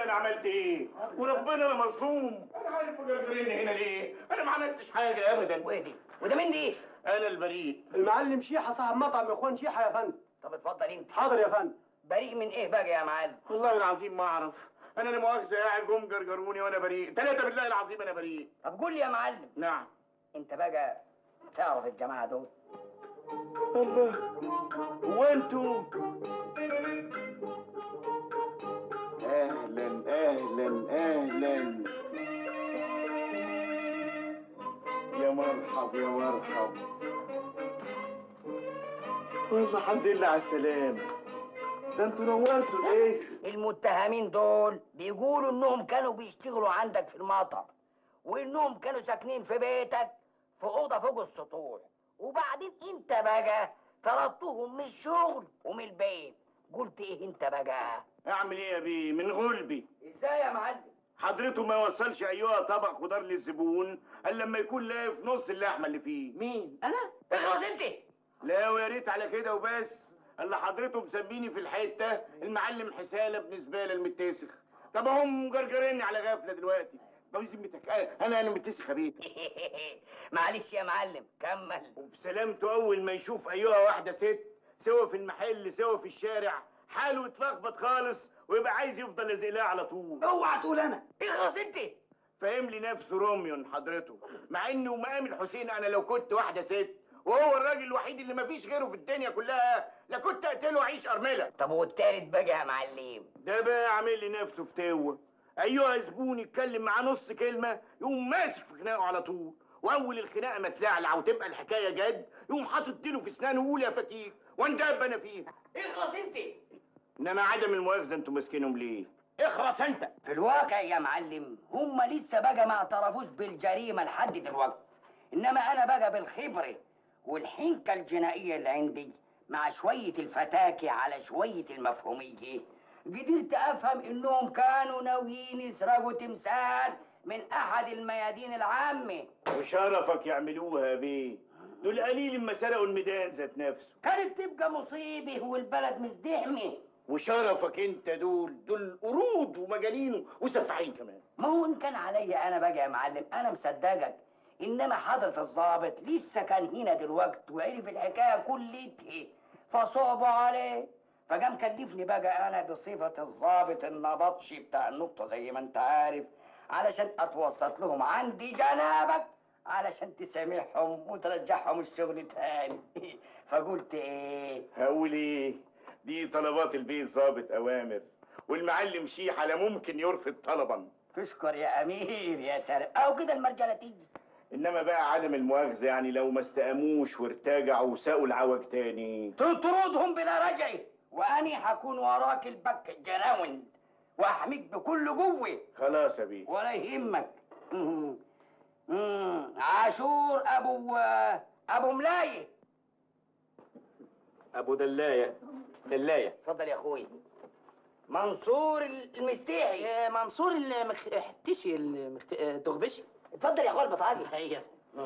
انا عملت ايه وربنا انا مظلوم انا عارف مجرجريني هنا ليه انا ما عملتش حاجه ابدا واهدي وده مين دي؟ انا البريء المعلم شيحه صاحب مطعم اخوان شيحه يا فندم طب اتفضل انت حاضر يا فندم بريء من ايه بقى يا معلم؟ والله العظيم ما اعرف انا لا مؤاخذه قاعد جم جرجروني وانا بريء ثلاثه بالله العظيم انا بريء طب قول لي يا معلم نعم انت بقى تعرف الجماعه دول الله وانتوا اهلا اهلا اهلا يا مرحب يا مرحب والله الحمد لله على السلامة ده انتوا نورتوا الاسم المتهمين دول بيقولوا انهم كانوا بيشتغلوا عندك في المطعم وانهم كانوا ساكنين في بيتك في اوضه فوق السطوح وبعدين انت بقى طردتهم من الشغل ومن البيت قلت ايه انت بقى اعمل ايه يا بيه من غلبي ازاي يا معلم حضرته ما يوصلش ايها طبق خضار للزبون الا لما يكون لاقي في نص اللحمه اللي فيه مين انا اخلص انت لا ويا ريت على كده وبس اللي حضرته مسميني في الحته المعلم حساله ابن زباله المتسخ طب هم مجرجريني على غفله دلوقتي طب ذمتك انا انا انا متسخ يا بيه معلش يا معلم كمل وبسلامته اول ما يشوف ايها واحده ست سوا في المحل سوا في الشارع حاله يتلخبط خالص ويبقى عايز يفضل لازق لها على طول اوعى تقول انا اخلص انت فاهم لي نفسه روميون حضرته مع انه مقام الحسين انا لو كنت واحده ست وهو الراجل الوحيد اللي مفيش غيره في الدنيا كلها لا كنت اقتله واعيش ارمله طب والتالت بقى يا معلم ده بقى عامل لي نفسه فتوه ايها زبون يتكلم معاه نص كلمه يقوم ماسك في خناقه على طول واول الخناقه ما تلعلع وتبقى الحكايه جد يقوم حاطط ديله في اسنانه ويقول يا فتيك واندب انا فيها اخلص انت انما عدم المؤاخذه انتوا ماسكينهم ليه اخرس انت في الواقع يا معلم هم لسه بقى ما اعترفوش بالجريمه لحد دلوقتي انما انا بقى بالخبره والحنكه الجنائيه اللي عندي مع شويه الفتاكه على شويه المفهوميه قدرت افهم انهم كانوا ناويين يسرقوا تمثال من احد الميادين العامه وشرفك يعملوها يا بيه دول قليل ما سرقوا الميدان ذات نفسه كانت تبقى مصيبه والبلد مزدحمه وشرفك انت دول دول قرود ومجانين وسفاحين كمان ما هو ان كان عليا انا بقى يا معلم انا مصدقك انما حضرة الضابط لسه كان هنا دلوقت وعرف الحكايه كلتها فصعبوا عليه فقام كلفني بقى انا بصفه الضابط النبطشي بتاع النقطه زي ما انت عارف علشان اتوسط لهم عندي جنابك علشان تسامحهم وترجعهم الشغل تاني فقلت ايه هقول ايه دي طلبات البيه ظابط اوامر والمعلم شيحه لا ممكن يرفض طلبا تشكر يا امير يا سلام او كده المرجله تيجي انما بقى عدم المؤاخذه يعني لو ما استقاموش وارتجعوا وساقوا العوج تاني تطردهم بلا رجعه واني هكون وراك البك جراوند واحميك بكل قوه خلاص يا بيه ولا يهمك مم. مم. عاشور ابو ابو ملايه ابو دلايه دلايه اتفضل يا اخوي منصور المستيحي منصور المختشي الدغبشي اتفضل يا اخويا البطاقي هي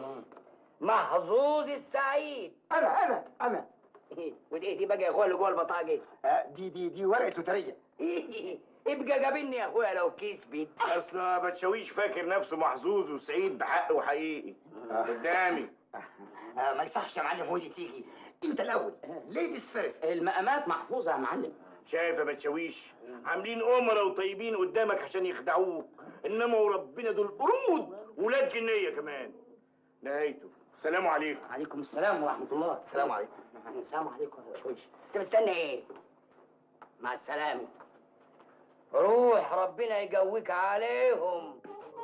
محظوظ السعيد انا انا انا ودي دي بقى يا اخويا اللي جوه البطاقه آه، دي دي دي ورقه لوتريه ابقى قابلني يا اخويا لو كسبت اصل ما بتشويش فاكر نفسه محظوظ وسعيد بحق وحقيقي قدامي آه، ما يصحش يا معلم وزي تيجي انت الاول ليديز فيرست المقامات محفوظه يا معلم شايف يا بتشويش عاملين أمرا وطيبين قدامك عشان يخدعوك انما وربنا دول قرود ولاد جنيه كمان نهايته سلام عليكم عليكم السلام ورحمه الله السلام عليكم السلام عليكم يا شويش انت مستني ايه مع السلامه روح ربنا يقويك عليهم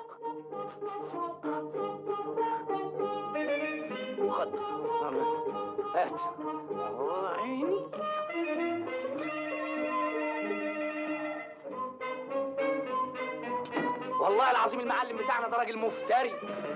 خد هات عيني والله العظيم المعلم بتاعنا ده راجل مفتري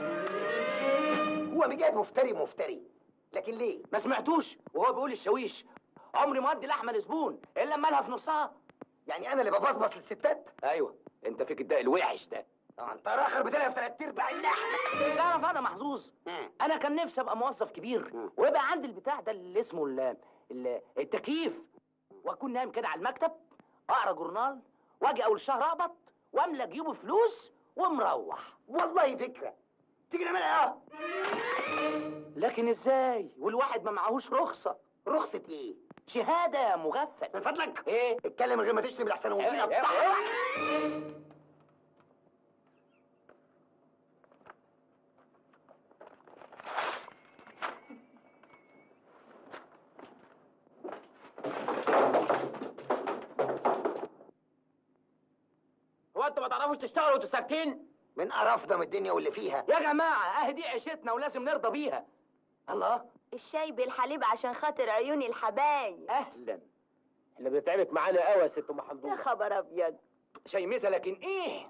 هو جايب مفتري مفتري لكن ليه؟ ما سمعتوش وهو بيقول الشاويش عمري ما ادي لحمه لزبون الا لما لها في نصها يعني انا اللي ببصبص للستات؟ ايوه انت فيك الداء الوحش ده آه، انت راخر بتلعب في ثلاث ارباع اللحمه تعرف انا محظوظ انا كان نفسي ابقى موظف كبير ويبقى عندي البتاع ده اللي اسمه ال- ال- التكييف واكون نايم كده على المكتب اقرا جورنال واجي اول الشهر اقبض واملى جيوبه فلوس ومروح والله فكره تيجي نعملها اه لكن ازاي والواحد ما معهوش رخصه رخصه ايه شهاده يا مغفل من فضلك ايه اتكلم من غير ما تشتم الاحسن ومدينه إيه، إيه، بتاعها هو انتوا ما تعرفوش تشتغلوا وانتوا ساكتين؟ من قرفنا من الدنيا واللي فيها يا جماعه اهي دي عيشتنا ولازم نرضى بيها الله الشاي بالحليب عشان خاطر عيون الحبايب اهلا احنا بنتعبت معانا قوي يا ست ام يا حمدوره خبر ابيض شيمسه لكن ايه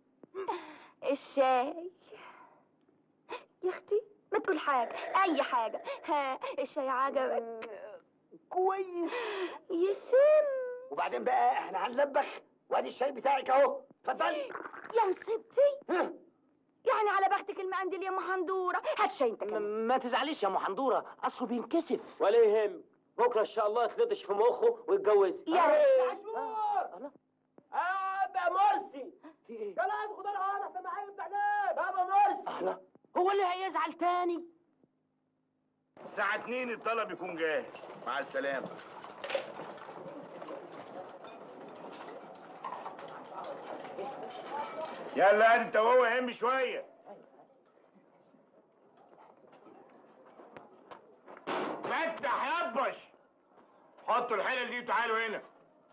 الشاي يا اختي ما تقول حاجه اي حاجه ها الشاي عجبك كويس يسم وبعدين بقى احنا هنلبخ وادي الشاي بتاعك اهو اتفضلي يا مصيبتي يعني على بختك المقنديل يا ام حندوره هات شاي انت م- كمان ما تزعليش يا ام حندوره اصله بينكسف ولا يهم بكره ان شاء الله يتلطش في مخه ويتجوز يا ريت الله اه بقى مرسي في ايه يلا هات خد انا احسن معايا بتاع بابا مرسي الله هو اللي هيزعل تاني الساعة 2 الطلب يكون جاهز مع السلامة يلا انت وهو هم شوية فتح يبش حطوا الحلل دي وتعالوا هنا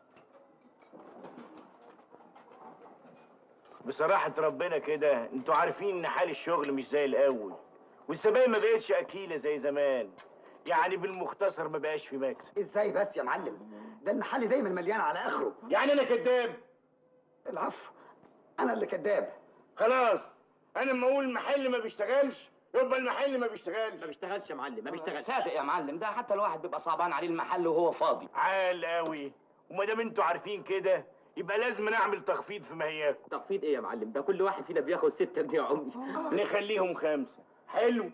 بصراحة ربنا كده انتوا عارفين ان حال الشغل مش زي الاول والزباين ما بقتش اكيلة زي زمان يعني بالمختصر ما بقاش في مكسب ازاي بس يا معلم ده المحل دايما مليان على اخره يعني انا كداب العفو انا اللي كذاب خلاص انا لما اقول المحل ما بيشتغلش يبقى المحل ما بيشتغلش ما بيشتغلش يا معلم ما بيشتغلش صادق يا معلم ده حتى الواحد بيبقى صعبان عليه المحل وهو فاضي عال قوي وما دام انتوا عارفين كده يبقى لازم نعمل تخفيض في مهياكم تخفيض ايه يا معلم ده كل واحد فينا بياخد 6 جنيه عمري نخليهم خمسة حلو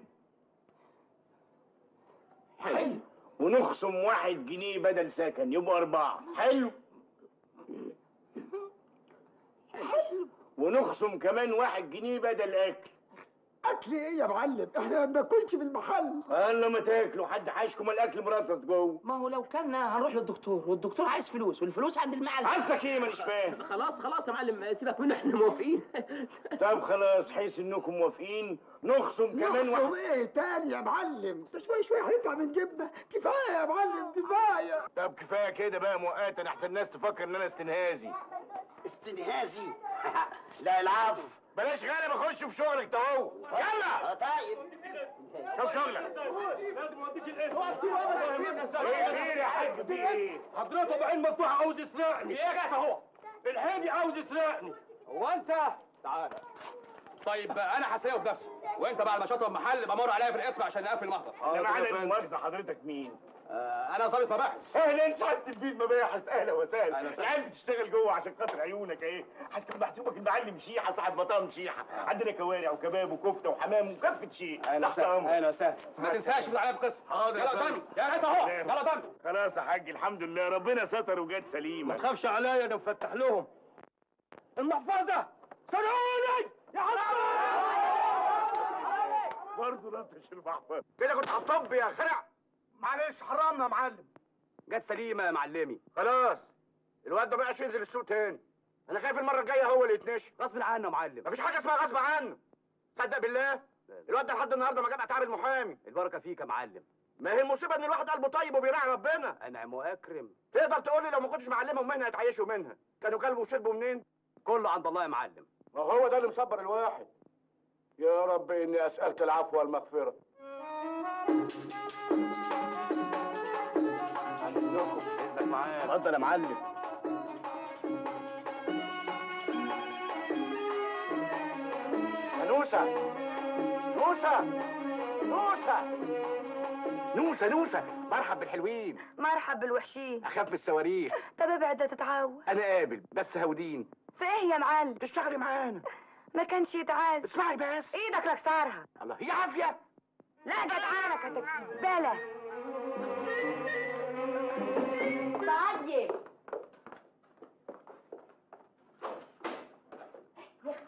حلو ونخصم واحد جنيه بدل سكن يبقى أربعة حلو ونخصم كمان واحد جنيه بدل أكل اكل ايه يا معلم احنا ما بناكلش في المحل قال ما تاكلوا حد حاشكم الأكل مرطط جوه ما هو لو كان هنروح للدكتور والدكتور عايز فلوس والفلوس عند المعلم قصدك إيه مانيش فاهم خلاص خلاص يا معلم سيبك منه احنا موافقين طب خلاص حيث إنكم موافقين نخصم كمان نخصم واحد ايه تاني يا معلم ده شويه شويه هندفع من جيبنا كفايه يا معلم كفايه طب كفاية كده بقى مؤقتا أحسن الناس تفكر إن أنا استنهازي استنهازي لا العفو بلاش غالب أخش في شغلك ده هو يلا طيب طب شغلك ايه خير يا حاج في ايه؟ حضرته بعين مفتوحه عاوز يسرقني ايه يا جاي اهو الحيني عاوز يسرقني هو انت تعال طيب انا هسيبه بنفسي وانت بعد ما شطب محل بمر عليا في الاسم عشان نقفل المحضر انا على المؤاخذة حضرتك مين؟ آه انا ظابط مباحث اهلا سعادة البيت مباحث اهلا وسهلا أهلا وسهلا. العيال بتشتغل جوه عشان خاطر عيونك ايه حسب محسوبك المعلم شيحه صاحب مطعم شيحه عندنا كوارع وكباب وكفته وحمام وكفه شيء اهلا تحت وسهلا امرك اهلا وسهلا ما تنساش بتاع عليا في القسم حاضر يا يلا فندم. قدامي يا ريت اهو سلام. يلا قدامي خلاص يا حاج الحمد لله ربنا ستر وجت سليمه تخافش عليا انا مفتح لهم المحفظه سرقوني يا حرام برضه لطش المحفظه كده كنت هتطب يا خرع معلش حرامنا يا معلم جت سليمه يا معلمي خلاص الواد ده بقاش ينزل السوق تاني انا خايف المره الجايه هو اللي يتنشي غصب عنه يا معلم مفيش حاجه اسمها غصب عنه صدق بالله الواد ده لحد النهارده ما جاب اتعاب المحامي البركه فيك يا معلم ما هي المصيبه ان الواحد قلبه طيب وبيراعي ربنا انعم واكرم تقدر تقول لي لو ما كنتش معلمهم مهنه يتعيشوا منها كانوا كلبوا وشربوا منين كله عند الله يا معلم ما هو ده اللي مصبر الواحد يا رب اني اسالك العفو والمغفره اذنك معايا اتفضل يا معلم نوسة نوسة نوسة نوسة نوسة مرحب بالحلوين مرحب بالوحشين اخاف من الصواريخ طب ابعد ده تتعود انا قابل بس هودين في ايه يا معلم تشتغلي معانا ما كانش يتعاز اسمعي بس ايدك لكسرها الله هي عافية لا جدعانك هتكبلة تعدي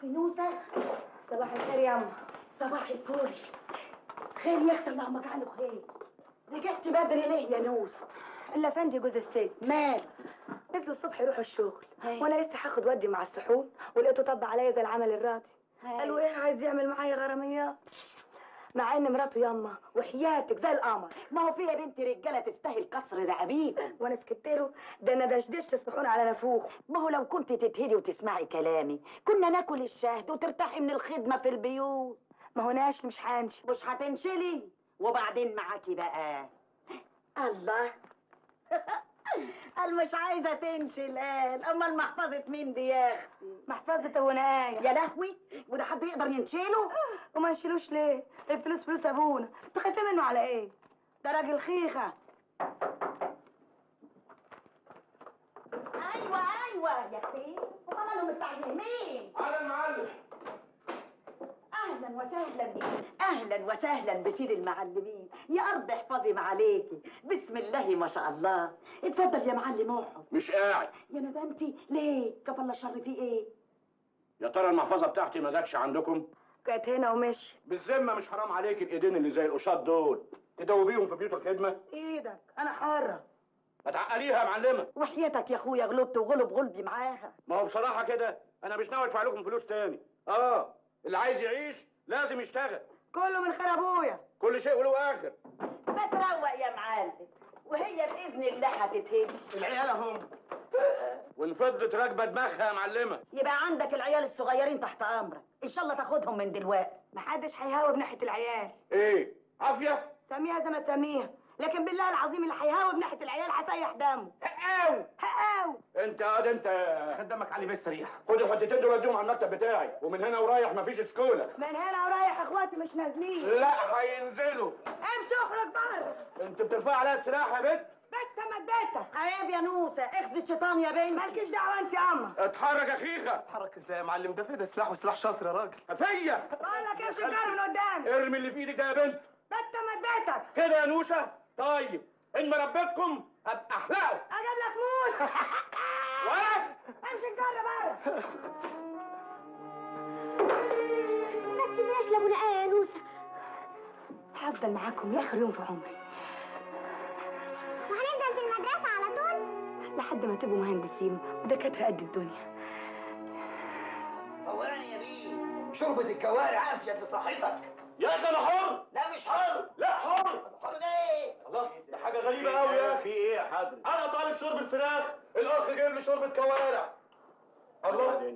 نوسة صباح الخير يا أما صباح الفل خير يا اختي اللهم اجعله خير رجعت بدري ليه يا نوسة إلا فندي جوز الست مال نزلوا الصبح يروحوا الشغل هاي. وأنا لسه هاخد ودي مع السحوم ولقيته طب عليا زي العمل الراضي قالوا إيه عايز يعمل معايا غراميات مع إن مراته ياما وحياتك زي القمر ما هو في يا بنتي رجاله تستاهل كسر رقابيها وأنا سكت له ده أنا دشدشت الصحون على نافوخ ما هو لو كنت تتهدي وتسمعي كلامي كنا ناكل الشهد وترتاحي من الخدمه في البيوت ما هو ناشل مش هنشل مش هتنشلي وبعدين معاكي بقى الله قال مش عايزه تنشل قال امال محفظه مين دي يا اختي محفظة وناية يا لهوي وده حد يقدر ينشله وما نشيلوش ليه الفلوس فلوس أبونا انتوا خايفين منه على إيه ده راجل خيخة ايوه ايوه يا اختي هما مالهم مستعجلين مين على المعلم اهلا وسهلا بيك اهلا وسهلا بسيد المعلمين يا ارض احفظي معاليكي بسم الله ما شاء الله اتفضل يا معلم اقعد مش قاعد يا ندمتي ليه كفى الله الشر في ايه يا ترى المحفظه بتاعتي ما جاتش عندكم كانت هنا ومشي بالذمه مش حرام عليك الايدين اللي زي القشاط دول تدوبيهم في بيوت الخدمه ايدك انا حرة ما تعقليها يا معلمه وحياتك يا اخويا غلبت وغلب غلبي معاها ما هو بصراحه كده انا مش ناوي ادفع لكم فلوس تاني اه اللي عايز يعيش لازم يشتغل كله من خير ابويا كل شيء وله اخر ما تروق يا معلم وهي باذن الله هتتهدي العيال اهم وان فضت راكبه دماغها يا معلمه يبقى عندك العيال الصغيرين تحت امرك ان شاء الله تاخدهم من دلوقتي محدش هيهاوب ناحية العيال ايه عافيه سميها زي ما تسميها لكن بالله العظيم اللي هيهاوب ناحية العيال هسيح دمه هقاو هقاو انت قاد انت خدامك علي بس سريع خد الحتتين دول وديهم على المكتب بتاعي ومن هنا ورايح مفيش سكوله من هنا ورايح اخواتي مش نازلين لا هينزلوا امشي اخرج بره انت بترفع عليها السلاح يا بنت بس مدتك عيب يا نوسه اخذ الشيطان يا بنت مالكيش دعوة انت يا اما اتحرك يا خيخه اتحرك ازاي يا معلم ده فين ده سلاح وسلاح شاطر يا راجل فيا بقول لك امشي جار من قدامي ارمي اللي في ايدك ده يا بنت بس مدتك كده يا نوشه طيب ان مربيتكم ابقى احلقه اجيب لك موس ولا امشي جار بره ما تسيبناش لابونا آية يا نوسة هفضل معاكم لاخر يوم في عمري وهنفضل في المدرسة على طول لحد ما تبقوا مهندسين ودكاتره قد الدنيا طوعني يا بيه شوربة الكوارع افيد لصحتك يا اخي انا حر لا مش حر لا حر حر ده ايه الله ده حاجه غريبه قوي يا اخي في ايه يا حضرتك انا طالب شرب الفراخ الاخ جايب لي شوربه كوارع الله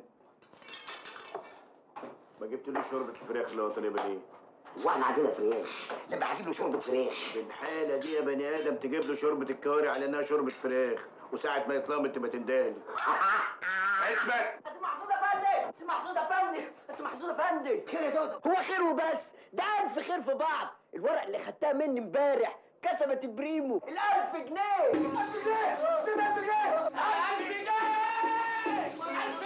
ما جبتليش شوربه الفراخ اللي هو طالبها ليه واحنا عندنا فراخ لما هجيب له شوربة فراخ في الحالة دي يا بني آدم تجيب له شوربة الكوارع على إنها شوربة فراخ وساعة ما يتلمط تبقى تندهلي اثبت بس محظوظ يا فندم بس محظوظ يا فندم بس محظوظ يا فندم خير يا دودو هو خير وبس ده ألف خير في بعض الورق اللي خدتها مني امبارح كسبت بريمو الألف جنيه ألف جنيه ده ألف جنيه ألف جنيه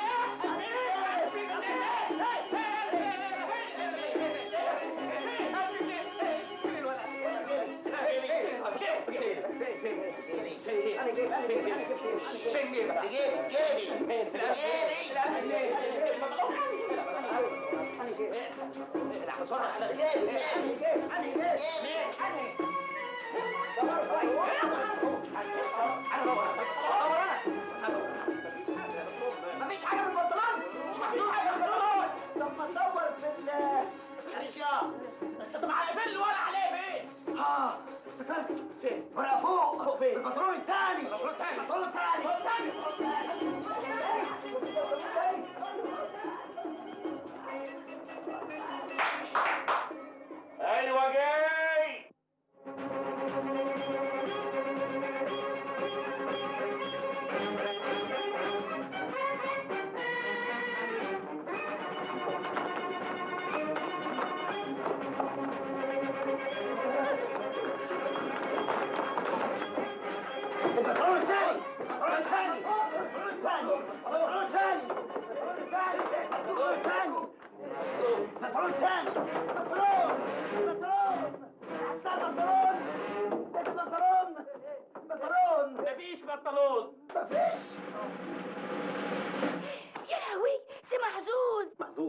مفيش حاجة في البنطلون مش محلول حاجة في البنطلون طب ما ندور في ال معلش يا انت معايا فين الورق عليه فين؟ اه افتكرت فين ورقة فوق فوق فين البنطلون الثاني البنطلون الثاني البنطلون الثاني أيوة جاي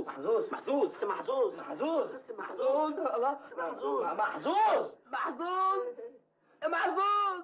محظوظ محظوظ بس محظوظ محظوظ بس محظوظ الله محظوظ. محظوظ محظوظ محظوظ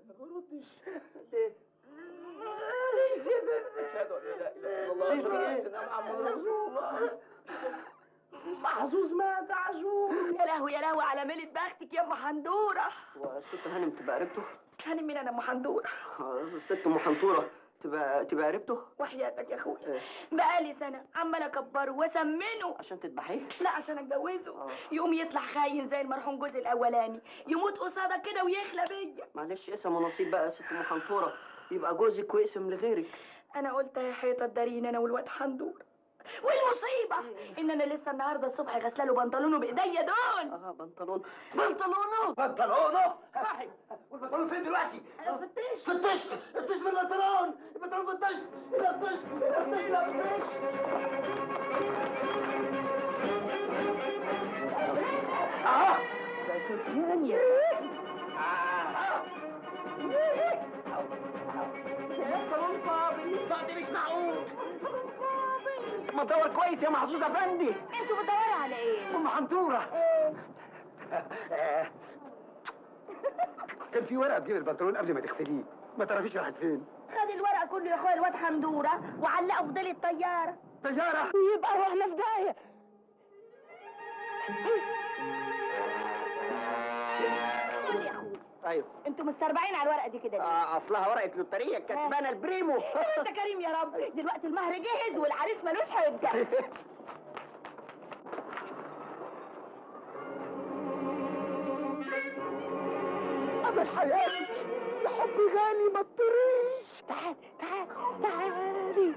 اشهد ان لا اله الا الله إيه في إيه؟ سيدنا محمد رسول الله محظوظ مات عاشور يا لهوي يا لهوي على ميلة بختك يا ام حندوره والست هانم تبقى قريبته كان مين انا ام حندوره آه، الست ام حنطوره تبقى تبقى قريبته وحياتك يا اخويا إيه. بقالي سنه عمال اكبره واسمنه عشان تذبحيه لا عشان اتجوزه آه. يقوم يطلع خاين زي المرحوم جوزي الاولاني يموت قصادك كده ويخلى بيا معلش اسم ونصيب بقى يا ست ام حنطوره يبقى جوزك واسم لغيرك انا قلت يا حيطه تدارين انا والواد حندور والمصيبه ان انا لسه النهارده الصبح غسله له بنطلونه بايديا دول اه بنطلون بنطلونه بنطلونه والبنطلون فين دلوقتي؟ انا فتشت فتشت فتشت من البنطلون البنطلون فتشت فتشت فتشت فتشت اه ده سفيان يا الصالون فاضي فاضي مش معقول ما تدور كويس يا محظوظ افندي انتوا بتدوروا على ايه ام حنطوره كان في ورقه تجيب البنطلون قبل ما تغسليه ما تعرفيش راحت فين خد الورق كله يا اخويا الواد حندوره وعلقه في ضل الطياره طياره يبقى روحنا في داهيه قول يا اخويا ايوه انتوا مستربعين على الورقه دي كده ليه؟ آه اصلها ورقه لوتريه كسبانه البريمو انت كريم يا رب دلوقتي المهر جهز والعريس ملوش حجه امل حياتي يا حبي غالي ما تطريش تعال تعال تعالي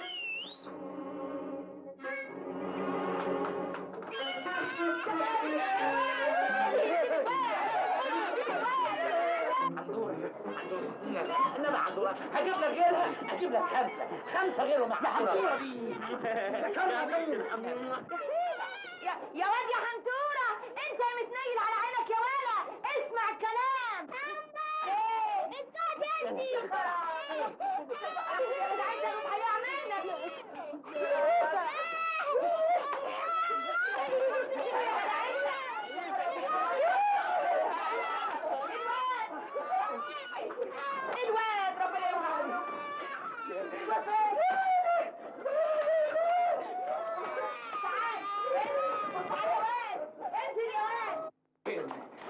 انما عندورة هجيب لك غيرها هجيب لك خمسة خمسة غيره محظورة يا يا واد يا حنتوره انت يا متنيل على عينك يا ولا اسمع الكلام ايه اسكت انت انا عايزه اروح هيعملنا الواد ربنا يرحمه تعال تعال يا واد انزل يا واد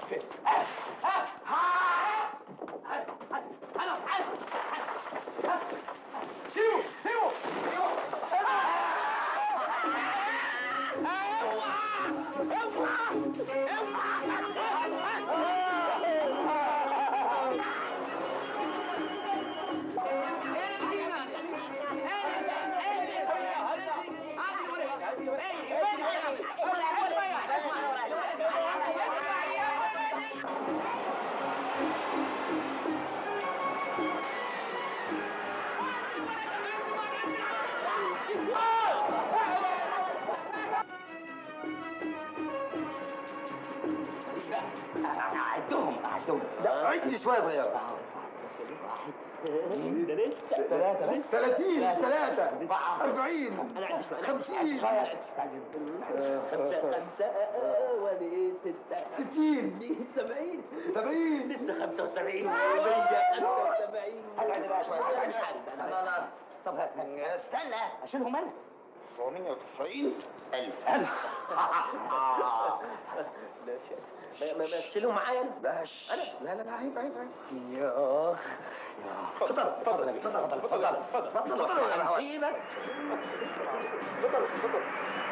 سيبوا سيبوا سيبوا أعدهم أعدهم لا عدي شويه صغيره ثلاثة بس 30 مش ثلاثة 40 أنا عندي شوية 50 خمسة خمسة وليه ستة 60 سبعين 70 لسه خمسة وسبعين مية خمسة وسبعين هات عندي بقى شويه هات مش عندي عارف أنا لا لا طب هات استنى أشيلهم أنا 990 ألف ما ما تشيلهم معايا باش لا لا لا عيب عيب عيب يا اتفضل اتفضل اتفضل اتفضل اتفضل اتفضل يا هواد. سيبك اتفضل اتفضل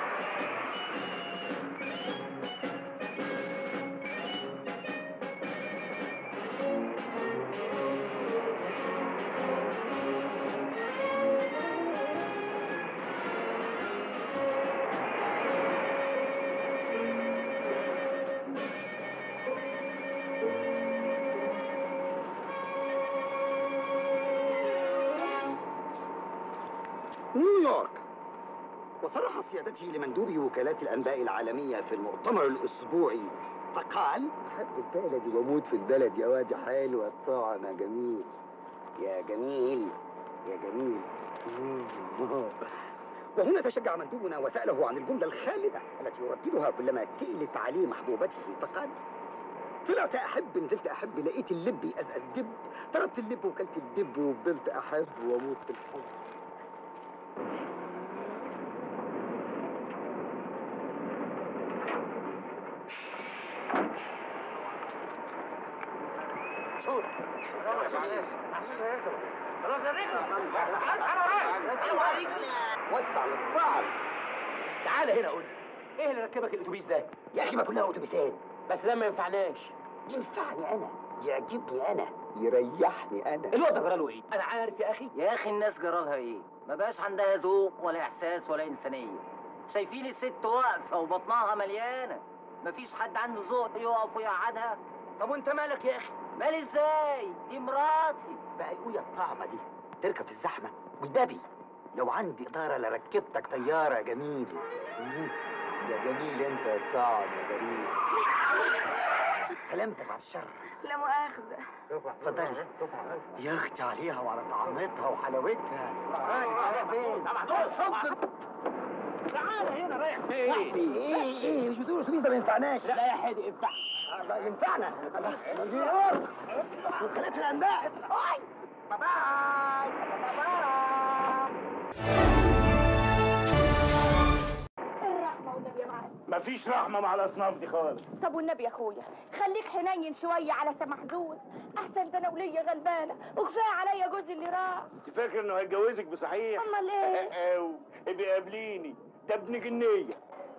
نيويورك وصرح سيادته لمندوب وكالات الأنباء العالمية في المؤتمر الأسبوعي فقال أحب البلد وأموت في البلد يا واد حلوة الطعم جميل يا جميل يا جميل وهنا تشجع مندوبنا وسأله عن الجملة الخالدة التي يرددها كلما تقلت عليه محبوبته فقال طلعت أحب نزلت أحب لقيت اللب يقزقز دب طردت اللب وكلت الدب وفضلت أحب وأموت في الحب شوف وسع للطعم تعال هنا قول لي ايه اللي ركبك الاتوبيس ده يا أخي ما كلها أتوبيسات بس ده ما ينفعناش ينفعني أنا يعجبني أنا يريحني أنا الواد ده جراله ايه انا عارف يا اخي يا اخي الناس جرالها ايه ما بقاش عندها ذوق ولا احساس ولا انسانيه شايفين الست واقفه وبطنها مليانه مفيش حد عنده ذوق يقف ويقعدها طب وأنت مالك يا أخي مال ازاي دي مراتي بقى القوية الطعمة دي تركب في الزحمة والبابي لو عندي إدارة لركبتك طيارة يا جميل مم. يا جميل أنت يا طعم يا غريب سلامتك بعد الشر لا مؤاخذة اتفضلي يا اختي عليها وعلى طعمتها وحلاوتها تعال هنا رايح فين ايه ايه مش بتقول الاتوبيس ده ما ينفعناش لا يا حادي انفع لا ينفعنا مليون وكالات الانباء باي باي باي الرحمة والنبي يا معلم مفيش رحمه مع الاصناف دي خالص طب والنبي يا اخويا خليك حنين شوية على سمحزوز احسن ده انا ولية غلبانة وكفاية عليا جوزي اللي راح انت فاكر انه هيتجوزك بصحيح امال ايه أو ابقي قابليني ده ابن جنيه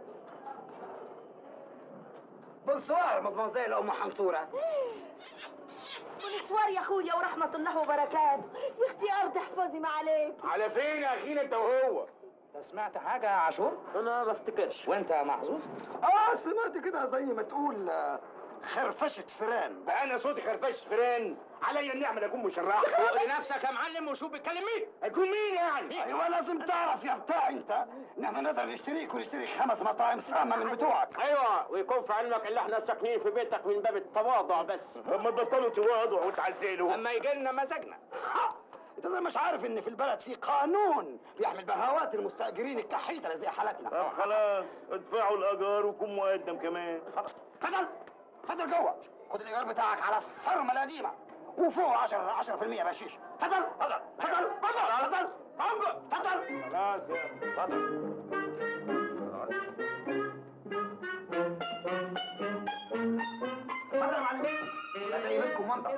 بونسوار مدموزيل ام حنصوره ونسوار يا اخويا ورحمة الله وبركاته يا اختي ارض احفظي ما عليك على فين يا اخينا انت وهو انت سمعت حاجه يا عاشور انا ما افتكرش وانت يا محظوظ اه سمعت كده زي ما تقول آه، خرفشه فران بقى انا صوتي خرفش فران عليا النعمه اكون مشرح فوق لنفسك يا معلم وشوف بيتكلم مين هيكون مين يعني ايوه لازم تعرف يا بتاع انت ان احنا نقدر نشتريك ونشتري خمس مطاعم سامه من بتوعك ايوه ويكون في علمك اللي احنا ساكنين في بيتك من باب التواضع بس لما تبطلوا تواضعوا وتعزلوا لما يجي لنا مزاجنا انت زي مش عارف ان في البلد في قانون بيحمي بهوات المستاجرين الكحيته اللي زي حالتنا طب خلاص ادفعوا الايجار وكون مقدم كمان اتفضل اتفضل جوه خد الايجار بتاعك على الصرمه القديمه وفوق 10 10% بشيش اتفضل اتفضل اتفضل اتفضل اتفضل اتفضل خلاص يا اتفضل اتفضل يا معلم لا زي منكم منطق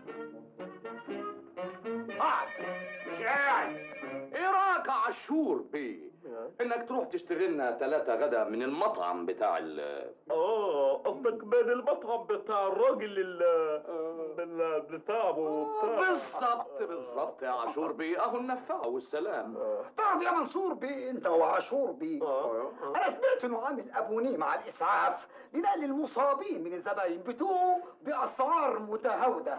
اقعد مش قاعد ايه رايك يا عاشور بيه انك تروح تشتري لنا ثلاثة غدا من المطعم بتاع ال اه قصدك من المطعم بتاع الراجل اللي بتاعه بالظبط بالظبط يا عاشور بيه اهو النفعه والسلام تعرف يا منصور بيه انت وعاشور بيه اه انا سمعت انه عامل ابونيه مع الاسعاف لنقل المصابين من الزباين بتوعه باسعار متهاوده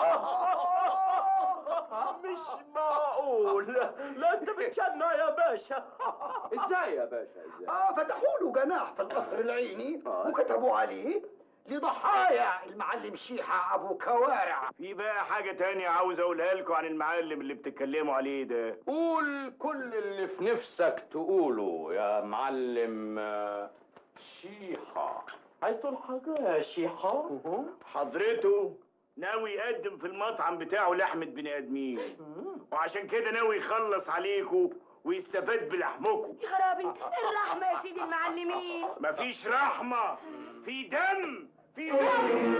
مش معقول لا انت بتشنع يا باشا ازاي يا باشا ازاي اه فتحوا له جناح في القصر العيني وكتبوا عليه لضحايا المعلم شيحة أبو كوارع في بقى حاجة تانية عاوز أقولها لكم عن المعلم اللي بتتكلموا عليه ده قول كل اللي في نفسك تقوله يا معلم آه، شيحة عايز تقول حاجة يا شيحة؟ حضرته ناوي يقدم في المطعم بتاعه لحمة بني آدمين وعشان كده ناوي يخلص عليكم ويستفاد بلحمكم يا خرابي الرحمة يا سيدي المعلمين مفيش رحمة في دم في دم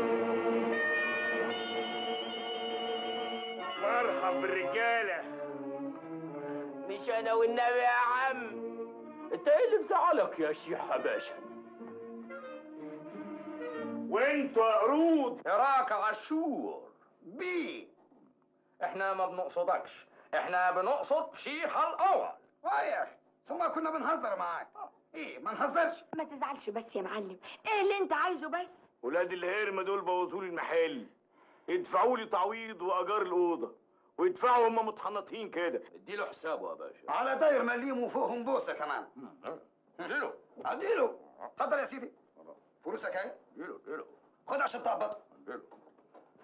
مرحب بالرجالة مش انا والنبي يا عم انت ايه اللي مزعلك يا شيحة باشا وانتوا يا قرود ايه رايك يا عاشور بيه احنا ما بنقصدكش احنا بنقصد شيحة الاول ويا ثم كنا بنهزر معاك ايه ما نهزرش ما تزعلش بس يا معلم ايه اللي انت عايزه بس ولاد الهرمة دول بوظوا لي المحل ادفعوا لي تعويض واجار الاوضه ويدفعوا هم متحنطين كده اديله حسابه يا باشا على داير مليم وفوقهم بوسه كمان اديله اديله اتفضل يا سيدي فلوسك اهي اديله اديله خد عشان تقبض اديله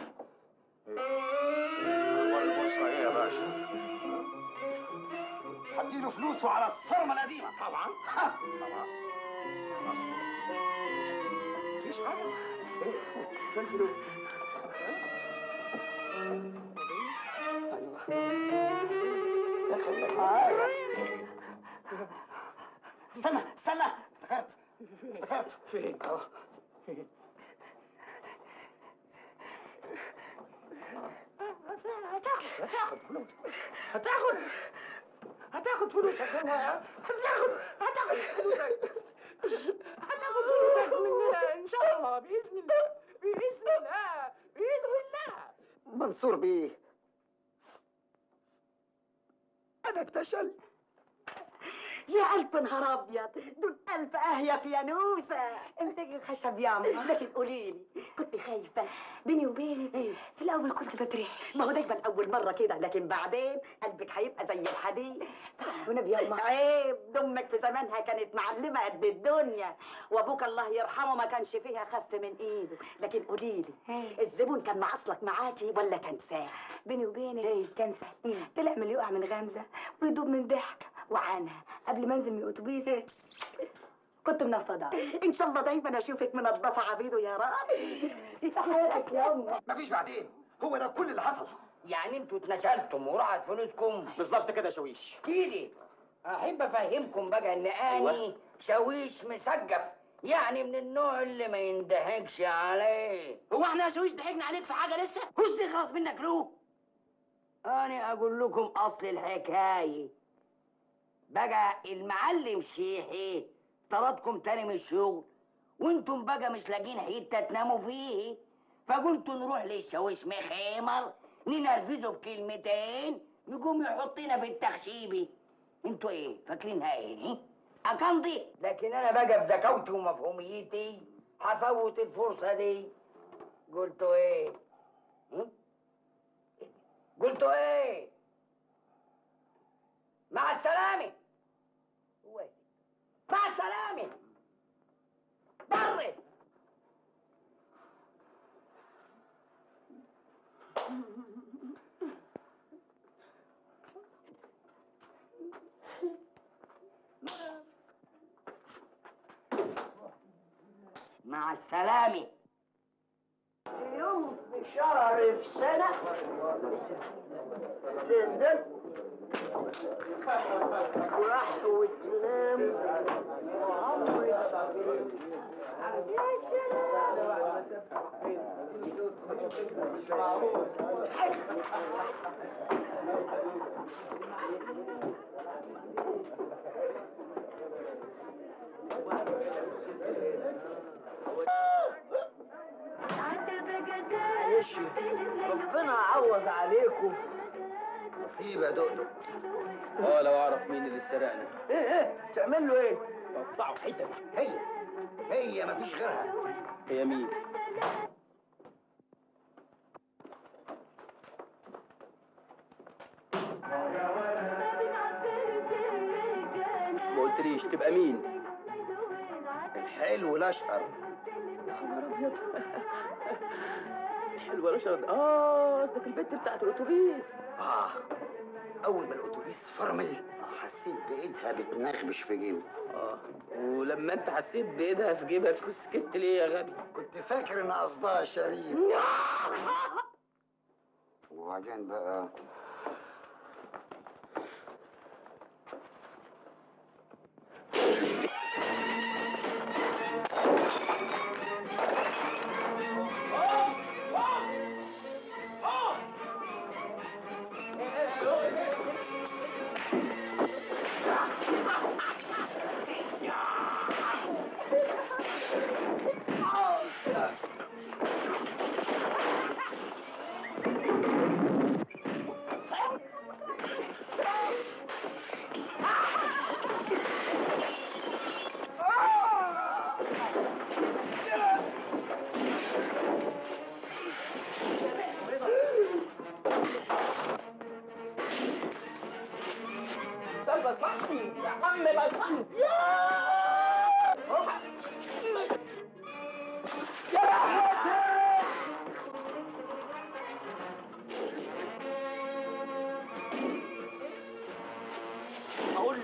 ايه البصرة ايه يا باشا هديله فلوسه على الصرمه القديمه طبعا طبعا مفيش حاجه إيه؟ فين الفلوس يا خليك معايا استنى استنى افتكرت افتكرت فين اهو هتاخد فلوس هتاخد هتاخد فلوس عشان هتاخد هتاخد فلوسك هتاخد فلوسك مننا ان شاء الله باذن الله باذن الله باذن الله منصور بيه انا اكتشلت يا ألف نهار أبيض دول ألف أهيف يا نوسة انت خشب ياما لكن قولي لي كنت خايفة بيني وبينك في الأول كنت بترعش ما هو دايما أول مرة كده لكن بعدين قلبك هيبقى زي الحديد ونبي ياما عيب دمك في زمانها كانت معلمة قد الدنيا وأبوك الله يرحمه ما كانش فيها خف من إيده لكن قولي لي الزبون كان معصلك معاكي ولا كان ساعة بيني وبينك كان سهل طلع من يقع من غمزة ويدوب من ضحك وعنها قبل ما انزل من الاتوبيس كنت منفضة ان شاء الله دايما اشوفك منضفة عبيده يا رب حياتك يا امي مفيش بعدين هو ده كل اللي حصل يعني انتوا اتنشلتم وراحت فلوسكم بالظبط كده يا شويش كده احب افهمكم بقى ان اني شاويش مسجف يعني من النوع اللي ما يندهكش عليه هو احنا يا شويش ضحكنا عليك في حاجه لسه وش تخلص منك له انا اقول لكم اصل الحكايه بقى المعلم شيحي طردكم تاني من الشغل وانتم بقى مش لاقيين حته تناموا فيه فقلت نروح للشاويش مخيمر ننرفزه بكلمتين يقوم يحطينا في التخشيبي انتوا ايه فاكرينها ايه اكنضي لكن انا بقى بذكاوتي ومفهوميتي هفوت الفرصه دي قلتوا ايه هم؟ قلتوا ايه مع السلامة هو إيه؟ مع السلامة بري مع السلامة يوم في شهر في سنة تندل وراح وتنام وعمرك يا معلش ربنا يعوض عليكم نصيب يا دقدق اه لو اعرف مين اللي سرقنا ايه ايه تعمل له ايه؟ قطعوا حتت هي هي مفيش غيرها هي مين ما قلتليش تبقى مين الحلو الاشقر حلوة رشد اه قصدك البنت بتاعت الاتوبيس اه اول ما الاتوبيس فرمل حسيت بايدها بتنغبش في جيبي اه ولما انت حسيت بايدها في جيبك سكت ليه يا غبي كنت فاكر ان قصدها شريف وبعدين بقى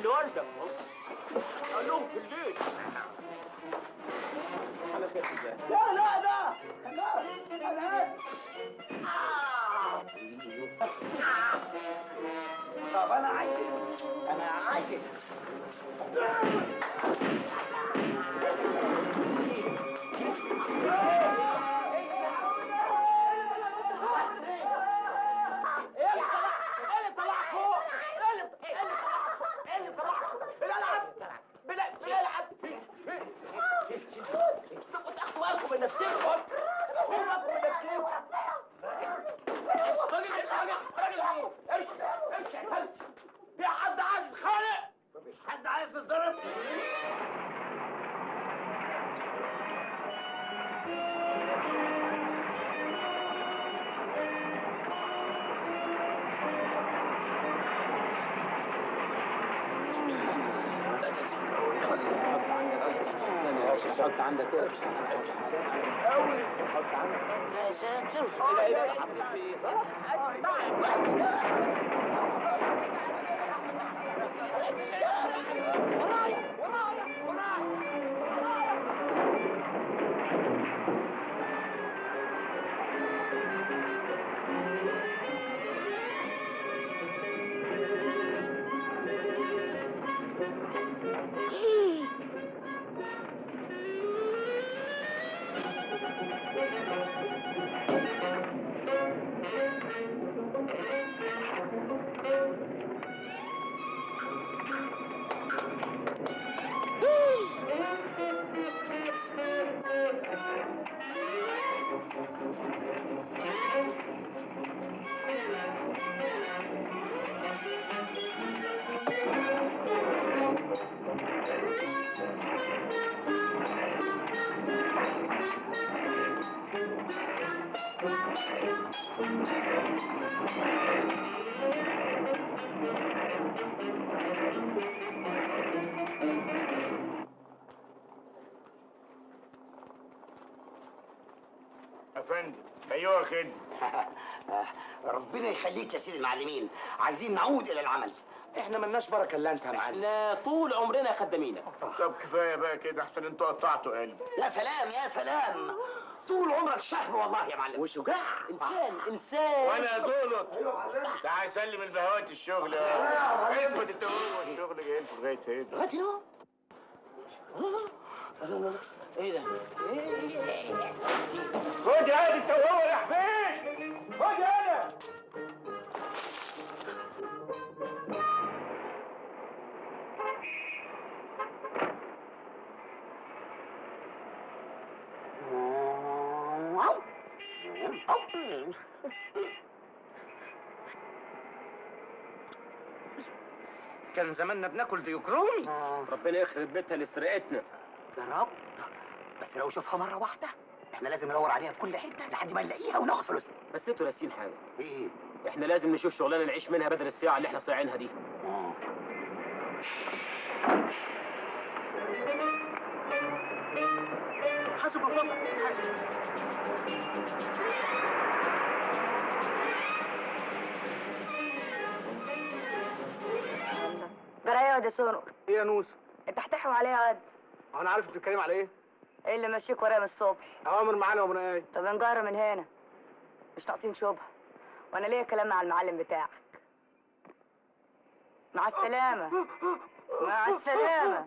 لوالدك قال لهم في البيت لا لا لا لا انا طب انا عايز انا عايز في حد عايز يتخانق مفيش حد عايز يتضرب حط عندك ايه؟ حط عندك يا ساتر لا لا حطيت في ايه؟ يا فندم ايوه خدمه ربنا يخليك يا سيدي المعلمين عايزين نعود الى العمل احنا ملناش بركه الا انت يا معلم احنا طول عمرنا خدامينك طب كفايه بقى كده احسن انتوا قطعتوا قلبي يا سلام يا سلام طول عمرك شهم والله يا معلم وشجاع انسان انسان وانا زولط تعال سلم البهوات الشغل يا اثبت انت هو الشغل جاي لكم لغايه هنا لغايه هنا ايه ده؟ خد يا هادي انت وهو يا حبيب خد يا كان زماننا بناكل ديوك رومي ربنا يخرب بيتها اللي سرقتنا يا رب بس لو شوفها مره واحده احنا لازم ندور عليها في كل حته لحد ما نلاقيها وناخد فلوسنا بس انتوا ناسيين حاجه ايه احنا لازم نشوف شغلانه نعيش منها بدل الصياعه اللي احنا صايعينها دي آه. حسب الفضل حسب جرايه يا سونور ايه يا نوسه؟ انت هتحوي عليها غد هو انا عارف انت بتتكلم على ايه؟ ايه اللي ماشيك ورايا من الصبح اوامر معانا ومن ايه؟ طب نجرى من هنا مش ناقصين شبهه وانا ليا كلام مع المعلم بتاعك مع السلامه مع السلامه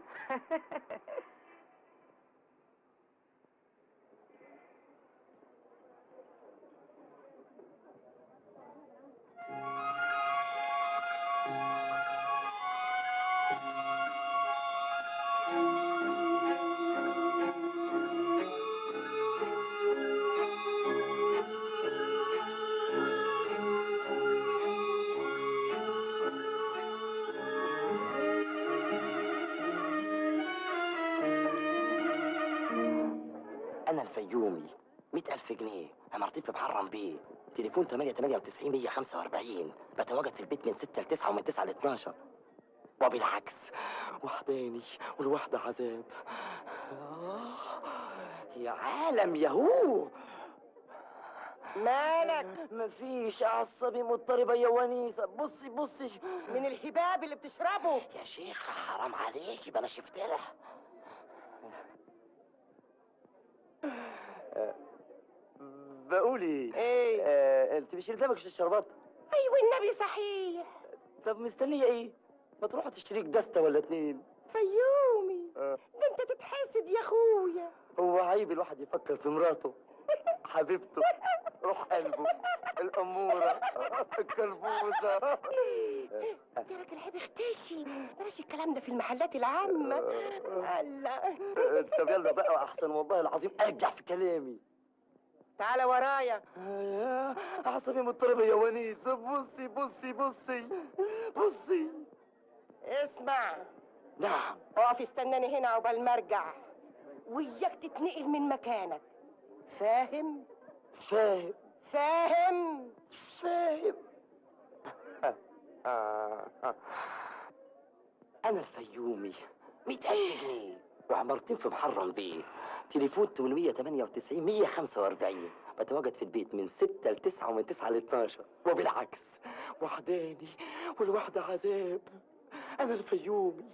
انا الفيومي مئة ألف جنيه عمارتي في محرم بيه تليفون 8 98 145 بتواجد في البيت من 6 ل 9 ومن 9 ل 12 وبالعكس وحداني والوحدة عذاب آه، يا عالم يهو مالك مفيش عصبي مضطربة يا ونيسة بصي بصي من الهباب اللي بتشربه يا شيخة حرام عليكي بلاش افترح بقولي ايه آه، انت مش قدامك الشربات ايوه النبي صحيح طب مستنية ايه ما تروح تشتريك دستة ولا اتنين فيومي آه. ده انت تتحاسد يا اخويا هو عيب الواحد يفكر في مراته حبيبته روح قلبه الأمورة الكلبوزة ترك العيب اختشي بلاش الكلام ده في المحلات العامة الله طب يلا بقى أحسن والله العظيم أرجع في كلامي تعالى ورايا يا أعصابي مضطربة يا ونيسة بصي بصي بصي بصي اسمع نعم اقف استناني هنا عقبال ما ارجع وياك تتنقل من مكانك فاهم فاهم فاهم فاهم أنا الفيومي مئة ألف جنيه وعمرتين في محرم بيه تليفون 898 145 بتواجد في البيت من 6 ل 9 ومن 9 ل 12 وبالعكس وحداني والوحدة عذاب أنا الفيومي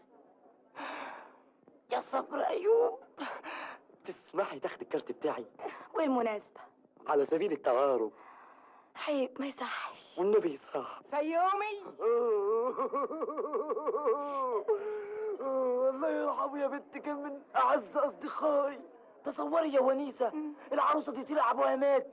يا صبر أيوب تسمحي تاخد الكارت بتاعي والمناسبة على سبيل التعارف حقيقة ما يصحش والنبي صح فيومي الله يرحمه يا بنت كان من اعز اصدقائي تصوري يا ونيسه العروسه دي طلع ابوها مات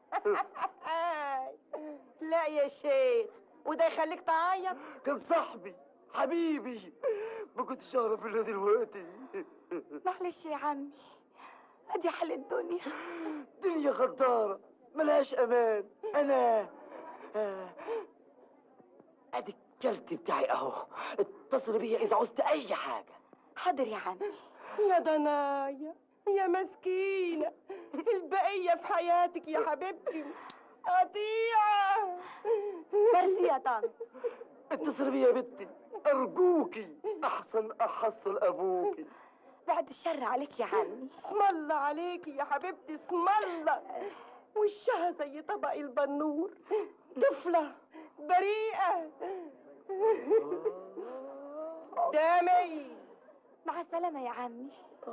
لا يا شيخ وده يخليك تعيط كان صاحبي حبيبي ما كنتش اعرف الا دلوقتي معلش يا عمي ادي حل الدنيا دنيا غداره ملهاش امان انا آه، ادي الكلت بتاعي اهو اتصل بيا اذا عوزت اي حاجه حاضر يا عمي يا ضنايا يا مسكينة البقية في حياتك يا حبيبتي قطيعة ميرسي يا طنط اتصل بيا يا بنتي ارجوكي احسن احصل ابوكي بعد الشر عليك يا عمي اسم الله عليكي يا حبيبتي اسم الله وشها زي طبق البنور طفلة بريئة دامي مع السلامة يا عمي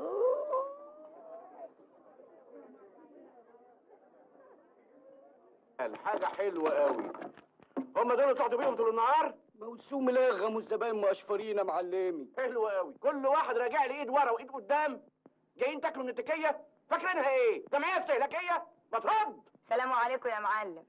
حاجة حلوة قوي هم دول اللي تقعدوا بيهم طول النهار؟ موسوم لغم والزباين مقشفرين يا معلمي حلو قوي كل واحد راجع لي ايد ورا وايد قدام جايين تاكلوا من التكية فاكرينها ايه؟ جمعية استهلاكية؟ ما ترد سلام عليكم يا معلم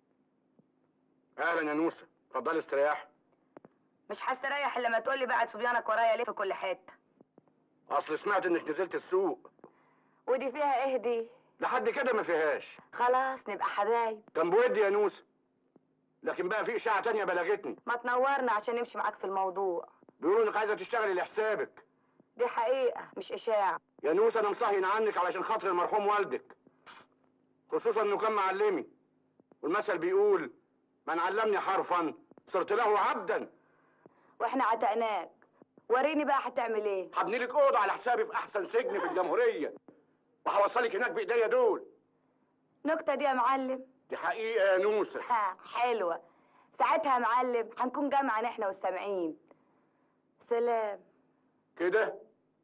اهلا يا نوسة اتفضلي استرياح مش هستريح الا لما تقولي بعد صبيانك ورايا ليه في كل حتة اصل سمعت انك نزلت السوق ودي فيها ايه دي لحد كده ما فيهاش خلاص نبقى حبايب كان بودي يا نوسة لكن بقى في اشاعة تانية بلغتني ما تنورنا عشان نمشي معاك في الموضوع بيقولوا انك عايزة تشتغلي لحسابك دي حقيقة مش إشاعة يا نوسة انا مصهين عنك علشان خاطر المرحوم والدك خصوصا انه كان معلمي والمثل بيقول من علمني حرفا صرت له عبدا واحنا عتقناك وريني بقى هتعمل ايه هبني لك اوضه على حسابي في احسن سجن في الجمهوريه وهوصلك هناك بايديا دول نكتة دي يا معلم دي حقيقه يا نوسه ها حلوة ساعتها يا معلم هنكون جامعة احنا والسامعين سلام كده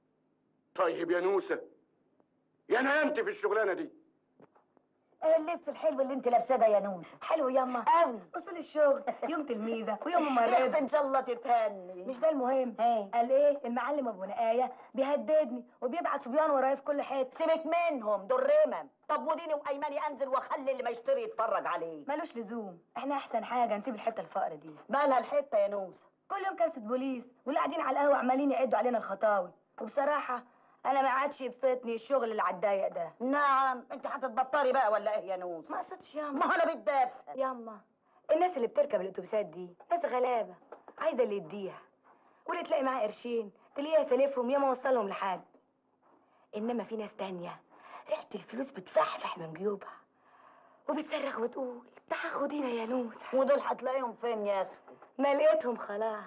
طيب يا نوسه يا نامت في الشغلانه دي ايه اللبس الحلو اللي انت لابساه ده يا نوسه حلو ياما قوي وصل الشغل يوم تلميذه ويوم ممرضه ان شاء الله تتهني مش ده المهم قال ايه المعلم ابو نقايه بيهددني وبيبعت صبيان ورايا في كل حته سيبك منهم دول رمم طب وديني وايماني انزل واخلي اللي ما يشتري يتفرج عليه ملوش لزوم احنا احسن حاجه نسيب الحته الفقر دي مالها الحته يا نوسه كل يوم كارثه بوليس واللي قاعدين على القهوه عمالين يعدوا علينا الخطاوي وبصراحه انا ما عادش يبسطني الشغل اللي على الضيق ده نعم انت هتتبطري بقى ولا ايه يا نوس ما قصدش ياما ما انا بتدافع ياما الناس اللي بتركب الاتوبيسات دي ناس غلابه عايزه اللي يديها واللي تلاقي معاه قرشين تلاقيها سالفهم يا ما وصلهم لحد انما في ناس تانية ريحه الفلوس بتفحفح من جيوبها وبتصرخ وتقول تعال خدينا يا نوسه ودول هتلاقيهم فين يا اخي ما لقيتهم خلاص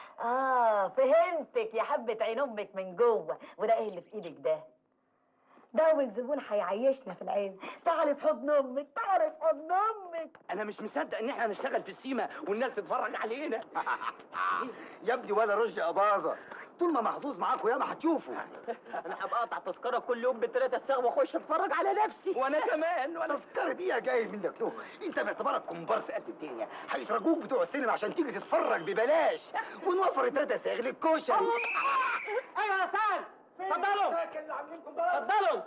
اه فهمتك يا حبة عين امك من جوه وده ايه اللي في ايدك ده ده اول زبون هيعيشنا في العز تعالي في حضن امك تعالي في حضن امك انا مش مصدق ان احنا نشتغل في السيما والناس تتفرج علينا يا ابني ولا رشدي اباظه طول ما محظوظ معاكم ياما هتشوفوا انا هبقى اقطع تذكره كل يوم بثلاثة الساعه واخش اتفرج على نفسي وانا كمان وانا التذكرة دي يا جاي منك له انت باعتبارك كومبارس قد الدنيا هيترجوك بتوع السينما عشان تيجي تتفرج ببلاش ونوفر ثلاثة ساغ للكشري ايوه يا استاذ اتفضلوا اتفضلوا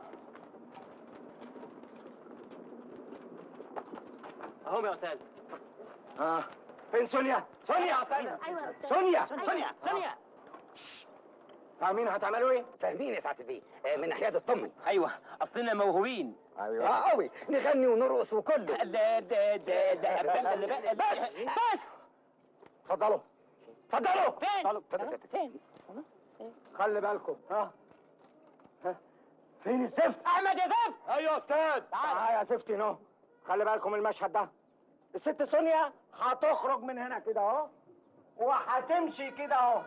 اهم يا استاذ اه فين سونيا؟ سونيا يا استاذ ايوه يا استاذ سونيا سونيا سونيا فاهمين هتعملوا ايه؟ فاهمين يا سعاده البيه آه، من ناحيه اطمن ايوه اصلنا موهوبين ايوه قوي نغني ونرقص وكله ده ده ده ده ده اللي بقى بس بس اتفضلوا اتفضلوا فين اتفضلوا اتفضل يا سيادة. فين خلي بالكم ها ها فين الزفت؟ احمد يا زفت ايوه يا استاذ تعالى يا زفتي نو خلي بالكم المشهد ده الست سونيا هتخرج من هنا كده اهو وهتمشي كده اهو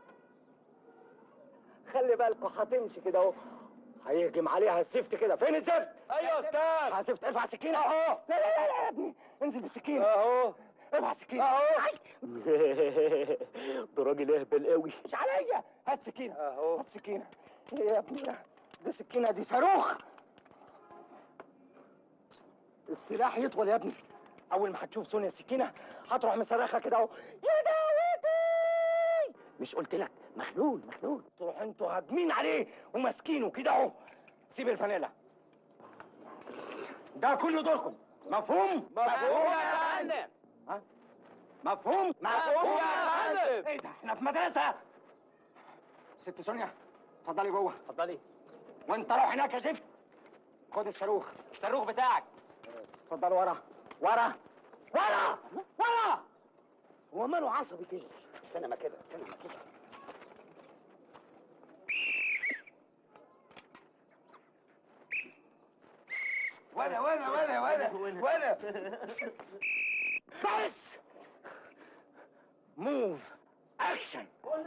خلي بالكم هتمشي كده اهو هيهجم عليها الزفت كده فين الزفت؟ ايوه يا استاذ يا زفت ارفع السكينه اهو لا لا لا لا يا ابني انزل بالسكينه اهو ارفع السكينه اهو ده راجل اهبل قوي مش عليا هات سكينه اهو هات سكينه ايه يا ابني ده دي سكينه دي صاروخ السلاح يطول يا ابني اول ما هتشوف سونيا السكينه هتروح مصرخه كده اهو يا داوودي مش قلت لك مخلول مخلول تروح انتوا هاجمين عليه وماسكينه كده اهو سيب الفانيلا ده كل دوركم مفهوم مفهوم يا فندم مفهوم مفهوم يا فندم ايه ده احنا في مدرسه ست سونيا اتفضلي جوه اتفضلي وانت روح هناك يا زفت خد الصاروخ الصاروخ بتاعك اتفضل ورا ورا ورا ورا هو ماله عصبي كده استنى ما كده استنى ما كده وانا وانا وانا وانا وانا بس موف اكشن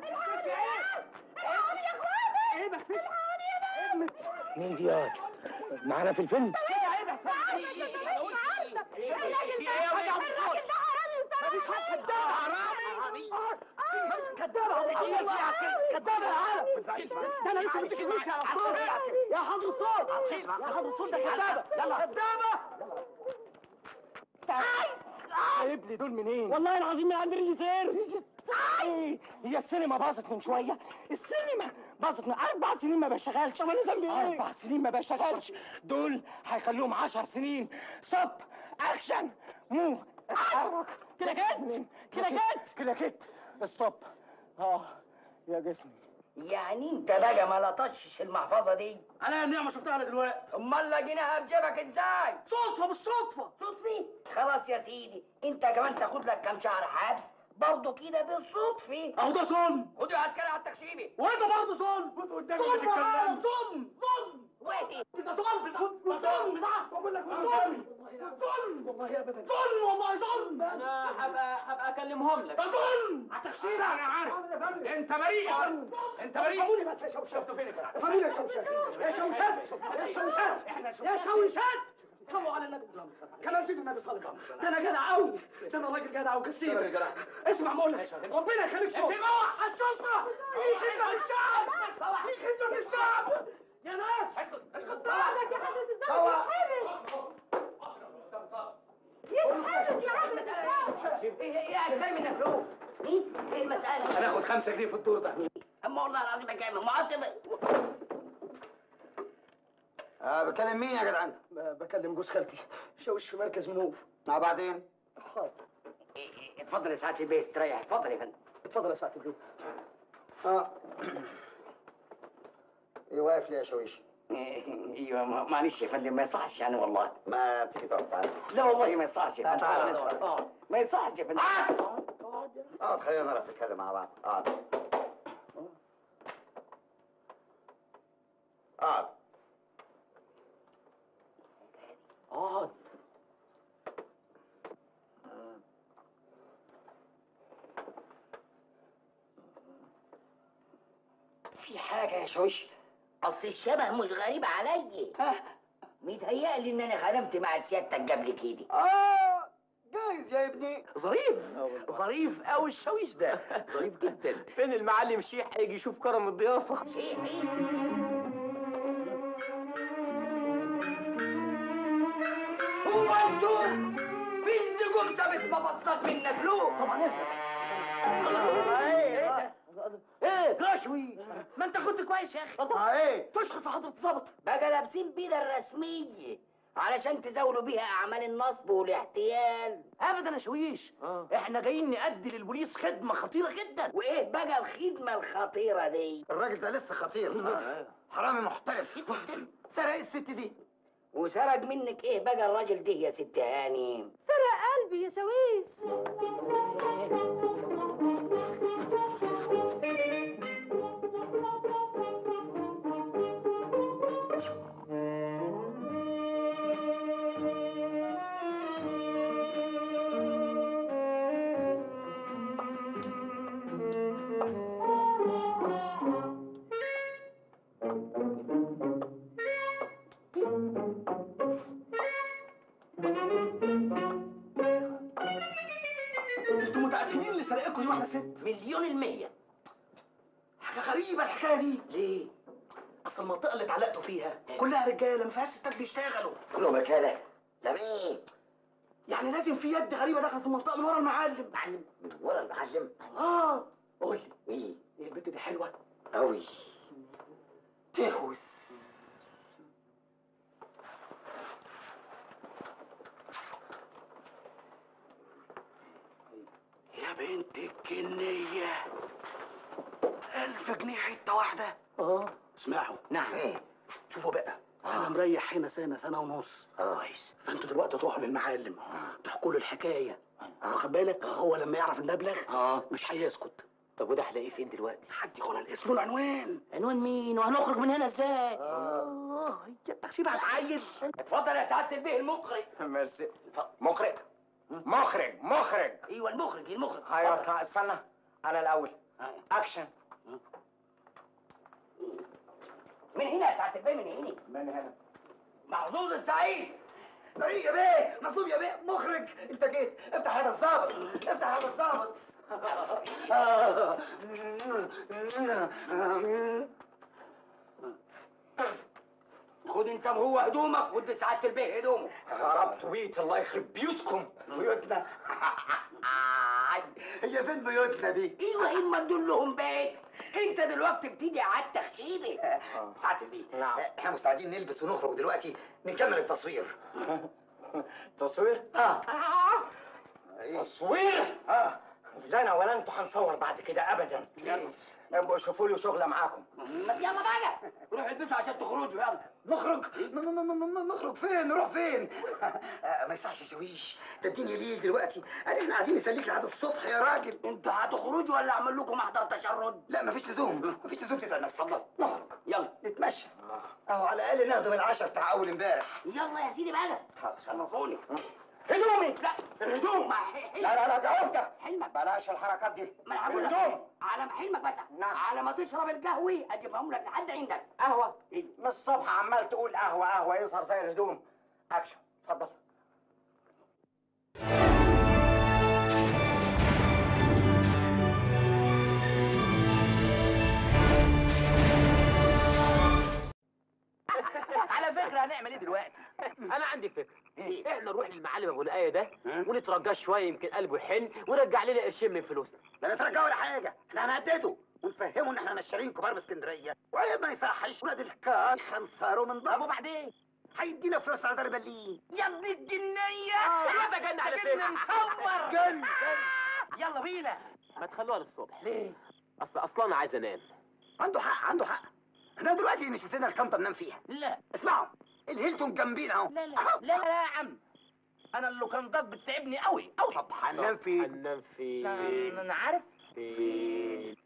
مين دي ياض؟ معانا في الفيلم؟ كدابة كدابة يا عالم ده انا لسه مديك المشي على الصوت يا حضر الصوت يا حضر الصوت ده كدابة كدابة جايب لي دول منين؟ والله العظيم من عند الريجيسير ايه هي السينما باظت من شويه السينما باظت من اربع سنين ما بشتغلش طب انا ذنبي ايه؟ اربع سنين ما بشتغلش دول هيخلوهم عشر سنين ستوب اكشن موف اتحرك كده كده كده كده كده كده ستوب اه يا جسمي يعني انت بقى ما لطشش المحفظه دي على النعمه شفتها دلوقتي امال لقيناها في جيبك ازاي صدفه بالصدفه صدفي خلاص يا سيدي انت كمان تاخد لك كام شهر حبس برضه كده بالصدفه اهو ده ظلم خد يا عسكري على التخشيبي وانت برضه ظلم كنت قدامي ظلم ظلم ظلم ظلم وادي ده ظلم ده ظلم ده بقول لك ظلم ظلم والله ابدا ظلم والله ظلم انا هبقى هبقى اكلمهم لك ده ظلم على التخشيب انا عارف انت بريء يا ولد. انت بريء بس يا شوشات شفته فين كده فاميلي يا شوشات يا شوشات يا شوشات يا شوشات صلوا على النبي كمان سيد النبي صلى الله عليه وسلم ده انا جدع قوي ده انا راجل جدع وكسيب اسمع ما اقول لك ربنا يخليك شوف الشرطه دي خدمه للشعب دي خدمه للشعب يا ناس اسكت اسكت بعدك يا حضرة الظابط يتحبس يتحبس يا حضرة الظابط ايه ايه اكتر من الفلوس مين ايه المساله هناخد خمسة جنيه في الدور ده اما والله العظيم كام معصب آه بكلم مين يا جدع انت؟ بكلم جوز خالتي شوش في مركز منوف ما بعدين حاضر اتفضل يا سعاده البيه استريح اتفضل يا فندم اتفضل يا سعاده البيه اه ايه واقف ليه يا شويش؟ ايوه ما- معلش يا فندم ما يصحش يعني والله ما تيجي تقعد تعالى لا والله ما يصحش يا تعال، فندم تعال. آه، ما يصحش يا فندم اقعد خلينا نعرف نتكلم مع بعض اقعد اقعد اقعد في حاجة يا شويش اصل الشبه مش غريب عليا متهيألي ان انا خدمت مع سيادتك قبل كده اه جايز يا ابني ظريف ظريف قوي الشاويش ده ظريف جدا فين المعلم شيح هيجي يشوف كرم الضيافه شيحي هو انتوا في النجوم سابت مبطط منك له طبعا اسمع ايه كشوي ما انت كنت كويس يا اخي ايه تشخص في حضره الظابط بقى لابسين بيدا الرسمية علشان تزاولوا بيها أعمال النصب والاحتيال ابدا يا شويش احنا جايين نأدي للبوليس خدمه خطيره جدا وإيه بقى الخدمة الخطيرة دي الراجل ده لسه خطير حرامي محترف سرق الست دي وسرق منك إيه بقى الراجل ده يا ست هاني سرق قلبي يا شاويش انتوا متأكدين اللي سرقكم دي واحدة ست؟ مليون المية حاجة غريبة الحكاية دي ليه؟ أصل المنطقة اللي اتعلقتوا فيها كلها رجالة ما فيهاش ستات بيشتغلوا كلهم رجالة لا مين يعني لازم في يد غريبة دخلت المنطقة من ورا المعلم معلم من ورا المعلم اه قول لي إيه ايه البنت دي حلوة أوي تهوس يا بنت الجنية ألف جنيه حتة واحدة اه اسمعوا نعم إيه شوفوا بقى أنا مريح هنا سنة سنة ونص كويس فانتوا دلوقتي تروحوا للمعلم تحكوا له الحكاية واخد بالك هو لما يعرف المبلغ اه مش هيسكت طب وده هلاقيه فين دلوقتي؟ حد يقول الاسم والعنوان عنوان مين وهنخرج من هنا ازاي؟ اه هي التخشيب هتعيل اتفضل يا سعادة البيه المقرئ ميرسي مخرج مخرج مخرج ايوه المخرج المخرج ايوه استنى انا الاول اكشن من هنا يا سعادة البيه من هنا من هنا محظوظ السعيد بريء يا بيه مظلوم يا بيه مخرج انت جيت افتح هذا الضابط افتح هذا الضابط خد انت وهو هدومك ودي سعادة البيه هدومه هربت بيت الله يخرب بيوتكم بيوتنا هي فين بيوتنا دي؟ ايوه اما تدول لهم بيت انت دلوقتي بتيجي على التخشيبه ساعة البيت نعم. احنا مستعدين نلبس ونخرج دلوقتي نكمل التصوير تصوير اه تصوير اه لا انا ولا انتوا هنصور بعد كده ابدا يلا ابقوا شوفوا لي شغله معاكم ما يلا بقى روحوا البسوا عشان تخرجوا يلا نخرج ن- ن- ن- ن- نخرج فين نروح فين آه، ما يصحش يا شويش ده الدنيا ليه دلوقتي ادي احنا قاعدين نسليك لحد الصبح يا راجل انتوا هتخرجوا ولا اعمل لكم محضر تشرد لا مفيش لزوم مفيش لزوم تتعب نفسك اتفضل نخرج يلا نتمشى اهو على الاقل نهضم العشاء بتاع اول امبارح يلا يا سيدي بقى خلصوني هدومي لا الهدوم مع حلمك لا لا لا ده عهده حلمك بلاش الحركات دي ما انا هقول لك الهدوم على ما حلمك بس نعم. على ما تشرب القهوه اجيبهم لك لحد عندك قهوه إيه؟ من الصبح عمال تقول قهوه قهوه يظهر زي الهدوم اكشن اتفضل على فكره هنعمل ايه دلوقتي؟ انا عندي فكره احنا نروح للمعلم ابو الايه ده ونترجاه شويه يمكن قلبه يحن ويرجع لنا قرشين من فلوسنا لا نترجى ولا حاجه احنا هنهدده ونفهمه ان احنا نشالين كبار باسكندريه وعيب ما يصحش ولاد الكار خنصروا من طب بعض وبعدين؟ هيدينا فلوس على دار برلين يا ابن الجنيه آه، ده جن على جن فكرة. نصور جن يلا بينا ما تخلوها للصبح ليه؟ اصل اصلا انا عايز انام عنده حق عنده حق احنا دلوقتي نشوف لنا الكامطه ننام فيها لا اسمعوا الهيلتون جنبينا اهو لا لا لا لا يا عم انا اللوكندات بتتعبني قوي قوي طب هننام فين هننام في لا، انا عارف في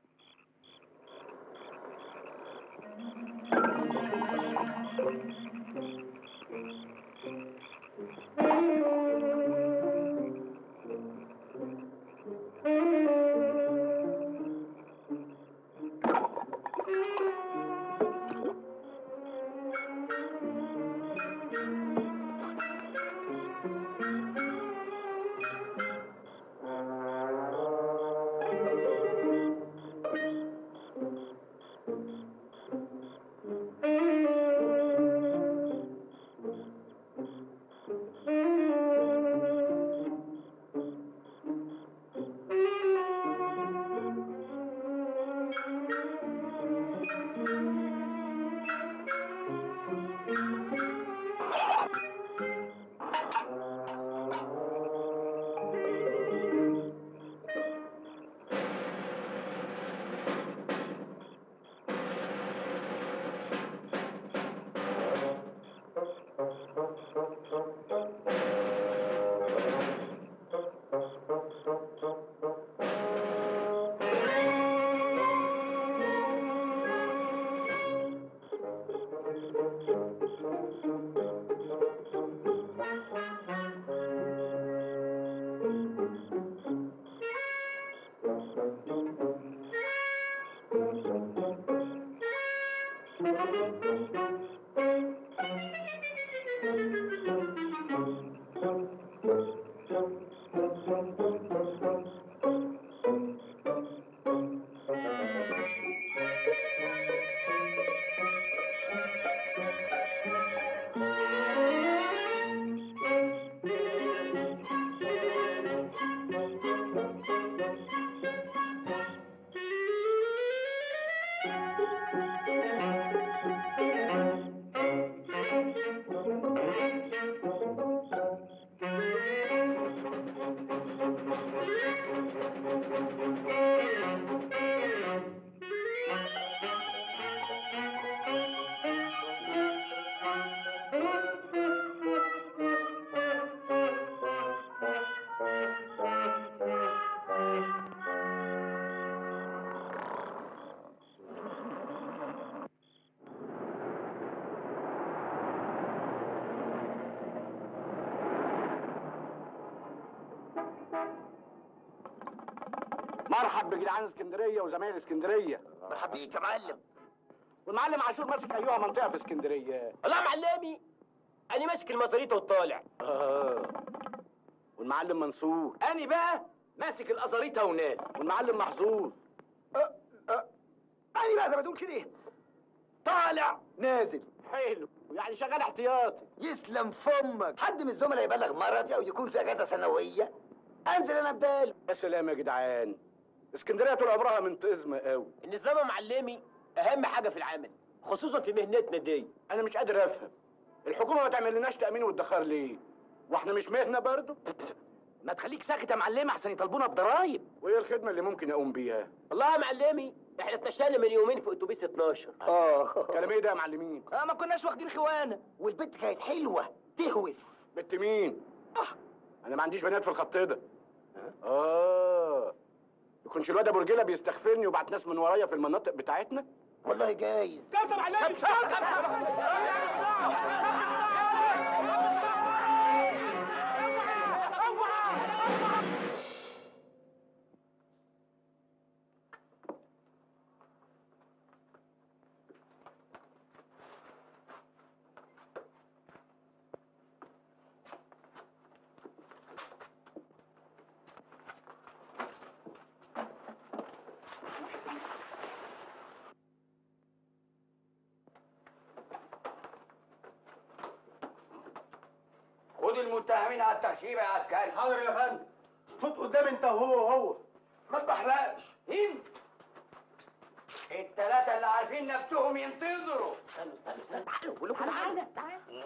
مرحب بجدعان اسكندريه وزمايل اسكندريه مرحب بيك يا معلم والمعلم عاشور ماسك ايها منطقه في اسكندريه والله يا معلمي انا ماسك المزاريطه وطالع اه والمعلم منصور أنا بقى ماسك الأزاريطة وناس والمعلم محظوظ أنا بقى زي ما تقول كده طالع نازل حلو يعني شغال احتياطي يسلم فمك حد من الزملاء يبلغ مرضي او يكون في اجازه سنويه انزل انا بداله يا سلام يا جدعان اسكندريه طول عمرها منتظمه قوي النظام يا معلمي اهم حاجه في العمل خصوصا في مهنتنا دي انا مش قادر افهم الحكومه ما تعمل لناش تامين وادخار ليه واحنا مش مهنه برضه ما تخليك ساكت يا معلم احسن يطالبونا بضرايب وايه الخدمه اللي ممكن اقوم بيها والله يا معلمي احنا اتنشأنا من يومين في اتوبيس 12 اه كلام ايه ده يا معلمين آه ما كناش واخدين خوانه والبنت كانت حلوه تهوس بنت مين اه انا ما عنديش بنات في الخط ده اه يكونش الواد ابو رجيله بيستغفرني وبعت ناس من ورايا في المناطق بتاعتنا والله جايز كذب عليك خد المتهمين على التخشيب يا عسكري حاضر يا فندم فوت قدام انت وهو وهو ما تبحلقش هند الثلاثة اللي عارفين نفسهم ينتظروا استنوا استنوا استنوا تعالوا بقول لكم تعالوا تعالوا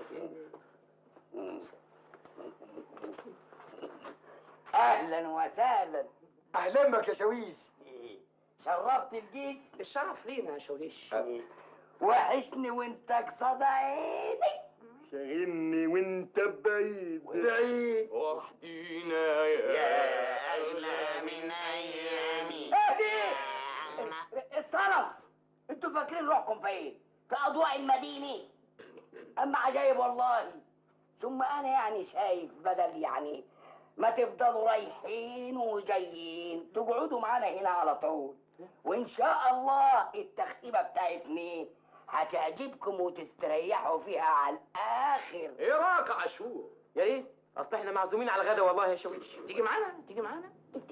اهلا وسهلا اهلا بك يا شويش شرفت الجيش الشرف لينا يا شوليش وحشني وانت قصاد عيني شاغلني وانت بعيد بعيد وحدينا يا أغلى من أيامي هادي الصلص انتوا فاكرين روحكم فين؟ في أضواء المدينة أما عجايب والله ثم أنا يعني شايف بدل يعني ما تفضلوا رايحين وجايين تقعدوا معانا هنا على طول وإن شاء الله التخيبة بتاعتني هتعجبكم وتستريحوا فيها على الآخر ايه رايك يا عاشور يا ريت اصل احنا معزومين على الغدا والله يا شويش تيجي معانا تيجي معانا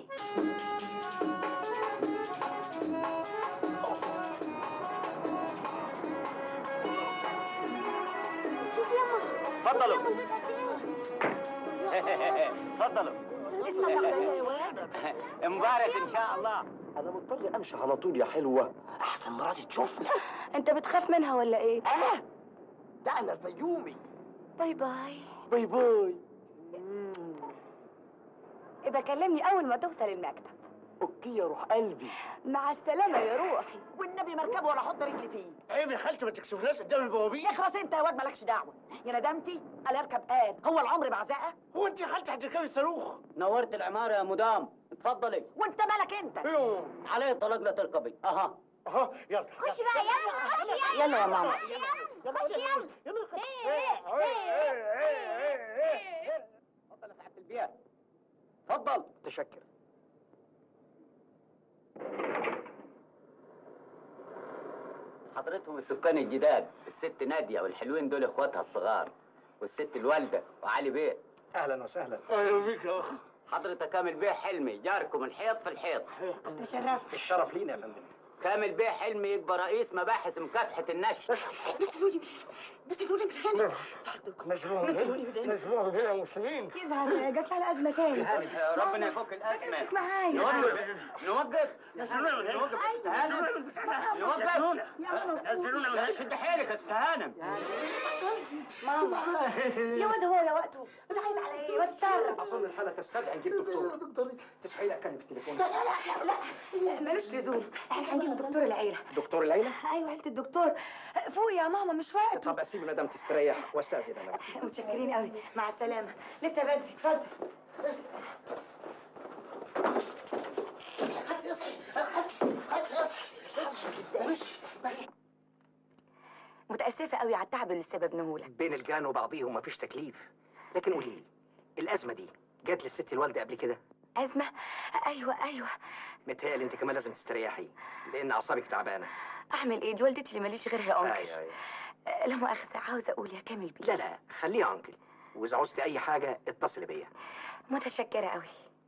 شوف يما اتفضلوا اتفضلوا لسه تاخدها يا واد مبارك ان شاء الله انا مضطر امشي على طول يا حلوه احسن مراتي تشوفنا انت بتخاف منها ولا ايه انا ده انا الفيومي باي باي باي باي يبقى كلمني اول ما توصل المكتب اوكي يا روح قلبي مع السلامه يا روحي والنبي مركبه ولا حط رجلي فيه عيب يا خالتي ما تكسفناش قدام البوابين اخرس انت يا واد مالكش دعوه يا ندمتي قال اركب قال هو العمر بعزقه هو انت يا خالتي هتركبي الصاروخ نورت العماره يا مدام اتفضلي وانت مالك انت علي الطلاق لا تركبي اها اها يلا خش بقى يلا خش يلا يلا يا ماما خش يلا يلا اتفضل يا سعاده البيئه اتفضل تشكر حضرتهم السكان الجداد الست ناديه والحلوين دول اخواتها الصغار والست الوالده وعلي بيه اهلا وسهلا اهلا بيك يا اخ حضرتك كامل بيه حلمي جاركم الحيط في الحيط تشرفت الشرف لينا يا فندم كامل بيه حلمي يبقى رئيس مباحث مكافحه النشر نزلوني من هنا نزلوني من هنا نزلوني من هنا نزلوها هنا يا مسلمين يظهر جات لها الازمه تاني ربنا يفك الازمه خليك معايا نوقف نوقف نزلونا من هنا نوقف نزلونا من هنا نوقف نزلونا من هنا شد حيلك يا ست هانم ماما يا واد هو يا وقته بتعيط على ايه بتصرف اظن الحاله تستدعي نجيب دكتور دكتور تصحي لي اتكلم في التليفون لا لا لا لا لا ملوش لزوم احنا هنجيب دكتور العيله دكتور العيله ايوه عيله الدكتور فوق يا ماما مش وقته طب اسيب المدام تستريح واستاذن انا متشكرين قوي مع السلامه لسه بدري اتفضل متأسفة قوي على التعب اللي سببناه لك بين الجيران وبعضيهم مفيش تكليف لكن قولي لي الازمه دي جات للست الوالده قبل كده أزمة أيوة أيوة متهيألي انت كمان لازم تستريحي لان اعصابك تعبانه أعمل إيه دي والدتي اللي ماليش غيرها يا أنكل ايوه ايوه آه، لا مؤاخذة عاوزة أقول يا كامل بيه لا لا خليها انكل واذا عوزتي اي حاجه اتصلي بيا متشكرة قوي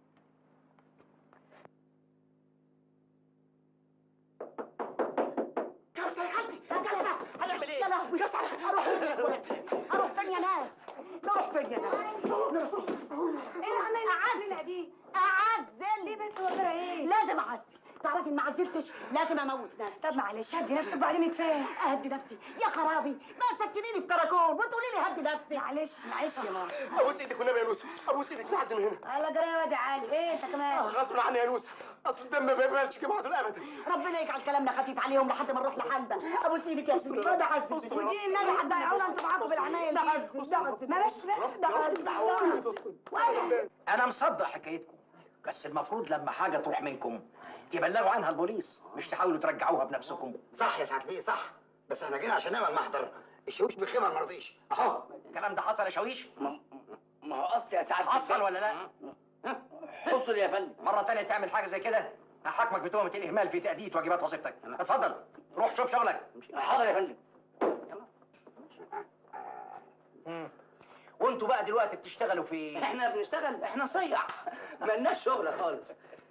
كارثة يا خالتي كارثة هنعمل ايه؟ يا لهوي كارثة اروح فين اروح فين يا ناس؟ نروح فين يا ناس؟ نروح إيه اللي عمال أعزل دي؟ اعزل ليه بس هو جرى إيه؟ لازم اعزل تعرفي ان ما عزلتش لازم اموت نفسي طب معلش هدي نفسك وبعدين نتفاهم اهدي نفسي يا خرابي ما تسكنيني في كراكون وتقولي لي هدي نفسي معلش معلش يا ماما ابوس ايدك والنبي يا نوسه ابوس ايدك نعزل من هنا الله جرى يا واد علي إيه أنت كمان؟ غصب عني يا نوسه اصل الدم ما بيقبلش كده دول ابدا ربنا يجعل كلامنا خفيف عليهم لحد ما نروح لحالنا ابوس ايدك يا سيدي ده عزل استر يا رب. ودي النبي هتضيعونا أنتوا معاكم بالعناية ده دي عزل ده عزل ما بس بقى ده عزل ده عزل انا مصدق حكايتكم بس المفروض لما حاجه تروح منكم تبلغوا عنها البوليس مش تحاولوا ترجعوها بنفسكم صح يا سعد بيه صح بس احنا جينا عشان نعمل محضر الشوش بخيمه ما رضيش اهو الكلام ده حصل يا شاويش ما هو اصل يا سعد حصل ولا لا حصل يا فندم مره تانية تعمل حاجه زي كده هحاكمك بتهمه الاهمال في تاديه واجبات وظيفتك اتفضل روح شوف شغلك حاضر يا فندم وانتوا بقى دلوقتي بتشتغلوا في احنا بنشتغل احنا صيع مالناش شغل خالص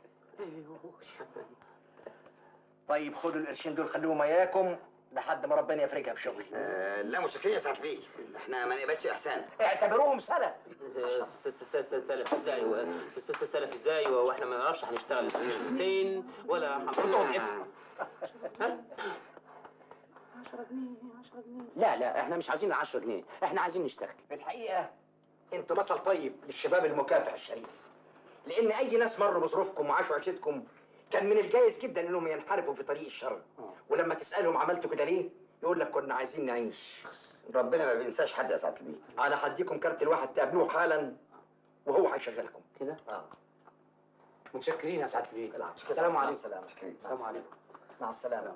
طيب خدوا القرشين دول خليهم وياكم لحد ما ربنا يفرجها بشغل آه لا متشكرين يا سعد بيه احنا ما نقبلش احسان اعتبروهم سلف سلف ازاي و- س- س- سلف ازاي واحنا ما نعرفش هنشتغل فين ولا هنحطهم امتى لا لا احنا مش عايزين 10 جنيه احنا عايزين نشتغل في الحقيقه انتوا مثل طيب للشباب المكافح الشريف لان اي ناس مروا بظروفكم وعاشوا عيشتكم كان من الجايز جدا انهم ينحرفوا في طريق الشر ولما تسالهم عملتوا كده ليه يقول لك كنا عايزين نعيش ربنا ما بينساش حد يا سعد بيه انا هديكم كارت الواحد تقابلوه حالا وهو هيشغلكم كده اه متشكرين يا سعاده البيه السلام السلام مع عليكم السلامه السلام عليكم مع السلامه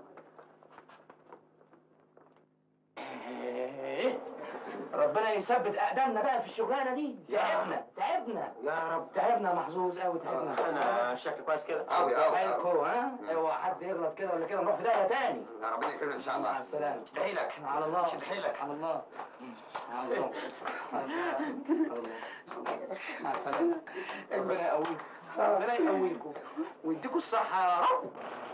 إيه؟ ربنا يثبت اقدامنا بقى في الشغلانه دي تعبنا تعبنا يا رب تعبنا محظوظ قوي تعبنا انا شكلي كويس كده أوي، أوي، أوي. حيلكوا ها اوعى حد يغلط كده ولا كده نروح في داهيه تاني يا ربنا يكرمنا ان شاء مع الله السلامه شد حيلك على الله شد حيلك على الله على الله على الله مع السلامه ربنا يقويكم ربنا يقويكم ويديكم الصحه يا رب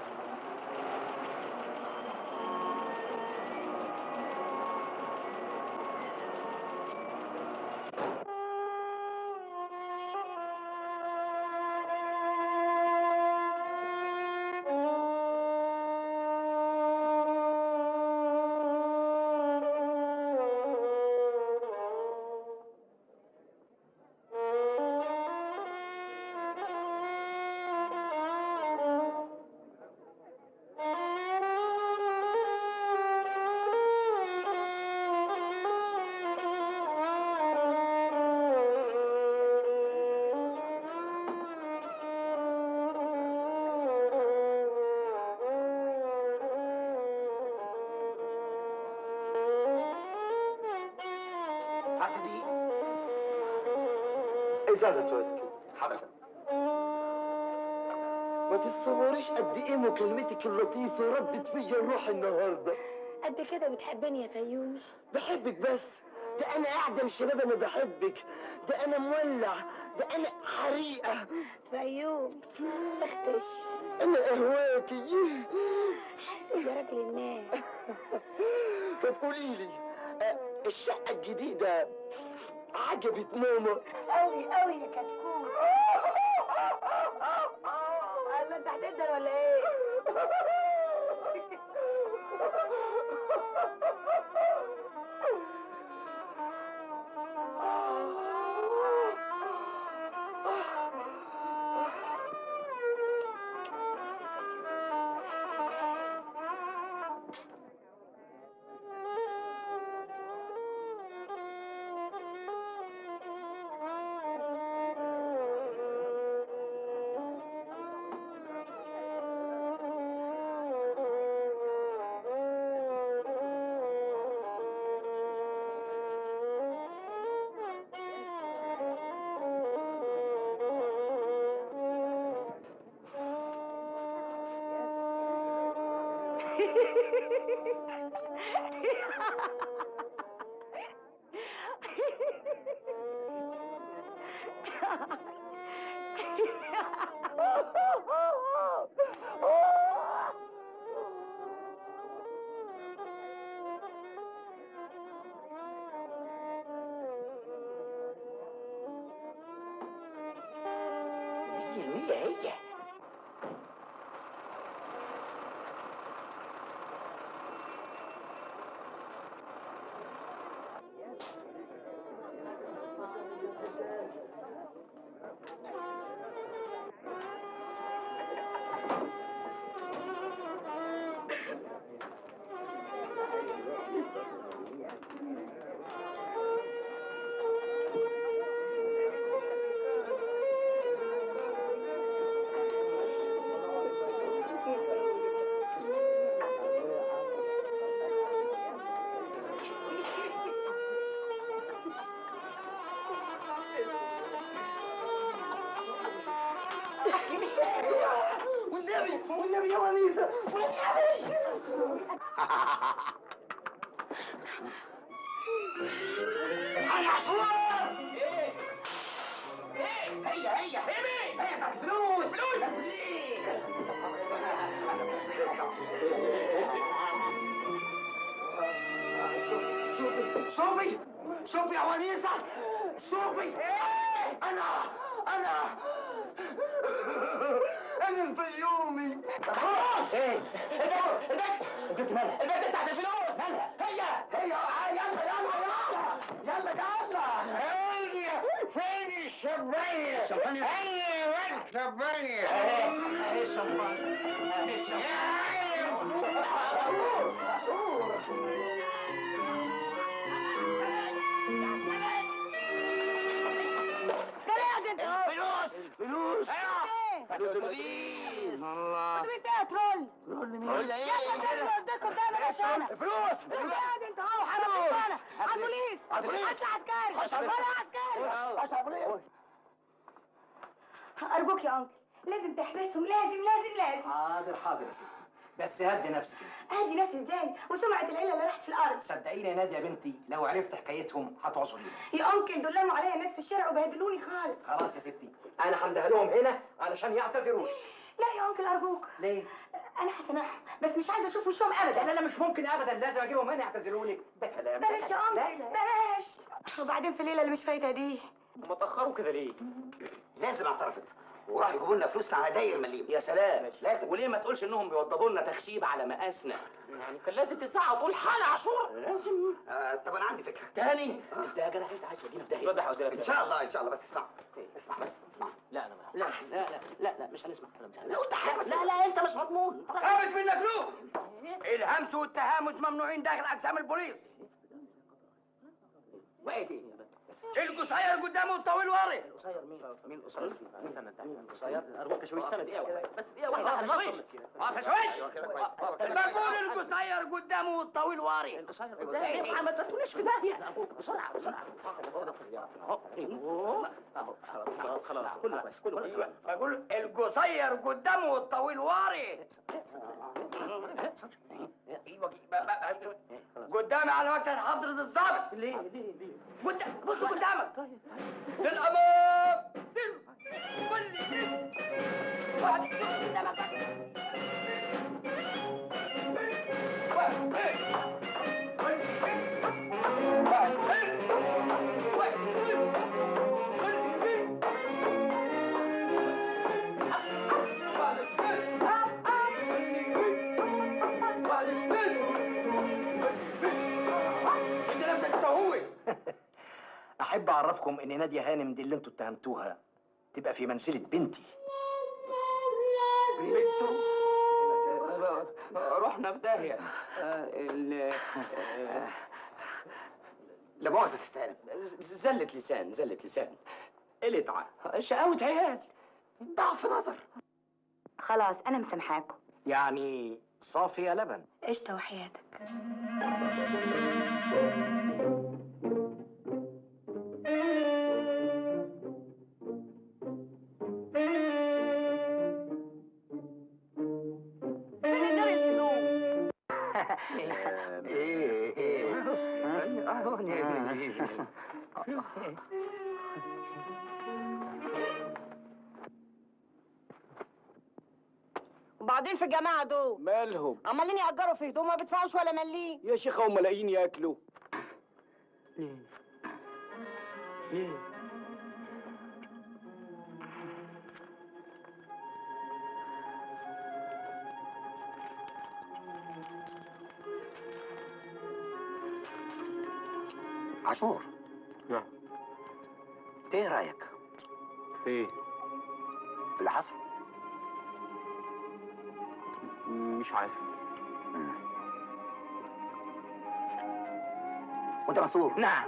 سعد بيه ازازه ويسكي حاضر ما تتصوريش قد ايه مكالمتك اللطيفه ردت فيا الروح النهارده قد كده بتحبني يا فيومي بحبك بس ده انا اعدم شباب انا بحبك ده انا مولع ده انا حريقه فيوم اختش انا اهواكي حاسب يا راجل الناس طب قولي لي آه، الشقه الجديده عجبت ماما قوي قوي يا كتكوت الله انت هتقدر ولا ايه؟ مية مية هي والنبي والنبي يا ونيسة والنبي هيا عاشور هيا هيا هيا هيا بتاعت فلوس فلوس شوفي شوفي شوفي يا ونيسة شوفي انا انا انا الفيومي خلاص ايه البنت البنت البنت مالها البنت بتاعت الفلوس مالها هيا هيا يلا يلا يلا يلا يلا هيا فين الشمبانيا الشمبانيا؟ هيا وين الشمبانيا اهي الشمبانيا اهي الشمبانيا فلوس فلوس فلوس اتوبيس الله اتوبيس ايه يا ترول؟ ترول مين ترول ولا يا ايه سلام اللي وديكوا ده مالهاش انا فلوس انت قاعد انت اهو حرام انا على البوليس على البوليس. انت عسكري خش على ولا البوليس. عسكري ارجوك يا انكل لازم تحبسهم لازم لازم لازم حاضر حاضر يا ستي بس هدي نفسك ادي نفسي ازاي وسمعه العيله اللي راحت في الارض صدقيني يا ناديه يا بنتي لو عرفت حكايتهم هتعذريني يا انكل دول لموا عليا ناس في الشارع وبهدلوني خالص خلاص يا ستي انا هندهلهم لهم هنا علشان يعتذروا لي. لا يا انكل ارجوك ليه انا هسامحهم بس مش عايزه اشوف وشهم ابدا لا لا لا مش ممكن ابدا لازم اجيبهم هنا يعتذروا لي ده كلام ده بلاش يا كلام. لا، انكل لا. بلاش وبعدين في الليله اللي مش فايته دي هم اتاخروا كده ليه؟ لازم اعترفت وراح يجيبوا لنا فلوسنا على داير مليم يا سلام لازم وليه ما تقولش انهم بيوضبوا لنا تخشيب على مقاسنا يعني كان لازم تسعى وتقول حالة عاشور لازم آه طب انا عندي فكره تاني انت يا جدع انت عايز تودينا في داهيه اتفضل هودي لك ان شاء الله ان شاء الله بس اسمع اسمع بس اسمع لا انا ما لا لا لا لا لا مش هنسمع انا مش هنسمع لو انت حاجه لا لا انت مش مضمون ثابت منك له الهمس والتهامش ممنوعين داخل اقسام البوليس وايه دي القصير قدامه والطويل ورا القصير مين مين القصير استنى انت القصير ارجوك يا شويش استنى دقيقة واحدة بس دقيقة واحدة واقف هنوصل شويش واقف شويش بقول القصير قدامه والطويل ورا القصير قدام افهم ما تدخلش في داهيه بسرعه بسرعه اهو اهو خلاص خلاص كله كويس كله كويس بقول القصير قدامه والطويل ورا ايوه ب- ب- قدامي على مكتب حضرة الظابط ليه ليه ليه قدام بص قدامك للأمام سلم كل سلم واحد بص قدامك واحد اثنين واحد اثنين واحد اثنين واحد اثنين انت نفسك انت هو احب اعرفكم ان ناديه هانم دي اللي انتوا اتهمتوها تبقى في منزله بنتي بنته رحنا في داهيه آه، ال- آه، لا مؤاخذه ست هانم زله لسان زله لسان قلة عقل شقاوة عيال ضعف نظر خلاص انا مسامحاكم يعني صافية لبن قشطه وحياتك فين رجال الهدوم ايه ايه وبعدين في الجماعه دول مالهم عمالين يأجروا في هدوم ما بيدفعوش ولا مليم يا شيخة هم لاقيين ياكلوا ليه ليه عاشور نعم انت ايه رايك ايه في اللي حصل مش عارف وانت منصور نعم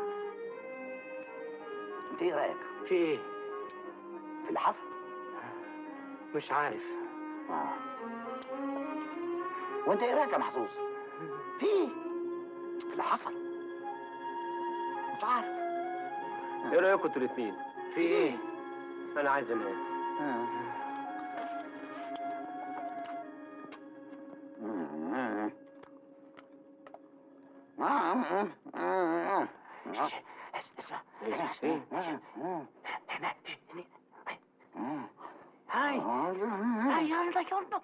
انت ايه رايك في ايه في اللي حصل مش عارف آه. وانت ايه رايك يا محظوظ في ايه في اللي حصل مش عارف ايه رايكم انتوا الاثنين في ايه انا عايز انام اسمع اسمع هنا هاي هاي يلا يلا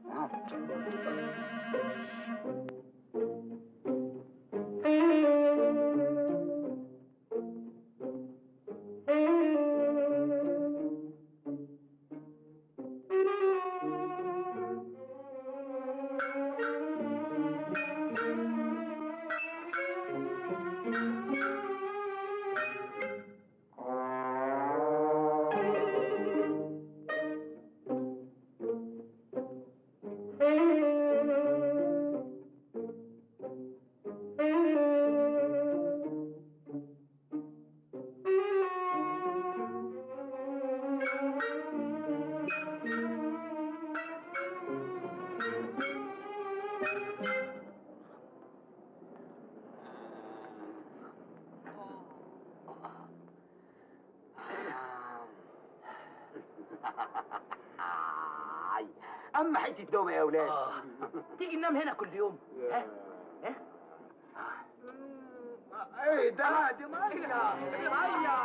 اما حته نوم يا اولاد تيجي ننام هنا كل يوم ها ها ايه ده دي ميه دي ميه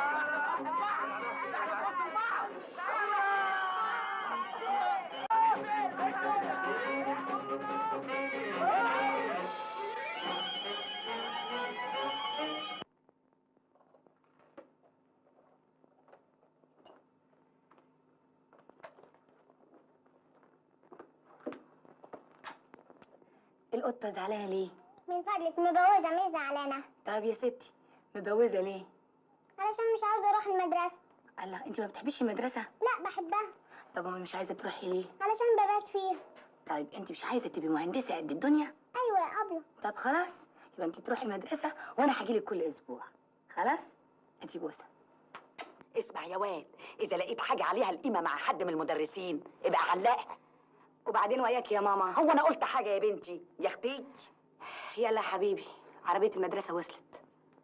القطه زعلانه ليه من فضلك مبوزة مش زعلانة طب يا ستي مبوزه ليه علشان مش عاوزة أروح المدرسة الله انت ما بتحبيش المدرسه لا بحبها طب أمال مش عايزه تروحي ليه علشان ببات فيها طيب انت مش عايزه تبقي مهندسه قد الدنيا أيوة يا أبلة طب خلاص يبقى انت تروحي المدرسه وانا هجيلك كل اسبوع خلاص انت بوسه اسمع يا واد اذا لقيت حاجه عليها القيمه مع حد من المدرسين ابقى علقها وبعدين وياك يا ماما هو انا قلت حاجه يا بنتي يا اختي يلا يا حبيبي عربيه المدرسه وصلت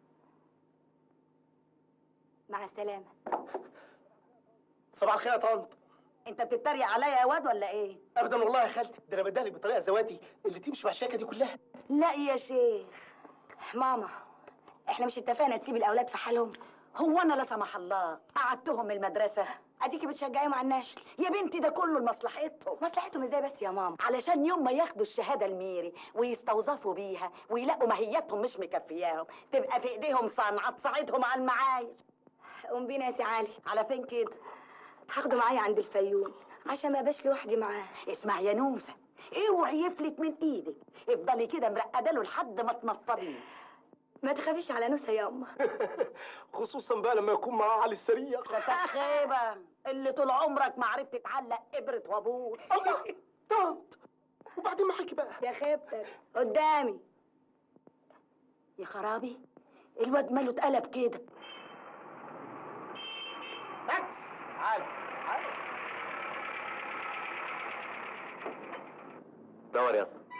مع السلامه صباح الخير يا طنط انت بتتريق عليا يا واد ولا ايه ابدا والله يا خالتي ده انا بدالك بطريقه زواتي اللي تمشي مع الشركه دي كلها لا يا شيخ ماما احنا مش اتفقنا تسيب الاولاد في حالهم هو انا لا سمح الله قعدتهم من المدرسه اديكي بتشجعيهم على النشل يا بنتي ده كله لمصلحتهم مصلحتهم ازاي بس يا ماما علشان يوم ما ياخدوا الشهاده الميري ويستوظفوا بيها ويلاقوا ماهيتهم مش مكفياهم تبقى في ايديهم صنعه تساعدهم على المعايش قوم بينا يا سي علي على فين كده هاخده معايا عند الفيوم عشان ما بقاش لوحدي معاه اسمعي يا نوسه اوعي يفلت من ايدك افضلي كده مرقده له لحد ما تنفضيه ما تخافيش على نوسه يا امه خصوصا بقى لما يكون معاه علي السريع خيبه اللي طول عمرك ما عرفت تعلق ابره وابوس الله طنط وبعدين معاكي بقى يا خيبتك قدامي يا خرابي الواد ماله اتقلب كده بس تعال تعال دور يا اسطى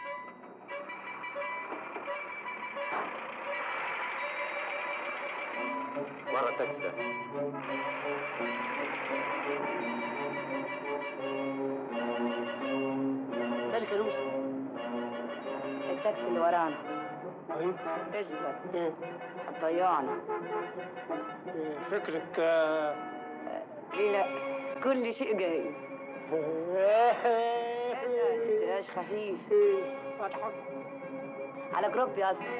بره التاكسي ده مالك يا نوسه التاكسي اللي ورانا اثبت هتضيعنا فكرك ليه لا كل شيء جايز متبقاش خفيف على جروب يا اسطى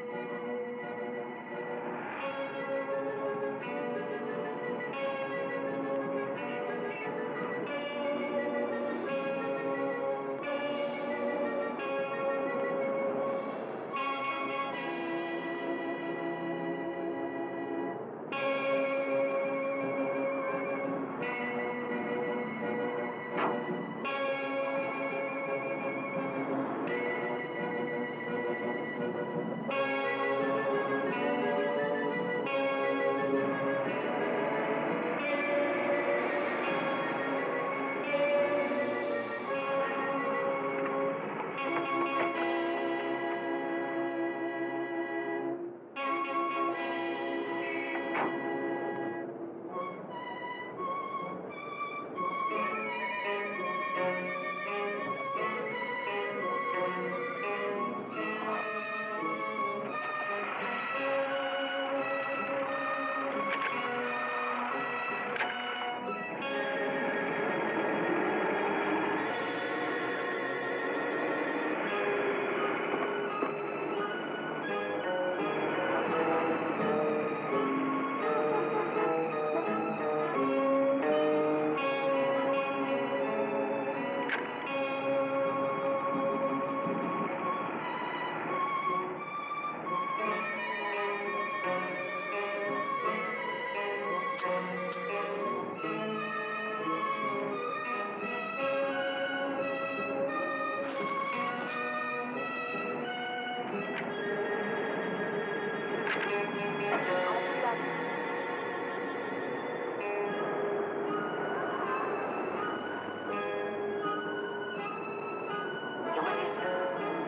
يا واد اسمع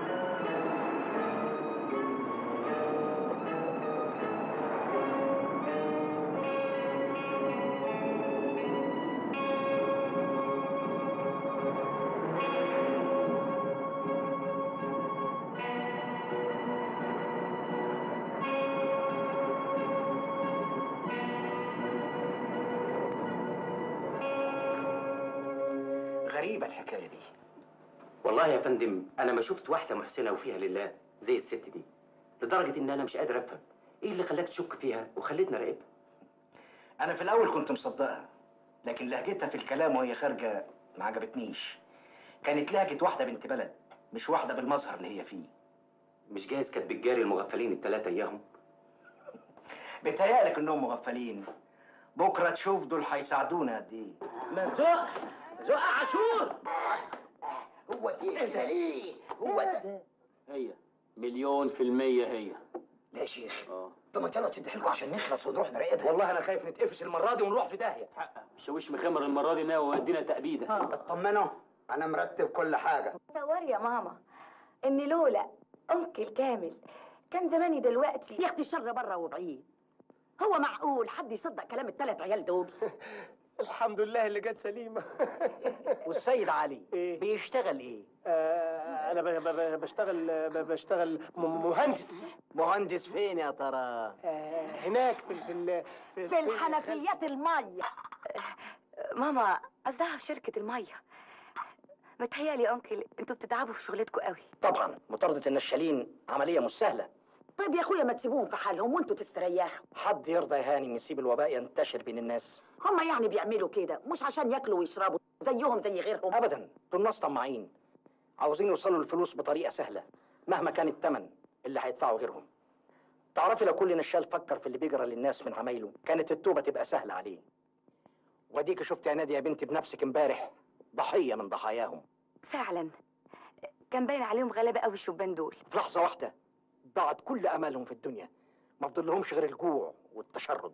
غريبه الحكايه دي والله يا فندم انا ما شفت واحده محسنه وفيها لله زي الست دي لدرجه ان انا مش قادر افهم ايه اللي خلاك تشك فيها وخلتني اراقبها انا في الاول كنت مصدقها لكن لهجتها في الكلام وهي خارجه ما عجبتنيش كانت لهجه واحده بنت بلد مش واحده بالمظهر اللي هي فيه مش جايز كانت بتجاري المغفلين الثلاثه اياهم بيتهيألك انهم مغفلين بكره تشوف دول هيساعدونا قد ايه مرزوق زق عاشور هو دي كده ايه هو ده هي مليون في المية هي لا يا شيخ اه طب ما يلا تدي حيلكم عشان نخلص ونروح نراقبها والله انا خايف نتقفش المره دي ونروح في داهيه الشاويش مخمر المرة دي ناوي يودينا تأبيدة اطمنوا انا مرتب كل حاجه تصوري يا ماما ان لولا انكل كامل كان زماني دلوقتي يا اختي الشر بره وبعيد هو معقول حد يصدق كلام الثلاث عيال دول الحمد لله اللي جت سليمه والسيد علي إيه؟ بيشتغل ايه آه انا ب- ب- ب- بشتغل ب- بشتغل م- مهندس مهندس فين يا ترى آه هناك في ال- في ال- في, في الحنفيات الميه ماما قصدها في شركة المية متهيألي يا أنكل انتوا بتتعبوا في شغلتكم قوي طبعا مطاردة النشالين عملية مش سهلة طيب يا اخويا ما تسيبوهم في حالهم وانتوا تستريحوا حد يرضى يا هاني نسيب الوباء ينتشر بين الناس هما يعني بيعملوا كده مش عشان ياكلوا ويشربوا زيهم زي غيرهم ابدا دول ناس طماعين عاوزين يوصلوا للفلوس بطريقة سهلة مهما كان الثمن اللي هيدفعه غيرهم تعرفي لو كل نشال فكر في اللي بيجرى للناس من عمايله كانت التوبة تبقى سهلة عليه وديك شفت يا نادي يا بنتي بنفسك امبارح ضحية من ضحاياهم فعلا كان باين عليهم غلابة قوي الشبان دول في لحظة واحدة ضاعت كل أمالهم في الدنيا ما فضل لهمش غير الجوع والتشرد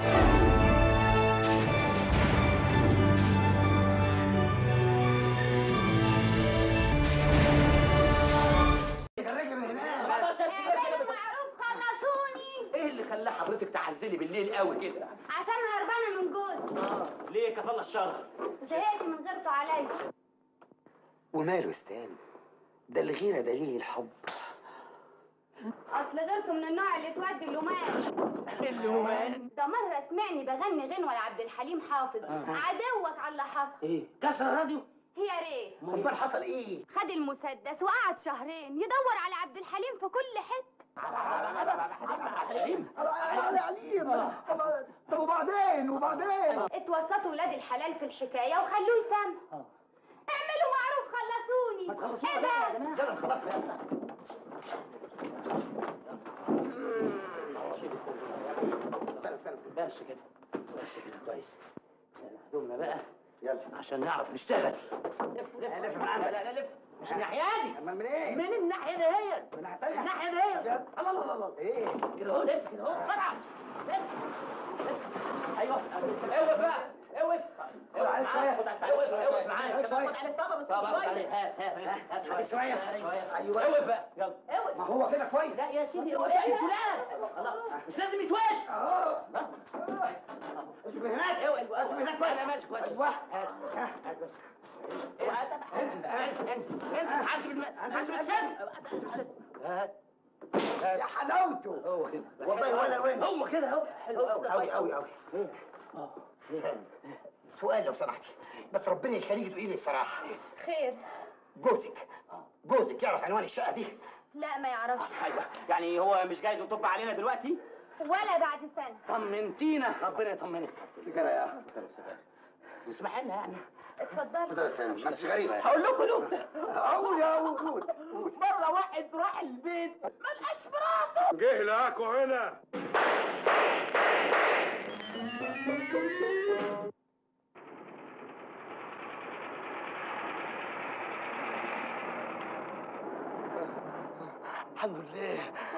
معروف خلصوني ايه اللي خلى حضرتك تعزلي بالليل قوي كده عشان هربانه من جوزي ليه كفالة الشر زهقت من غيرته عليا وماله استاذ ده الغيرة دليل الحب اصل غيرته من النوع اللي تودي اللومان اللومان ده مره سمعني بغني غنوه لعبد الحليم حافظ آه. عدوك على اللي حصل ايه كسر الراديو يا ريت امال حصل ايه؟ خد المسدس وقعد شهرين يدور على عبد الحليم في كل حته عليم عليم طب وبعدين وبعدين اتوسطوا ولاد الحلال في الحكايه وخلوه يسامح اعملوا معروف خلصوني ايه ده بس كده بس كده كويس هدومنا بقى يلا عشان نعرف نشتغل لف من عندك. لا لا لا لف مش الناحية دي امال من ايه؟ من الناحية ديت من الناحية التانية الناحية ديت يلا. الله الله الله ايه؟ كده اهو لف كده اهو بسرعة لف لف ايوه اوقف بقى اوقف عليك شوية. اوقف اوقف معايا عليك شوية. خد عليك طبعا بس شوية هات هات هات عليك شوية. هات شوية أيوة. اوقف بقى يلا اوقف ما هو كده كويس لا يا سيدي اوقف انتوا لا الله مش لازم يتوقف اهو امسك من هناك اوقف امسك من هناك كويس انا ماشي كويس أيوة. هات هات بس انزل انزل انزل انزل حاسب الم... حاسب السن حاسب السن هات هات يا حلاوته هو كده والله ولا ونش هو كده اهو حلو قوي قوي قوي قوي سؤال لو سمحتي بس ربنا يخليكي تقولي لي بصراحه خير جوزك جوزك يعرف عنوان الشقه دي لا ما يعرفش ايوه يعني هو مش جايز يطب علينا دلوقتي ولا بعد سنه طمنتينا ربنا يطمنك سيجاره يا اخي اسمح لنا يعني اتفضل اتفضل يا استاذ ما انتش غريبه هقول لكم نكته قول يا قول مره واحد راح البيت ما لقاش مراته جه لقاكوا هنا الحمد لله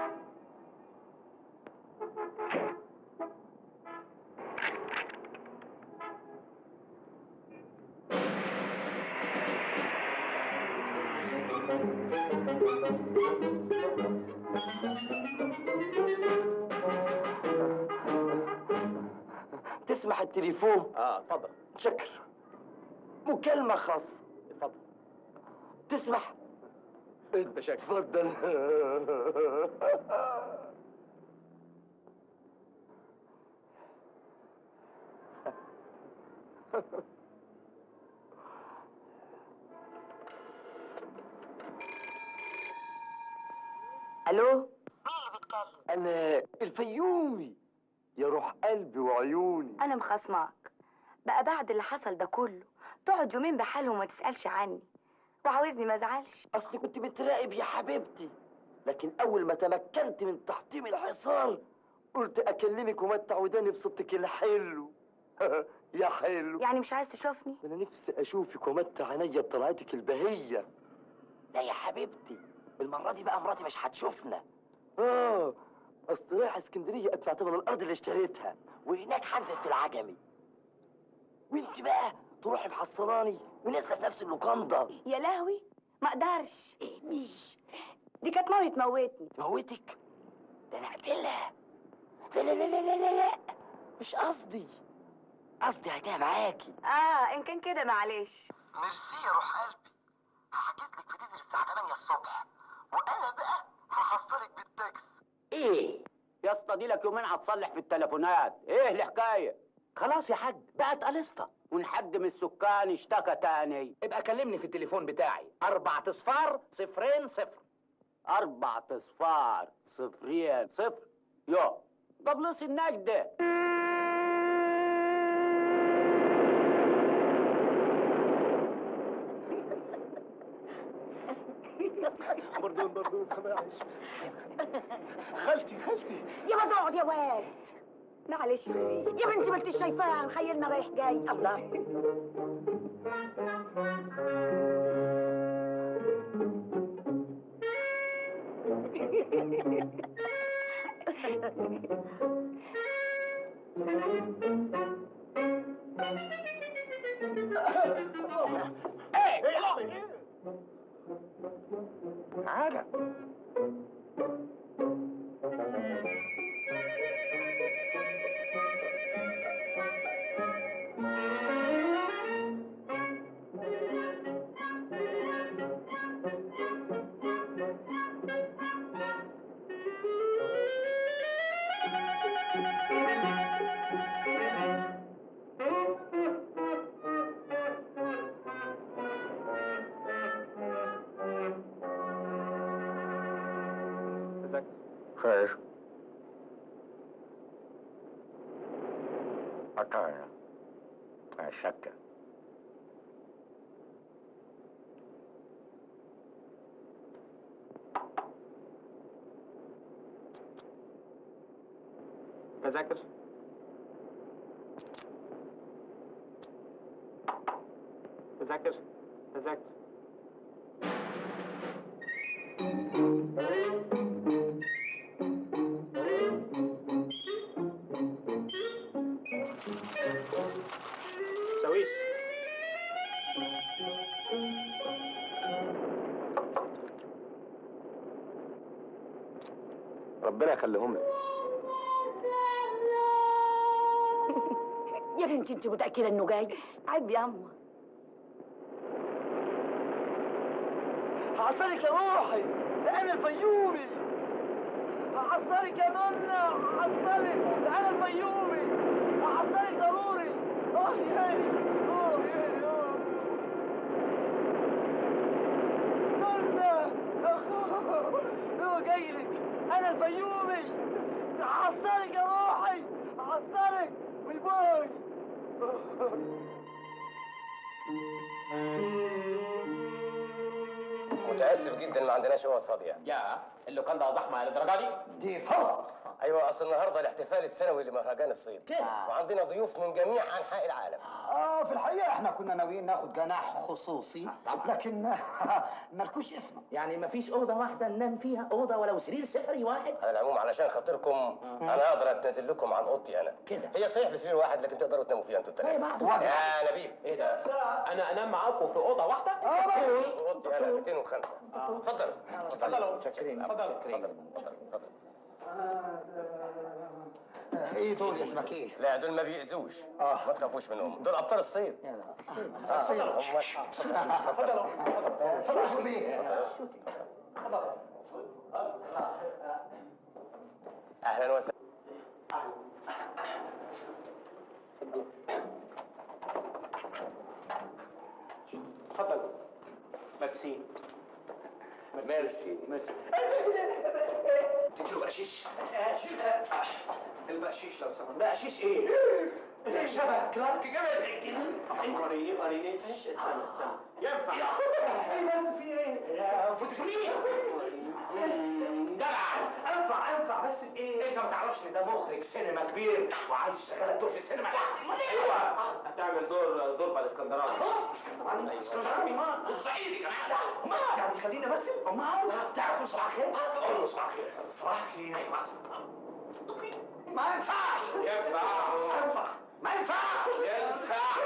تسمح التليفون اه اتفضل شكر مكالمة خاصة اتفضل تسمح انت شكل اتفضل الو انا الفيومي يا روح قلبي وعيوني انا مخصماك بقى بعد اللي حصل ده كله تقعد يومين بحالهم وما تسالش عني وعاوزني ما ازعلش اصلي كنت متراقب يا حبيبتي لكن اول ما تمكنت من تحطيم الحصار قلت اكلمك ومتع وداني بصوتك الحلو يا حلو يعني مش عايز تشوفني انا نفسي اشوفك ومتع عينيا بطلعتك البهيه لا يا حبيبتي المره دي بقى مراتي مش هتشوفنا اه اصل رايح اسكندريه ادفع ثمن الارض اللي اشتريتها وهناك هنزل في العجمي وانت بقى تروحي محصلاني ونازله في نفس اللوكاندا يا لهوي ما اقدرش مش دي كانت ناويه تموتني تموتك ده انا اقتلها لا لا لا لا لا لا لا مش قصدي قصدي هجاها معاكي اه ان كان كده معلش ميرسي يا روح قلبي هحجز لك في ديزل الساعة 8 الصبح وانا بقى هحصلك بالتاكس ايه يا اسطى دي لك يومين هتصلح في التليفونات ايه الحكايه خلاص يا حاج بقت قلصتة والحد من السكان اشتكى تاني ابقى كلمني في التليفون بتاعي أربع اصفار صفرين صفر أربع اصفار صفرين صفر يو قبلص النجدة بردون بردون معلش خالتي خالتي يا ما تقعد يا واد معلش يا بيه يا بنتي ما انتش شايفاه خيلنا رايح جاي الله حاجة خير حكاية شكة تذاكر تذاكر تذاكر شاويش ربنا يخليهم لك يا بنتي انت متأكدة انه جاي عيب يا اما هعصرك يا روحي ده انا الفيومي هعصرك يا نونا هعصرك ده انا الفيومي هعصرك ضروري اه ياني اه ياني اه نونا اه جاي لك انا الفيومي هعصرك يا روحي هعصرك باي باي متاسف جدا ما عندناش اوض فاضيه يا اللوكان ده زحمه للدرجه دي دي فرق ايوه اصل النهارده الاحتفال السنوي لمهرجان الصيد كده. وعندنا ضيوف من جميع انحاء العالم اه في الحقيقه احنا كنا ناويين ناخد جناح خصوصي لكن مالكوش اسم يعني مفيش أوضة واحدة ننام فيها أوضة ولو سرير سفري واحد على العموم علشان خاطركم انا اقدر اتنازل لكم عن اوضتي انا كده هي صحيح بسرير واحد لكن تقدروا تناموا فيها انتوا الثلاثه بعض. يا نبيل ايه ده انا انام معاكم في اوضه واحده اوضتي انا 205 اتفضل اتفضلوا شاكرين اتفضلوا اتفضل ايه دول اسمك ايه؟ لا دول ما بيأذوش ما تخافوش منهم دول ابطال الصيد آه، هم اتفضلوا اتفضلوا بيه اهلا وسهلا اتفضلوا ميرسي ميرسي ميرسي تديله بقشيش البقشيش لو سمحت بقشيش ايه؟ ده شبه كلارك جبل قريب قريب استنى استنى ينفع ايه بس في ايه؟ فوتوشومية جدع انفع انفع بس بايه؟ انت ما تعرفش ان ده مخرج سينما كبير وعايز يشتغلك دور في السينما ايوه هتعمل دور دور بتاع الاسكندراني اسكندراني اسكندراني ما والصعيدي كمان ما يعني خلينا بس امال تعرفوا صباح الخير؟ قول له صباح الخير صباح الخير ما ينفعش ينفع ينفع ما ينفعش ينفع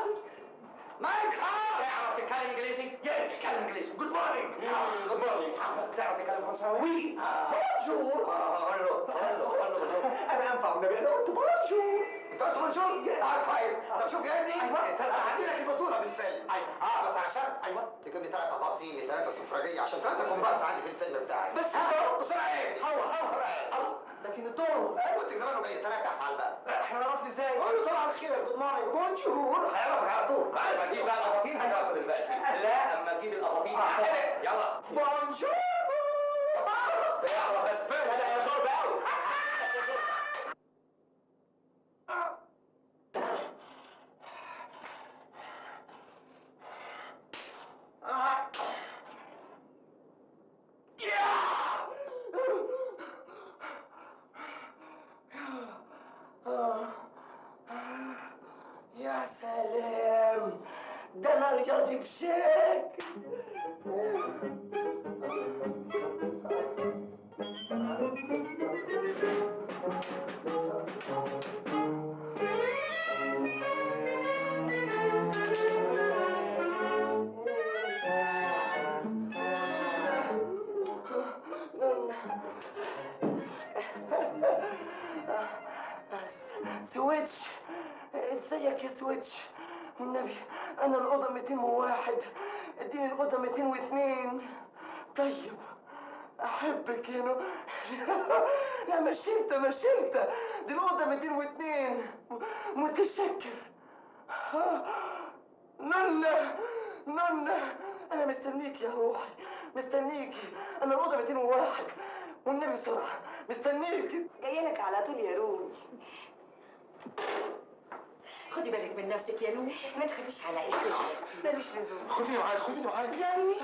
ما ينفعش تعرف تتكلم انجليزي؟ يس تتكلم انجليزي جود مورنينج جود مورنينج تعرف تتكلم فرنساوي؟ وي بونجور قول له قول له قول له انا انفع النبي انا قلت بونجور انت قلت بونجور؟ اه كويس طب شوف يا ابني أيوة. انت هعدي لك البطوله بالفيلم أيوة. اه بس على شرط ايوه تجيب لي ثلاثه باطيني ثلاثه سفرجيه عشان ثلاثه كومبارس عندي في الفيلم بتاعي بس ها؟ بسرعه ايه؟ هوا هوا بسرعه ايه؟ الله، لكن الدور ايوه انت زمانه جاي ثلاثه على الباب احنا عرفنا ازاي قول له صباح الخير جود مورنينج بونجور هيعرفك على طول اما تجيب بقى الاباطيل هتاخد الباقي لا اما تجيب الاباطيل هحرق يلا بونجور يلا بس فين انا يا زور بقى يا سلام ده انا رياضي بشكل سويتش ازيك يا سويتش والنبي انا الاوضه 201 اديني الاوضه 202 طيب احبك يا نو لا مش انت مش انت دي الاوضه 202 متشكر نونا نونا انا مستنيك يا روحي مستنيكي انا الاوضه 201 والنبي بسرعه مستنيكي جايه لك على طول يا رومي خدي بالك من نفسك يا نور ما تخافيش على ايه ملوش لزوم خديني معاك خديني معاك يعني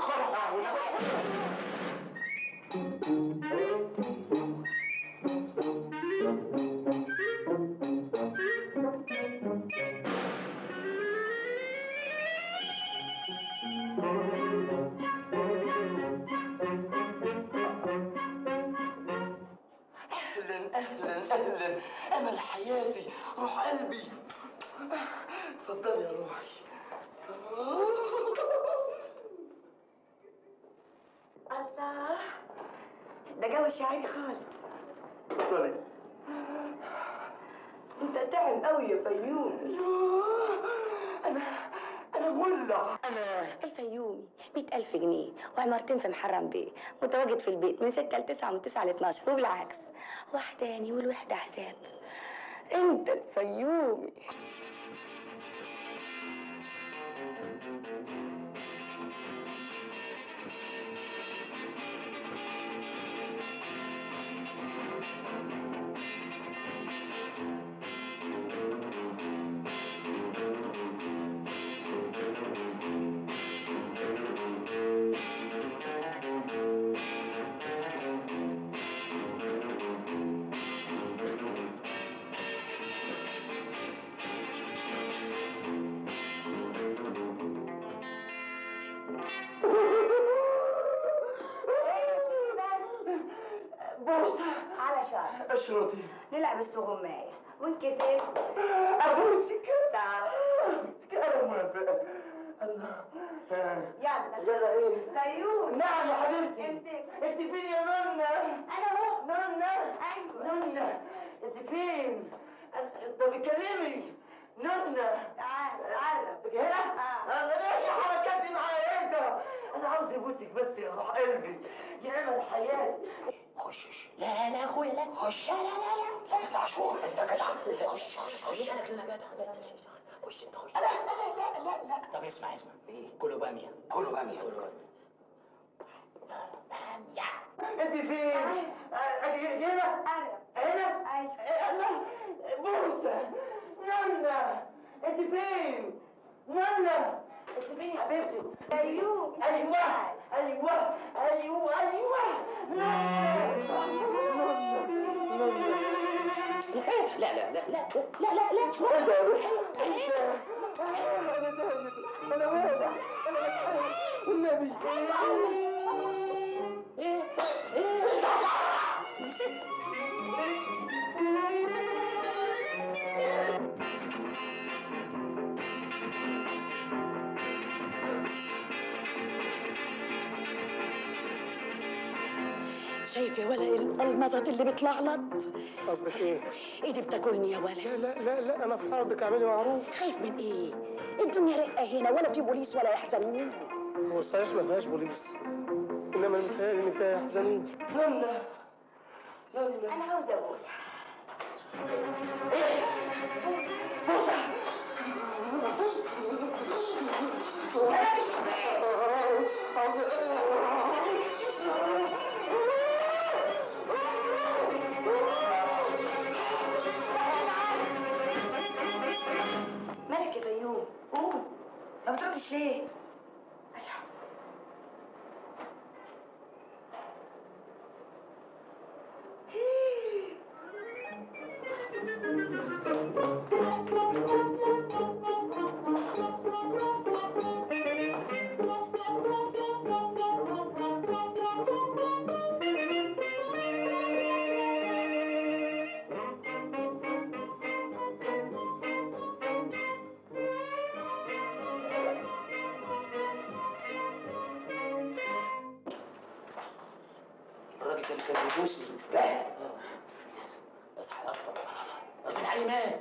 اهلا اهلا اهلا امل حياتي روح قلبي اتفضلي يا روحي الله ده جو شاعري خالص اتفضلي انت تعب قوي يا فيومي انا انا مولع انا الفيومي مئة ألف جنيه وعمارتين في محرم بيه متواجد في البيت من ستة لتسعة ومن تسعة لاتناشر وبالعكس وحداني والوحدة عذاب انت الفيومي بوسه على شعر اشرطي نلعب استغماية وان كسبت ابوسك تعال انا موافق الله يلا يلا ايه فيومي نعم يا حبيبتي امسك انت فين يا نونا انا اهو نونا ايوه نونا انت فين انت بتكلمي نونا تعال عرف هنا آه. انا ماشي حركاتي معايا ايه ده انا عاوز ابوسك بس يا روح قلبي يا امل حياتي خش لا لا اخويا لا خش لا لا لا لا انت عاشور انت جدع خش خش خش بالك انا جدع بس خش انت خش لا لا لا لا لا طب اسمع اسمع كله باميه كله باميه كله باميه انت فين؟ اجي هنا عرف هنا ايوه انا بوسه نونا انت فين؟ نونا انت فين يا حبيبتي؟ فيومي ايوه ايوه ايوه ايوه نونا نونا لا لا لا لا لا لا لا ايه ده؟ ايه ده؟ انا دايب انا واقع انا بتحرك والنبي ايه ايه شايف يا ولا القلمظات اللي بتلعلط قصدك ايه؟ ايدي بتاكلني يا ولا لا لا لا لا انا في عرضك اعملي معروف خايف من ايه الدنيا رقه هنا ولا في بوليس ولا يحزنون هو صحيح ما فيهاش بوليس انما متهيألي ان فيها يحزنين نونا انا عاوزه ابوس مالك يا فيوم قوم ما بتردش ليه الراجل ده اللي كان بيبوسني ده اصحى يا اسطى اصل علي مات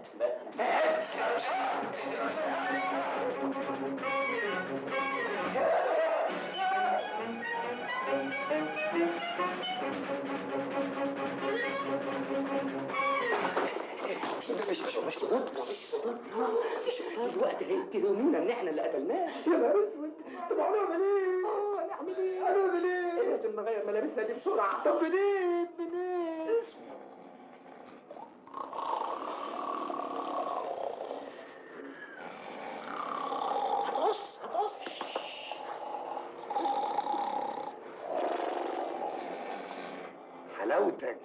مش مش مش مش مش دلوقتي هيتهمونا ان احنا اللي قتلناه يا نهار اسود طب هنعمل ايه؟ هنعمل ايه؟ هنعمل ايه؟ لازم نغير ملابسنا دي بسرعه طب منين؟ منين؟ هتقص هتقص حلاوتك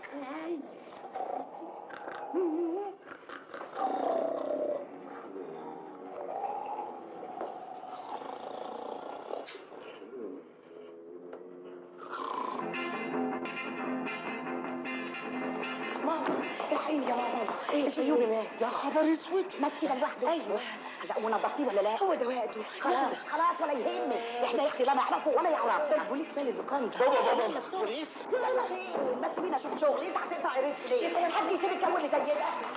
ماما الحقيني يا ماما ايه الفيومي مات يا خبر اسود مات كده لوحده ايوه لا ونضفتيه ولا لا هو ده وقته خلاص خلاص ولا يهمني احنا يا اختي لا نعرفه ولا يعرف ده البوليس مال الدكان ده بابا بابا بوليس يلا فين ما تسيبيني اشوف شغلي انت هتقطع الرزق ليه حد يسيب الجو اللي زي ده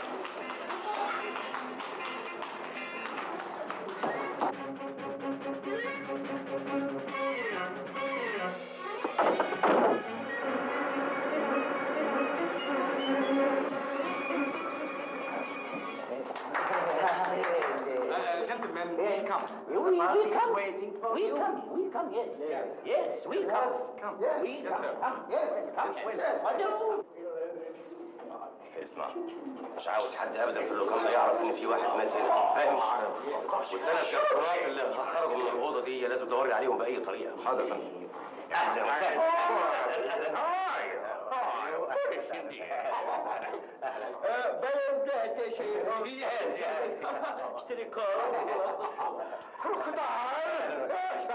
Gentlemen, we come. We, we come. waiting We come, we come, yes. Yes, we come. Come. We Yes, come. sir. Come. Yes, come. Well, اسمع مش عاوز حد ابدا في اللوكان ده يعرف ان في واحد مات هنا فاهم والثلاث كرتونات اللي خرجوا من الاوضه دي لازم توري عليهم باي طريقه حاضر يا فندم اهلا وسهلا اهلا بلد يا شيخ اشتري كار كروكودايل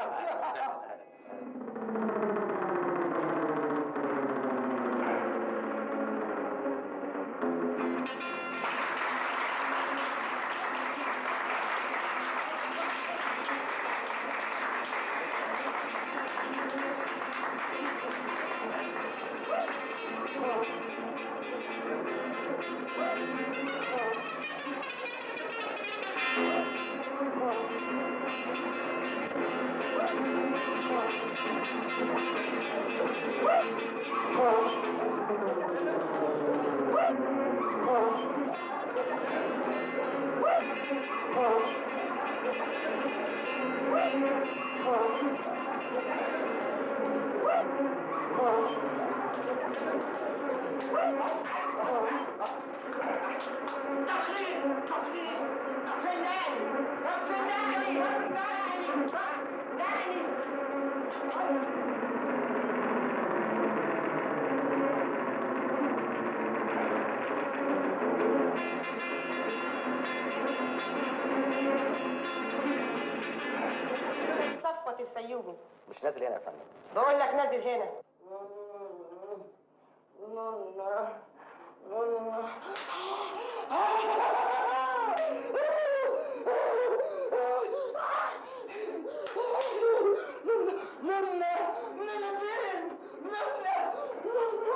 صفوة الفيومي مش نازل هنا يا فندم بقول لك نازل هنا نونا نونا نونا نونا فين؟ نونا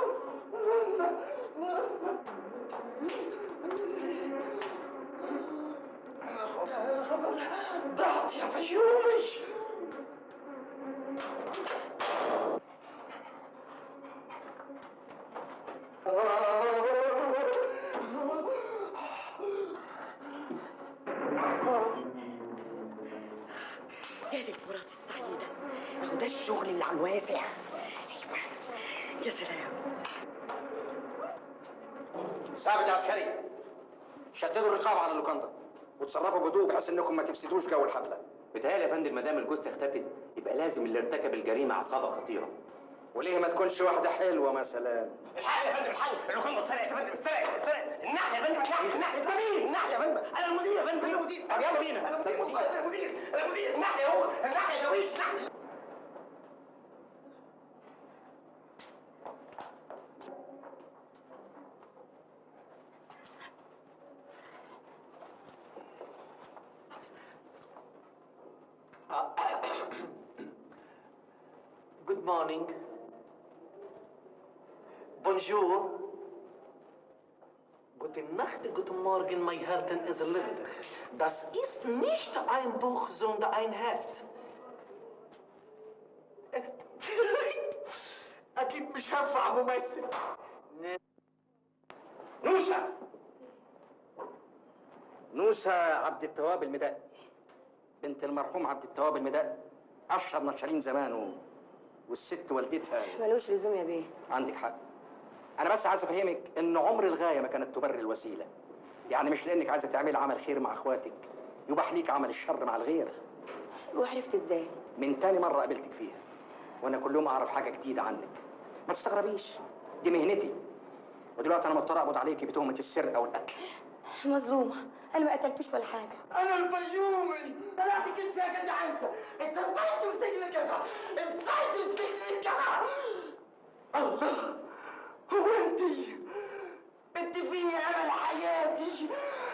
يا للفرص السعيدة اهو ده الشغل اللي على الواسع أيوة. يا سلام ثابت يا عسكري شددوا الرقابة على اللوكاندا وتصرفوا بهدوء بحيث انكم ما تفسدوش جو الحفلة بيتهيألي يا فندم ما دام الجثة اختفت يبقى لازم اللي ارتكب الجريمة عصابة خطيرة وليه ما تكونش واحدة حلوة مثلا الحق يا فندم الحق اللوكاندا اتسرقت يا فندم اتسرقت اتسرقت النحل يا فندم النحل النحل انت مين؟ النحل يا فندم انا المدير يا فندم انا المدير طب يلا بينا. انا المدير والله، انا المدير انا المدير النحل هو النحل يا شاويش النحل Good morning. Bonjour. Guten Nacht, guten Morgen, mein Herzen ist lebendig. Das ist nicht ein Buch, sondern ein Heft. أكيد مش هنفع ممثل. نوسة نوسة عبد التواب المداد بنت المرحوم عبد التواب المداد أشهر نشالين زمان و... والست والدتها ملوش لزوم يا بيه عندك حق أنا بس عايز أفهمك إن عمر الغاية ما كانت تبرر الوسيلة يعني مش لأنك عايزة تعملي عمل خير مع إخواتك يباح ليك عمل الشر مع الغير وعرفت ازاي من تاني مرة قابلتك فيها وأنا كل يوم أعرف حاجة جديدة عنك ما تستغربيش دي مهنتي ودلوقتي أنا مضطر أقبض عليكي بتهمة السرقة والقتل مظلومة انا ما قتلتوش ولا حاجة أنا الفيومي. طلعت كده يا جدع أنت. أنت إزاي تمسكني كده؟ إزاي تمسكني كده؟ الله هو أنت أنت فيني أمل حياتي.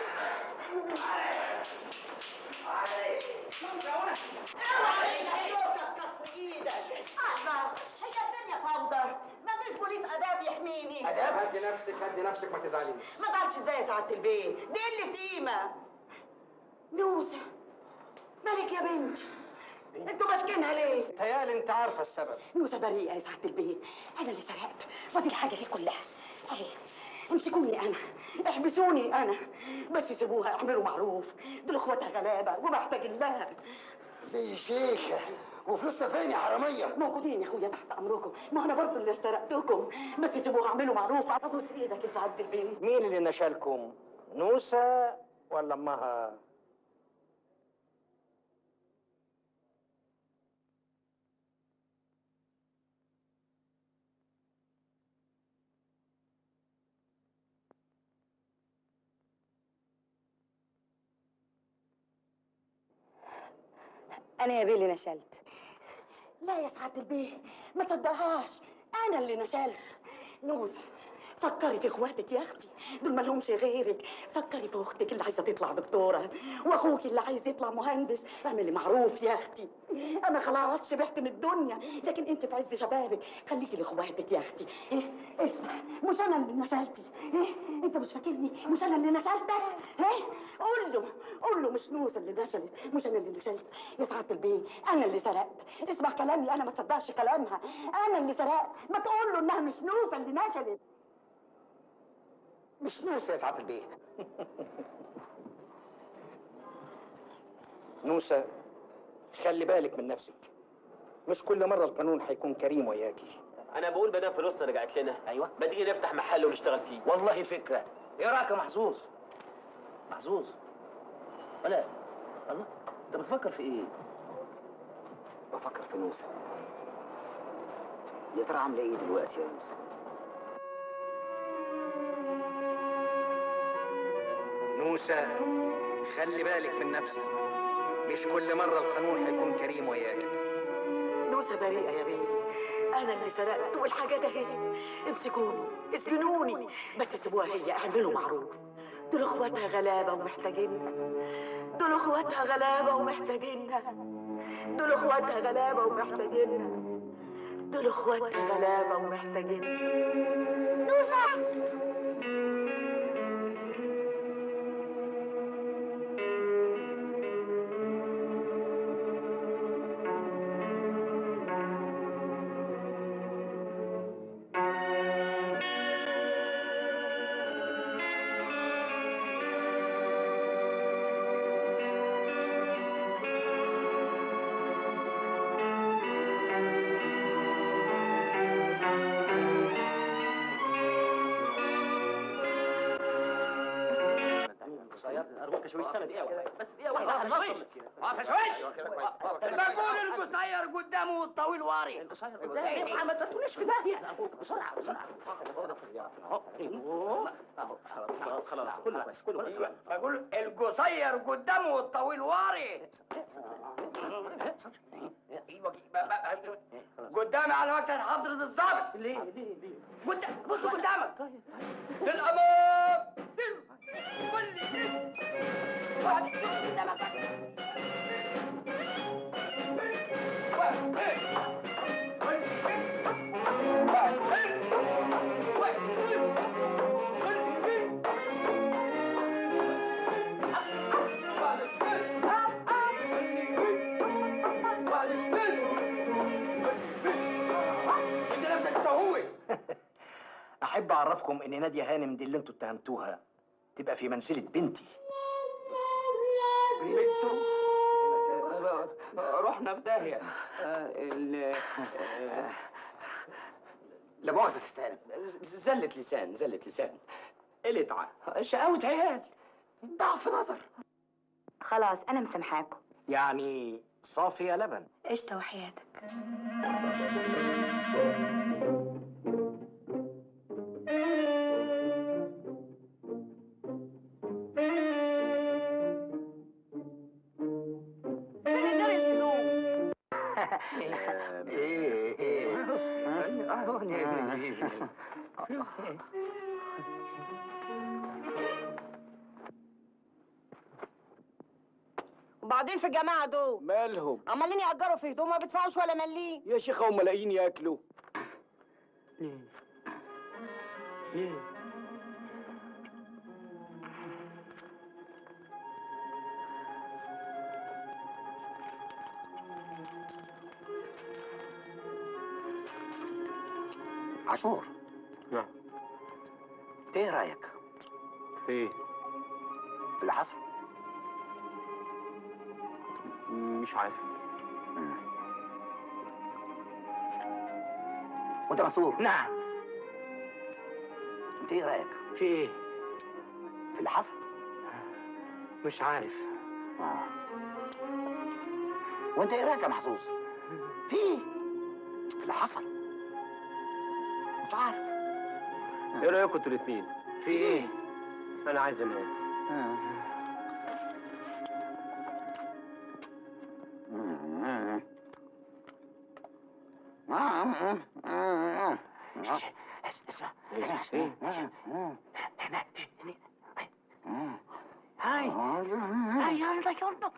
هي الدنيا فوضى ما فيش بوليس اداب يحميني هدي نفسك هدي نفسك ما تزعليش ما زعلش ازاي يا سعاده البيه دي قله قيمه نوسه مالك يا بنت انتوا ماسكينها ليه تهيألي أنت عارفة السبب نوسه بريئه يا سعاده البيه انا اللي سرقت ودي الحاجه دي كلها اهي امسكوني انا احبسوني انا بس سيبوها اعملوا معروف دول اخواتها غلابه ومحتاجين لها ليه يا شيخة وفلوسنا فين يا حرامية؟ موجودين يا اخويا تحت امركم ما انا برضه اللي سرقتكم بس سيبوها اعملوا معروف ابوس ايدك يا سعاده البيه مين اللي نشالكم؟ نوسة ولا أمها؟ انا يا بيه اللي نشلت لا يا سعاده البيه ما تصدقهاش انا اللي نشلت نوسه فكري في اخواتك يا اختي دول ما لهمش غيرك فكري في اختك اللي عايزه تطلع دكتوره واخوك اللي عايز يطلع مهندس اعملي معروف يا اختي انا خلاص شبعت من الدنيا لكن انت في عز شبابك خليكي لاخواتك يا اختي إيه؟ اسمع مش انا اللي نشلتي إيه؟ انت مش فاكرني مش انا اللي نشلتك إيه؟ قول له قول له مش نوسه اللي نشلت مش انا اللي نشلت يا سعاده البيه انا اللي سرقت اسمع كلامي انا ما تصدقش كلامها انا اللي سرقت ما تقول له انها مش نوسه اللي نشلت مش نوسة يا سعادة البيه نوسة خلي بالك من نفسك مش كل مرة القانون هيكون كريم وياكي انا بقول ما دام فلوسنا رجعت لنا ايوه ما تيجي نفتح محل ونشتغل فيه والله فكرة ايه رايك يا محظوظ محظوظ ولا الله انت بتفكر في ايه بفكر في نوسة يا ترى عاملة ايه دلوقتي يا نوسة؟ نوسة خلي بالك من نفسك مش كل مرة القانون هيكون كريم وياكي نوسه بريئه يا بيه انا اللي سرقت والحاجه ده هي امسكوني اسجنوني بس سيبوها هي اعملوا معروف دول اخواتها غلابه ومحتاجينها دول اخواتها غلابه ومحتاجينها دول اخواتها غلابه ومحتاجينها دول اخواتها غلابه ومحتاجينها نوسه فشويش استنى دقيقه واحده بس دقيقه واحده واقف هنوصل شويش واقف شويش المجنون القصير قدامه والطويل واري قدام محمد ما تكونش في داهيه بسرعه بسرعه خلاص خلاص كله كويس كله كويس بقول القصير قدامه والطويل واري ايوه ب- ب- قدامي على مكتب حضرة الضابط ليه ليه ليه قدام بص قدامك في الامام سلم كل واحد بص قدامك واحد اثنين. واحد اثنين. واحد اثنين. واحد اثنين. واحد اثنين. واحد اثنين. واحد اثنين. انت نفسك تهوي احب اعرفكم ان ناديه هانم دي اللي انتوا اتهمتوها تبقى في منزله بنتي رحنا في داهية ال لا مؤاخذه ست هانم زلة لسان زلة لسان قلة عقل شقاوة عيال ضعف نظر خلاص انا مسامحاكم يعني صافيه لبن قشطه وحياتك ايه ايه وبعدين في الجماعه دول مالهم عمالين يأجروا في هدوم ما بيدفعوش ولا مليم يا شيخه هم لاقيين ياكلوا عاشور نعم انت ايه رايك في ايه؟ في اللي حصل مش عارف وانت منصور نعم انت ايه رايك في ايه في اللي حصل مش عارف آه. وانت ايه رايك يا محظوظ في ايه في اللي حصل مش عارف ايه رايكم انتوا الاثنين؟ في ايه انا عايز انام اسمع هنا هاي هاي يلا يلا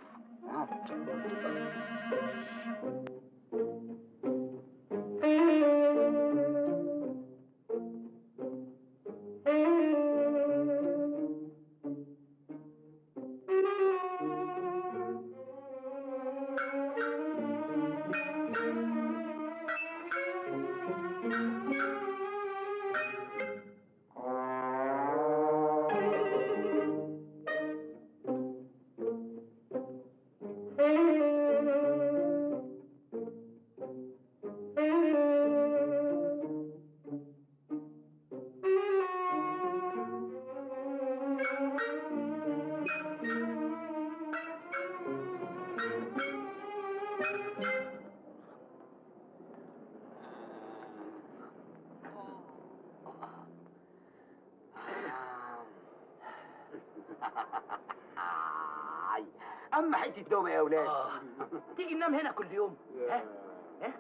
آي. اما حته نوم يا اولاد تيجي ننام هنا كل يوم ها ها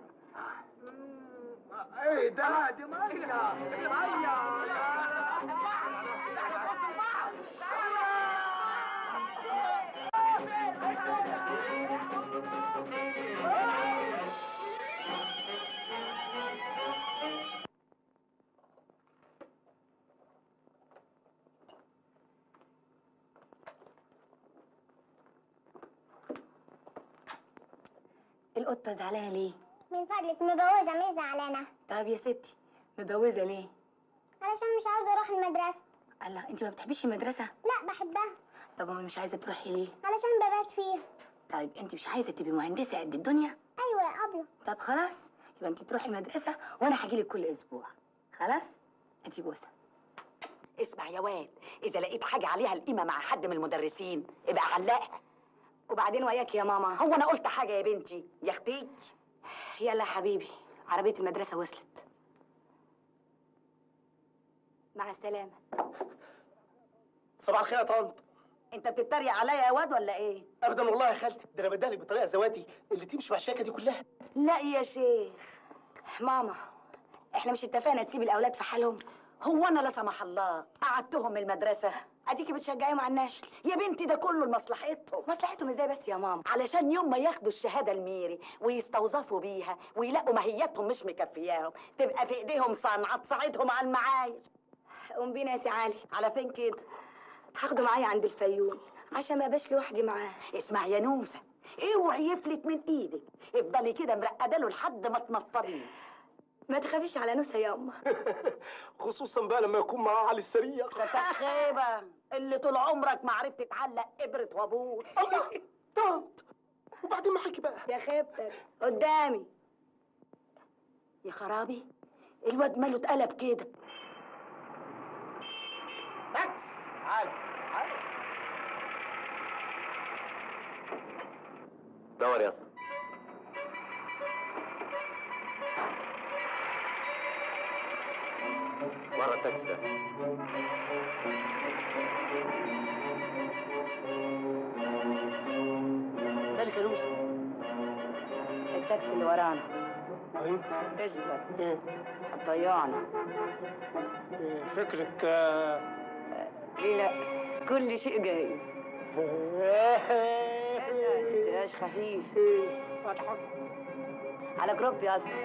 ايه ده دي ميه دي ميه القطه زعلانه ليه من فضلك مبوزة مش زعلانة طب يا ستي مبوزه ليه علشان مش عاوزة أروح المدرسة الله انت ما بتحبيش المدرسه لا بحبها طب ما مش عايزه تروحي ليه علشان ببات فيها طيب انت مش عايزه تبقي مهندسه قد الدنيا أيوة يا أبلة طب خلاص يبقى انت تروحي مدرسه وانا هجيلك كل اسبوع خلاص انت بوسه اسمع يا واد اذا لقيت حاجه عليها القيمه مع حد من المدرسين ابقى علقها وبعدين وياك يا ماما هو انا قلت حاجه يا بنتي يا اختي يلا يا حبيبي عربيه المدرسه وصلت مع السلامه صباح الخير يا طنط انت بتتريق عليا يا واد ولا ايه ابدا والله يا خالتي ده انا بديها لك بطريقه ذواتي اللي تمشي مع الشيكه دي كلها لا يا شيخ ماما احنا مش اتفقنا تسيب الاولاد في حالهم هو انا لا سمح الله قعدتهم من المدرسه اديكي بتشجعيهم على النشل يا بنتي ده كله لمصلحتهم مصلحتهم ازاي بس يا ماما علشان يوم ما ياخدوا الشهاده الميري ويستوظفوا بيها ويلاقوا ماهيتهم مش مكفياهم تبقى في ايديهم صنعه تساعدهم على المعايش قوم بينا يا سي علي على فين كده هاخده معايا عند الفيوم عشان ما ابقاش لوحدي معاه اسمع يا نوسه اوعي يفلت من ايدك افضلي كده مرقده له لحد ما تنفضيه ما تخافيش على نوسه يا امه خصوصا بقى لما يكون معاه علي السريع كتك خيبه اللي طول عمرك ما عرفت تعلق ابره وابوس الله طنط وبعدين ما حكي بقى يا خيبتك قدامي يا خرابي الواد ماله اتقلب كده بس تعال تعال دور يا اسطى ورا التاكسي ده مالك يا نوسه التاكسي اللي ورانا ايوه اثبت هتضيعنا فكرك آه، ليه لا كل شيء جايز متبقاش خفيف على جروب يا اسطى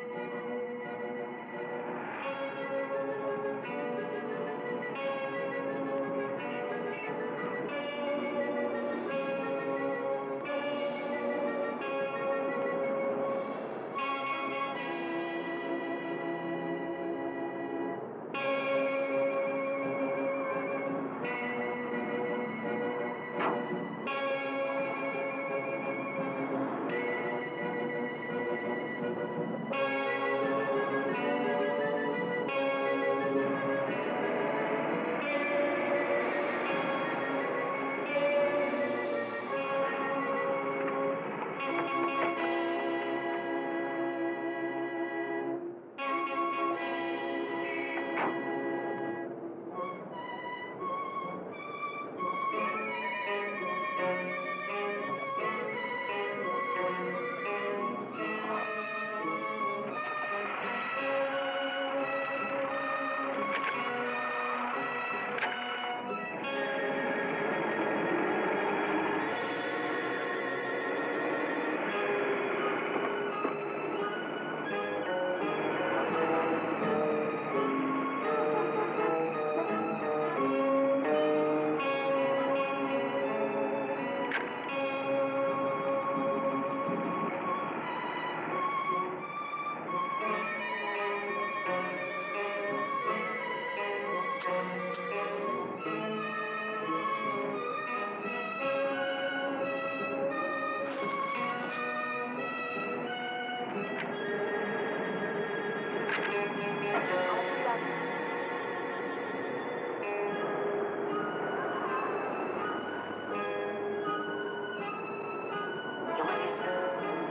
يا واد اسمع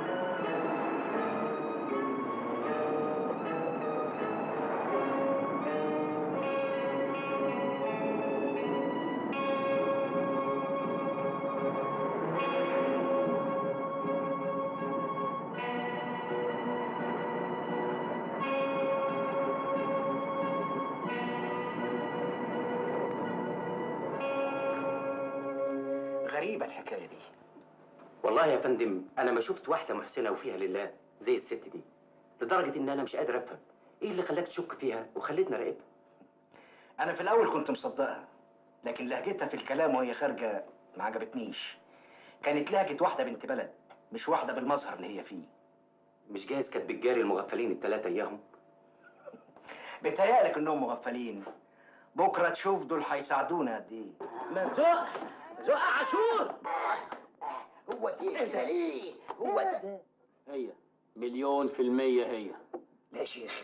غريبه الحكايه دي والله يا فندم انا ما شفت واحده محسنه وفيها لله زي الست دي لدرجه ان انا مش قادر افهم ايه اللي خلاك تشك فيها وخليتني اراقبها انا في الاول كنت مصدقها لكن لهجتها في الكلام وهي خارجه ما عجبتنيش كانت لهجه واحده بنت بلد مش واحده بالمظهر اللي هي فيه مش جايز كانت بتجاري المغفلين الثلاثه اياهم بيتهيألك انهم مغفلين بكره تشوف دول هيساعدونا قد ايه ما زق زق عاشور هو دي كده ليه؟ هو ده هي مليون في المية هي لا يا شيخ اه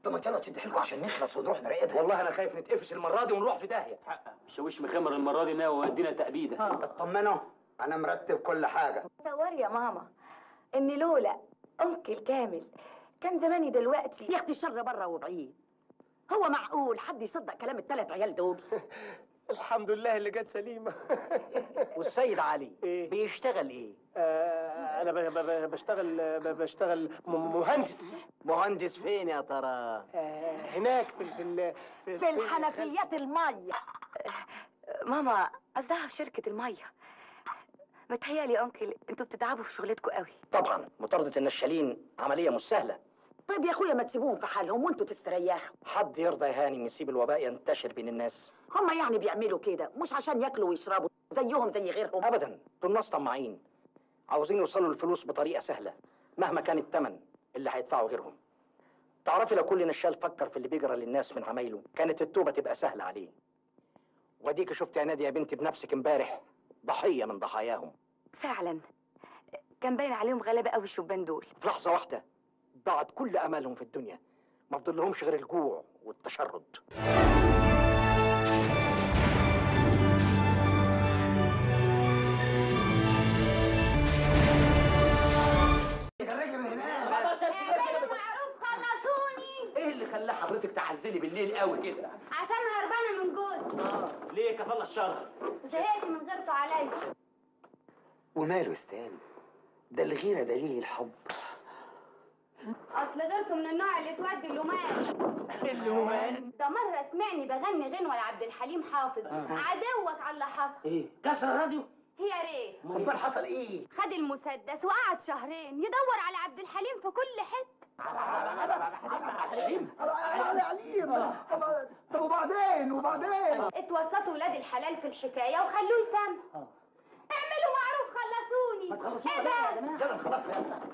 طب ما يلا تشد حيلكم عشان نخلص ونروح نراقبها والله انا خايف نتقفش المره دي ونروح في داهيه الشاويش مخمر المره دي ناوي يودينا تأبيده اطمنوا انا مرتب كل حاجه تصوري يا ماما ان لولا انكل كامل كان زماني دلوقتي يا اختي الشر بره وبعيد هو معقول حد يصدق كلام الثلاث عيال دول الحمد لله اللي جت سليمه والسيد علي بيشتغل ايه آه انا ب- ب- ب- بشتغل ب- بشتغل م- مهندس مهندس فين يا ترى آه هناك في في ال- في, في الحنفيات الميه ماما قصدها في شركة المية متهيألي يا أنكل انتوا بتتعبوا في شغلتكم قوي طبعا مطاردة النشالين عملية مش سهلة طيب يا اخويا ما تسيبوهم في حالهم وانتوا تستريحوا حد يرضى يا هاني نسيب الوباء ينتشر بين الناس هم يعني بيعملوا كده مش عشان ياكلوا ويشربوا زيهم زي غيرهم ابدا دول ناس طماعين عاوزين يوصلوا الفلوس بطريقة سهلة مهما كان الثمن اللي هيدفعوا غيرهم تعرفي لو كل نشال فكر في اللي بيجرى للناس من عمايله كانت التوبة تبقى سهلة عليه وديك شفت يا نادي يا بنتي بنفسك امبارح ضحية من ضحاياهم فعلا كان باين عليهم غلابة قوي الشبان دول في لحظة واحدة ضاعت كل أمالهم في الدنيا ما فضلهمش غير الجوع والتشرد معروف خلصوني ايه اللي خلى حضرتك تعزلي بالليل قوي كده عشان هربانه من جوزي ليه كفلنا الشر زهقت من غيرته عليا وماله استان ده الغيره دليل الحب اصل غيرته من النوع اللي تودي اللومان اللومان ده مره سمعني بغني غنوه لعبد الحليم حافظ آه. عدوك على اللي حصل ايه كسر الراديو يا ريت امال حصل ايه خد المسدس وقعد شهرين يدور على عبد الحليم في كل حته عليم عليم طب وبعدين وبعدين اتوسطوا ولاد الحلال في الحكايه وخلوه يسامح اعملوا معروف خلصوني ايه ده يلا خلاص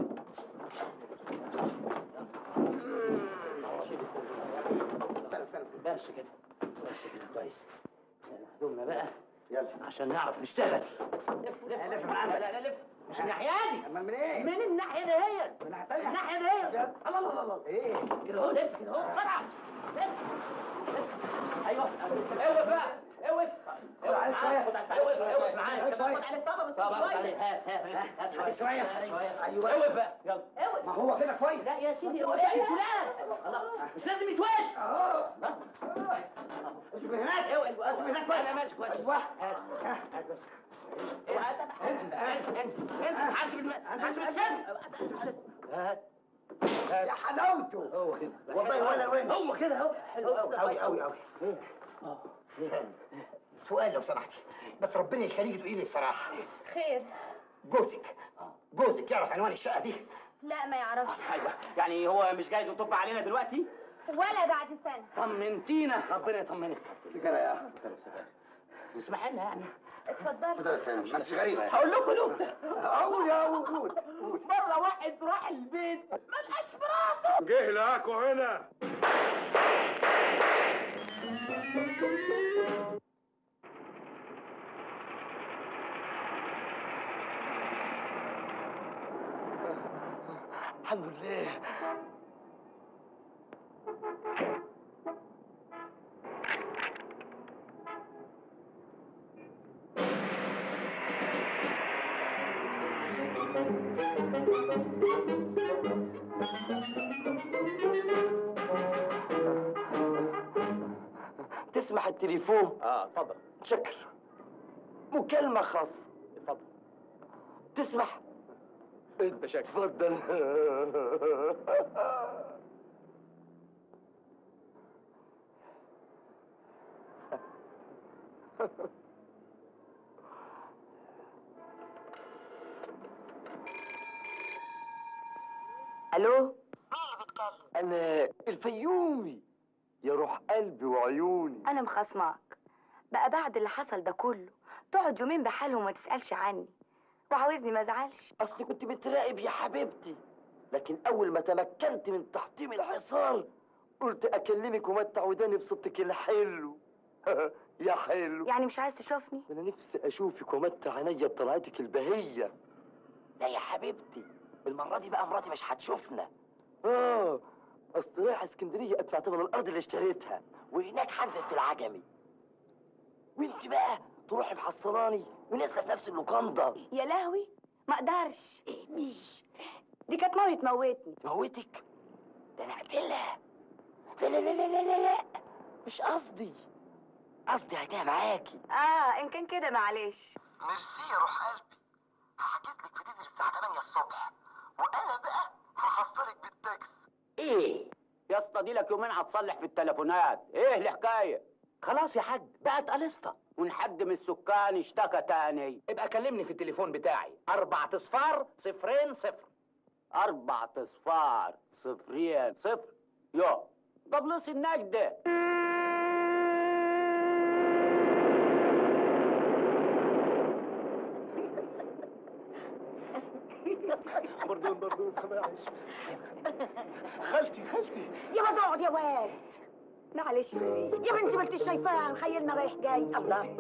بس كده بس كده كويس هدومنا بقى يلا عشان نعرف نشتغل لف لف لف من عندك. لا لا لف مش الناحية دي امال من ايه من الناحية دهيت من الناحيه الثانيه الناحية دهيت الله الله الله ايه كده اهو لف كده اهو بسرعة لف لف ايوه اوقف بقى اوقف خد عليك شوية. خد عليك اوقف اوقف معايا عليك شوية. خد عليك طبعا بس طبعا، شوية عليك. هات هات هات عليك شوية. شوية أيوة. اوقف بقى يلا اوقف ما هو كده كويس لا يا سيدي اوقف لا خلاص مش لازم يتوقف اهو امسك من هناك اوقف امسك من هناك كويس انا ماشي كويس ايوه هات هات بس انزل انزل انزل انزل حاسب الم... حاسب السن حاسب السن هات يا حلاوته هو كده والله ولا الونش هو كده اهو حلو قوي قوي قوي قوي سؤال لو سمحتي بس ربنا يخليكي تقولي لي بصراحه خير جوزك جوزك يعرف عنوان الشقه دي لا ما يعرفش ايوه يعني هو مش جايز يطب علينا دلوقتي ولا بعد سنه طمنتينا ربنا يطمنك سيجاره يا اخي اسمح لنا يعني اتفضل اتفضل يا استاذ ما انتش غريب هقول لكم له قول يا قول مره واحد راح البيت ما لقاش مراته جه لقاكوا هنا الحمد لله تسمح التليفون اه اتفضل شكر مكالمة خاصة اتفضل تسمح انت شكر اتفضل الو انا الفيومي يا روح قلبي وعيوني انا مخصماك بقى بعد اللي حصل ده كله تقعد يومين بحالهم وما تسالش عني وعاوزني ما ازعلش اصل كنت متراقب يا حبيبتي لكن اول ما تمكنت من تحطيم الحصار قلت اكلمك ومتع وداني بصوتك الحلو يا حلو يعني مش عايز تشوفني انا نفسي اشوفك ومتع عينيا بطلعتك البهيه لا يا حبيبتي المره دي بقى مراتي مش هتشوفنا اه اصل رايح اسكندريه ادفع ثمن الارض اللي اشتريتها وهناك حنزل في العجمي وانت بقى تروحي محصلاني ونازله في نفس اللوكاندا يا لهوي ما اقدرش مش دي كانت مامي تموتني تموتك ده انا اقتلها لا لا لا لا لا لا لا مش قصدي قصدي هديها معاكي اه ان كان كده معلش ميرسي يا روح قلبي هحجز لك في ديزل الساعه 8 الصبح وانا بقى هحصلك بالتاكسي ايه يا اسطى دي لك يومين هتصلح في التليفونات ايه الحكايه خلاص يا حاج بقت قلصتة والحد من السكان اشتكى تاني ابقى كلمني في التليفون بتاعي أربع اصفار صفرين صفر أربع اصفار صفرين صفر يو طب لص النجدة بردون بردون خماعش خالتي خالتي يا ما تقعد يا واد معلش يا بنتي ما انتش شايفاها خيلنا رايح جاي الله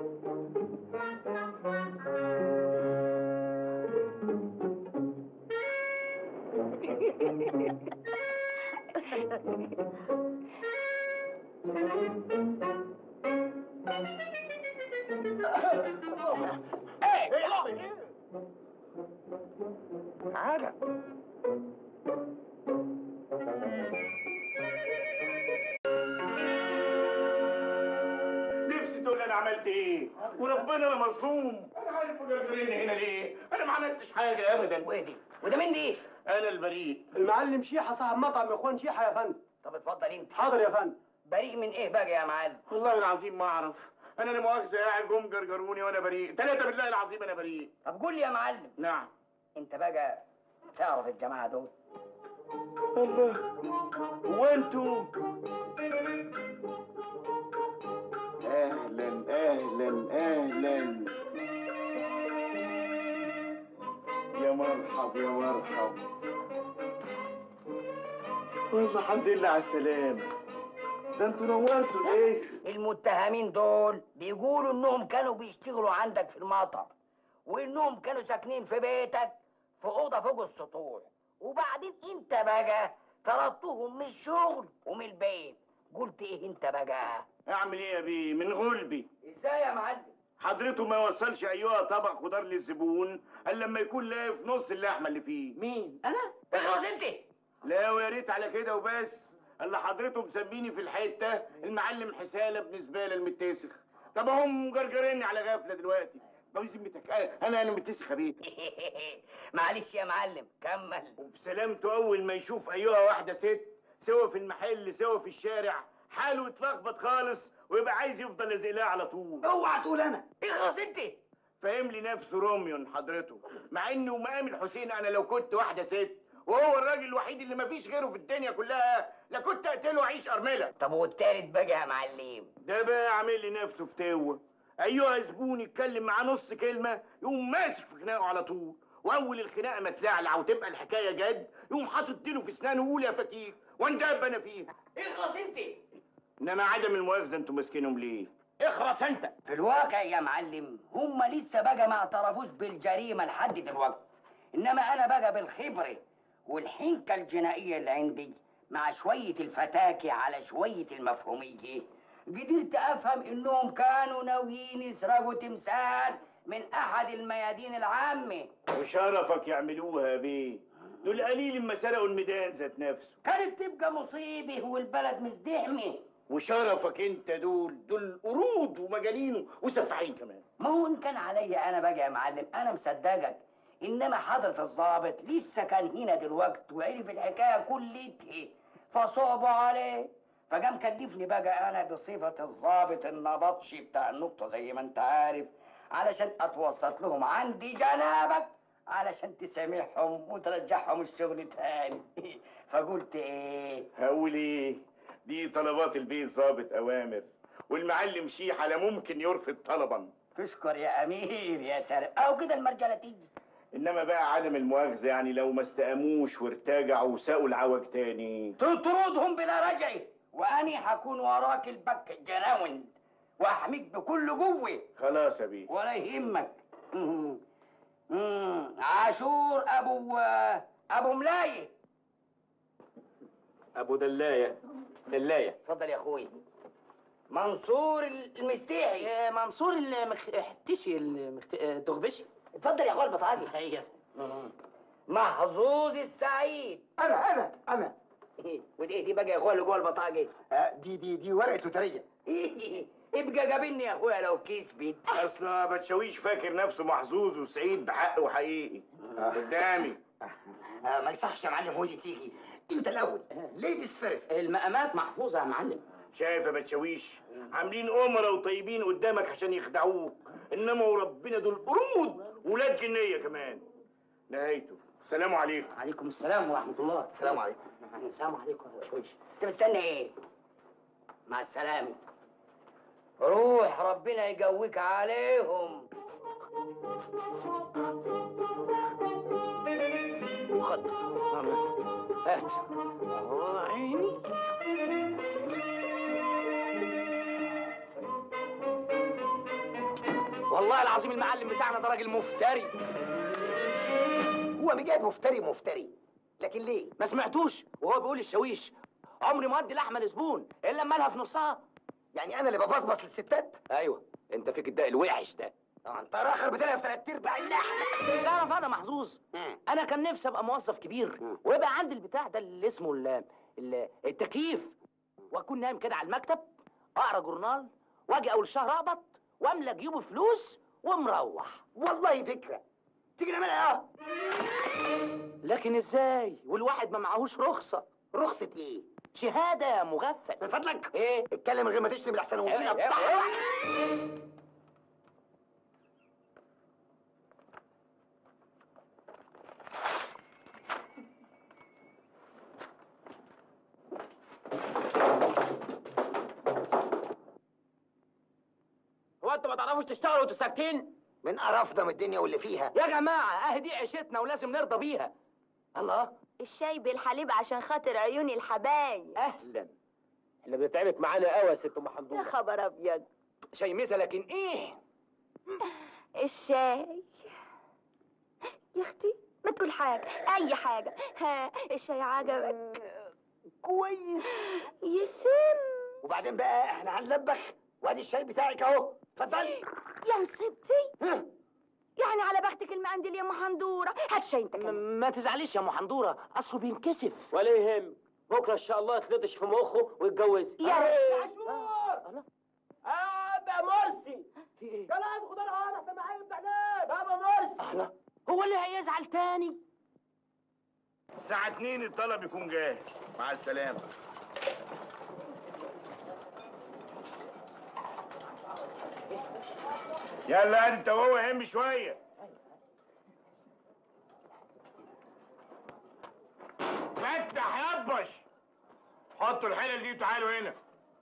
تعالى نفسي تقول انا عملت ايه وربنا انا مظلوم انا عارف مجرجريني هنا ليه انا ما عملتش حاجه ابدا ودي وده مين دي انا البريء المعلم شيحه صاحب مطعم يا اخوان شيحه يا فندم طب اتفضل انت حاضر يا فندم بريء من ايه بقى يا معلم والله العظيم ما اعرف انا لا مؤاخذه قاعد جم جرجروني وانا بريء ثلاثه بالله العظيم انا بريء طب قول لي يا معلم نعم انت بقى تعرف الجماعه دول الله هو انتوا اهلا اهلا اهلا يا مرحب يا مرحب والله الحمد لله على السلامه ده انتوا نورتوا الاسم المتهمين دول بيقولوا انهم كانوا بيشتغلوا عندك في المطعم وانهم كانوا ساكنين في بيتك في اوضه فوق السطوح وبعدين انت بقى طردتهم من الشغل ومن البيت قلت ايه انت بقى اعمل ايه يا بيه من غلبي ازاي يا معلم حضرته ما يوصلش ايها طبق خضار للزبون الا لما يكون لاقي في نص اللحمه اللي فيه مين انا اخلص انت لا ويا ريت على كده وبس اللي حضرته مسميني في الحته المعلم حساله ابن زباله المتسخ طب هم مجرجريني على غفله دلوقتي طب ذمتك انا انا انا متسخ يا بيه معلش يا معلم كمل وبسلامته اول ما يشوف ايها واحده ست سوا في المحل سوا في الشارع حاله يتلخبط خالص ويبقى عايز يفضل لازق لها على طول اوعى تقول انا اخلص انت فاهم لي نفسه روميون حضرته مع انه مقام الحسين انا لو كنت واحده ست وهو الراجل الوحيد اللي مفيش غيره في الدنيا كلها لا كنت اقتله واعيش ارمله طب والتالت بقى يا معلم ده بقى عامل لي نفسه فتوه ايها زبون يتكلم معاه نص كلمه يقوم ماسك في خناقه على طول واول الخناقه ما تلعلع وتبقى الحكايه جد يقوم حاطط ديله في اسنانه ويقول يا فتيك واندب انا فيها اخلص انت انما عدم المؤاخذه انتوا ماسكينهم ليه اخرس انت في الواقع يا معلم هم لسه بقى ما اعترفوش بالجريمه لحد دلوقتي انما انا بقى بالخبره والحنكه الجنائيه اللي عندي مع شويه الفتاكه على شويه المفهوميه قدرت افهم انهم كانوا ناويين يسرقوا تمثال من احد الميادين العامه وشرفك يعملوها يا بيه دول قليل اما سرقوا الميدان ذات نفسه كانت تبقى مصيبه والبلد مزدحمه وشرفك انت دول دول قرود ومجانين وسفاحين كمان ما هو ان كان عليا انا بقى يا معلم انا مصدقك انما حضرة الضابط لسه كان هنا دلوقت وعرف الحكايه كلتها فصعبوا عليه فقام كلفني بقى انا بصفه الضابط النبطشي بتاع النقطه زي ما انت عارف علشان اتوسط لهم عندي جنابك علشان تسامحهم وترجعهم الشغل تاني فقلت ايه هقول ايه دي طلبات البيه ظابط اوامر والمعلم شيحه لا ممكن يرفض طلبا تشكر يا امير يا سارق او كده المرجله تيجي انما بقى عدم المؤاخذه يعني لو ما استقاموش وارتجعوا وساقوا العوج تاني تطردهم بلا رجعي واني هكون وراك البك جراوند واحميك بكل قوه خلاص يا بيه ولا يهمك مم. مم. عاشور ابو ابو ملايه ابو دلايه دلايه اتفضل يا اخوي منصور المستيحي منصور المختشي الدغبشي اتفضل يا اخويا البطاقي هي محظوظ السعيد انا انا انا ودي إيه دي بقى يا اخويا اللي جوه البطاقه آه، دي دي دي ورقه لوتريه ابقى قابلني يا اخويا لو كسبت اصل بتشويش فاكر نفسه محظوظ وسعيد بحق وحقيقي قدامي آه، ما يصحش يا معلم هوزي تيجي انت الاول ليديز فيرست المقامات محفوظه يا معلم شايف يا بتشويش عاملين أمرا وطيبين قدامك عشان يخدعوك انما وربنا دول قرود ولاد جنيه كمان نهايته السلام عليكم عليكم السلام ورحمه الله السلام عليكم السلام عليكم يا شويش انت مستني ايه مع السلامه روح ربنا يقويك عليهم خد هات عيني والله العظيم المعلم بتاعنا ده راجل مفتري هو مجاد مفتري مفتري لكن ليه ما سمعتوش وهو بيقول الشاويش عمري ما ادي لحمه لزبون الا لما لها في نصها يعني انا اللي ببصبص للستات ايوه انت فيك الداء الوحش ده طبعا انت راخر بتلعب ثلاث ارباع اللحمه تعرف انا محظوظ انا كان نفسي ابقى موظف كبير ويبقى عندي البتاع ده اللي اسمه ال- ال- التكييف واكون نايم كده على المكتب اقرا جورنال واجي اول شهر اقبض واملى جيوبي فلوس ومروح والله فكره تيجي نعملها اه لكن ازاي والواحد ما معهوش رخصه رخصه ايه شهاده يا مغفل من فضلك ايه اتكلم من غير ما تشتم الاحسن ومدينا إيه، بتاع إيه، هو انتوا ما تعرفوش تشتغلوا وانتوا ساكتين؟ من قرفنا من الدنيا واللي فيها يا جماعه اهي دي عيشتنا ولازم نرضى بيها الله الشاي بالحليب عشان خاطر عيوني الحبايب اهلا احنا بنتعبك معانا قوي يا ست ام يا حمدون خبر ابيض شاي ميزه لكن ايه الشاي يا اختي ما تقول حاجه اي حاجه ها الشاي عجبك كويس يسم وبعدين بقى احنا هنلبخ وادي الشاي بتاعك اهو اتفضلي يا مصيبتي يعني على بختك المقنديل يا ام حندوره هات شاي انت كمان ما تزعليش يا ام حندوره اصله بينكسف ولا يهم بكره ان شاء الله يخلطش في مخه ويتجوز يا ريت ابا مرسي في ايه يلا خد انا انا سامعين بتاعنا بابا مرسي الله هو اللي هيزعل تاني الساعة 2 الطلب يكون جاهز مع السلامة يلا انت وهو هم شوية فتح يبش حطوا الحلل دي وتعالوا هنا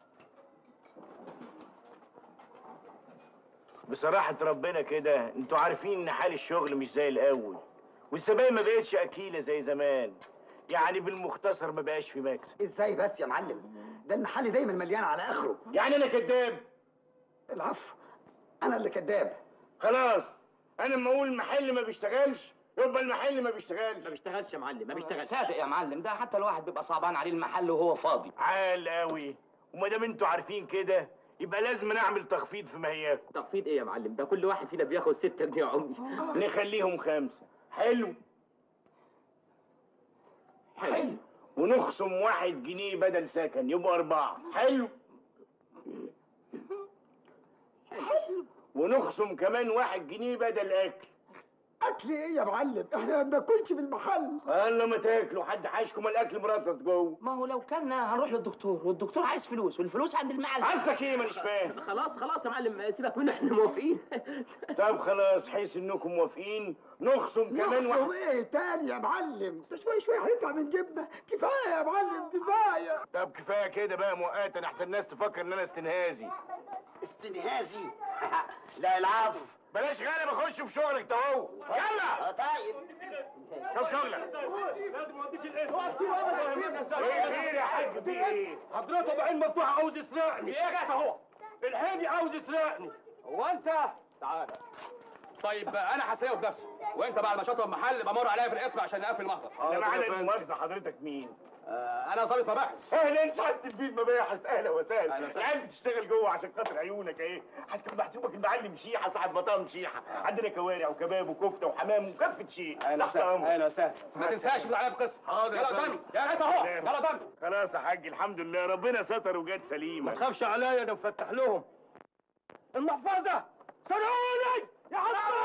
بصراحة ربنا كده انتوا عارفين ان حال الشغل مش زي الاول والزباين ما بقتش اكيلة زي زمان يعني بالمختصر ما بقاش في مكسب ازاي بس يا معلم ده المحل دايما مليان على اخره يعني انا كداب العفو انا اللي كذاب خلاص انا لما اقول المحل ما بيشتغلش يبقى المحل ما بيشتغلش ما بيشتغلش يا معلم ما بيشتغلش صادق يا معلم ده حتى الواحد بيبقى صعبان عليه المحل وهو فاضي عال قوي وما دام انتوا عارفين كده يبقى لازم نعمل تخفيض في ماهياكم تخفيض ايه يا معلم ده كل واحد فينا بياخد 6 جنيه يا عمي نخليهم خمسة حلو حلو ونخصم واحد جنيه بدل سكن يبقى أربعة حلو حلو ونخصم كمان واحد جنيه بدل أكل اكل ايه يا معلم احنا ما بناكلش في المحل الله ما تاكلوا حد حاشكم الأكل مرطط جوه ما هو لو كان هنروح للدكتور والدكتور عايز فلوس والفلوس عند المعلم قصدك إيه مانيش فاهم خلاص خلاص يا معلم سيبك منه احنا موافقين طب خلاص حيث إنكم موافقين نخصم كمان نخصم واحد ايه تاني يا معلم ده شويه شويه هندفع من جيبنا كفايه يا معلم كفايه طب كفاية كده بقى مؤقتا أحسن الناس تفكر إن أنا استنهازي استنهازي لا العفو بلاش غالب اخش في شغلك ده هو يلا طيب شوف شغلك لازم اوديك الايه هو ايه خير يا حاج في ايه حضرته بعين مفتوحه عاوز يسرقني ايه يا جات اهو الحيني عاوز يسرقني هو انت تعالى طيب انا هسيبه بنفسي وانت بعد ما شطب محل بمر عليا في الاسم عشان نقفل المحضر انا على المؤاخذه حضرتك مين آه انا ظابط مباحث اهلا سعاده البيت مباحث اهلا وسهلا أهلا وسهلا. العيال بتشتغل جوه عشان خاطر عيونك ايه هتكون محسوبك المعلم شيحه صاحب مطعم شيحه عندنا كوارع وكباب وكفته وحمام وكفه شيء اهلا تحت وسهلا أمرك. اهلا وسهلا ما تنساش بتاع عليا بقسم حاضر يلا يا قدامي فندم. يا ريت اهو يلا قدامي خلاص يا حاج الحمد لله ربنا ستر وجات سليمه ما تخافش عليا انا مفتح لهم المحفظه سرقوني يا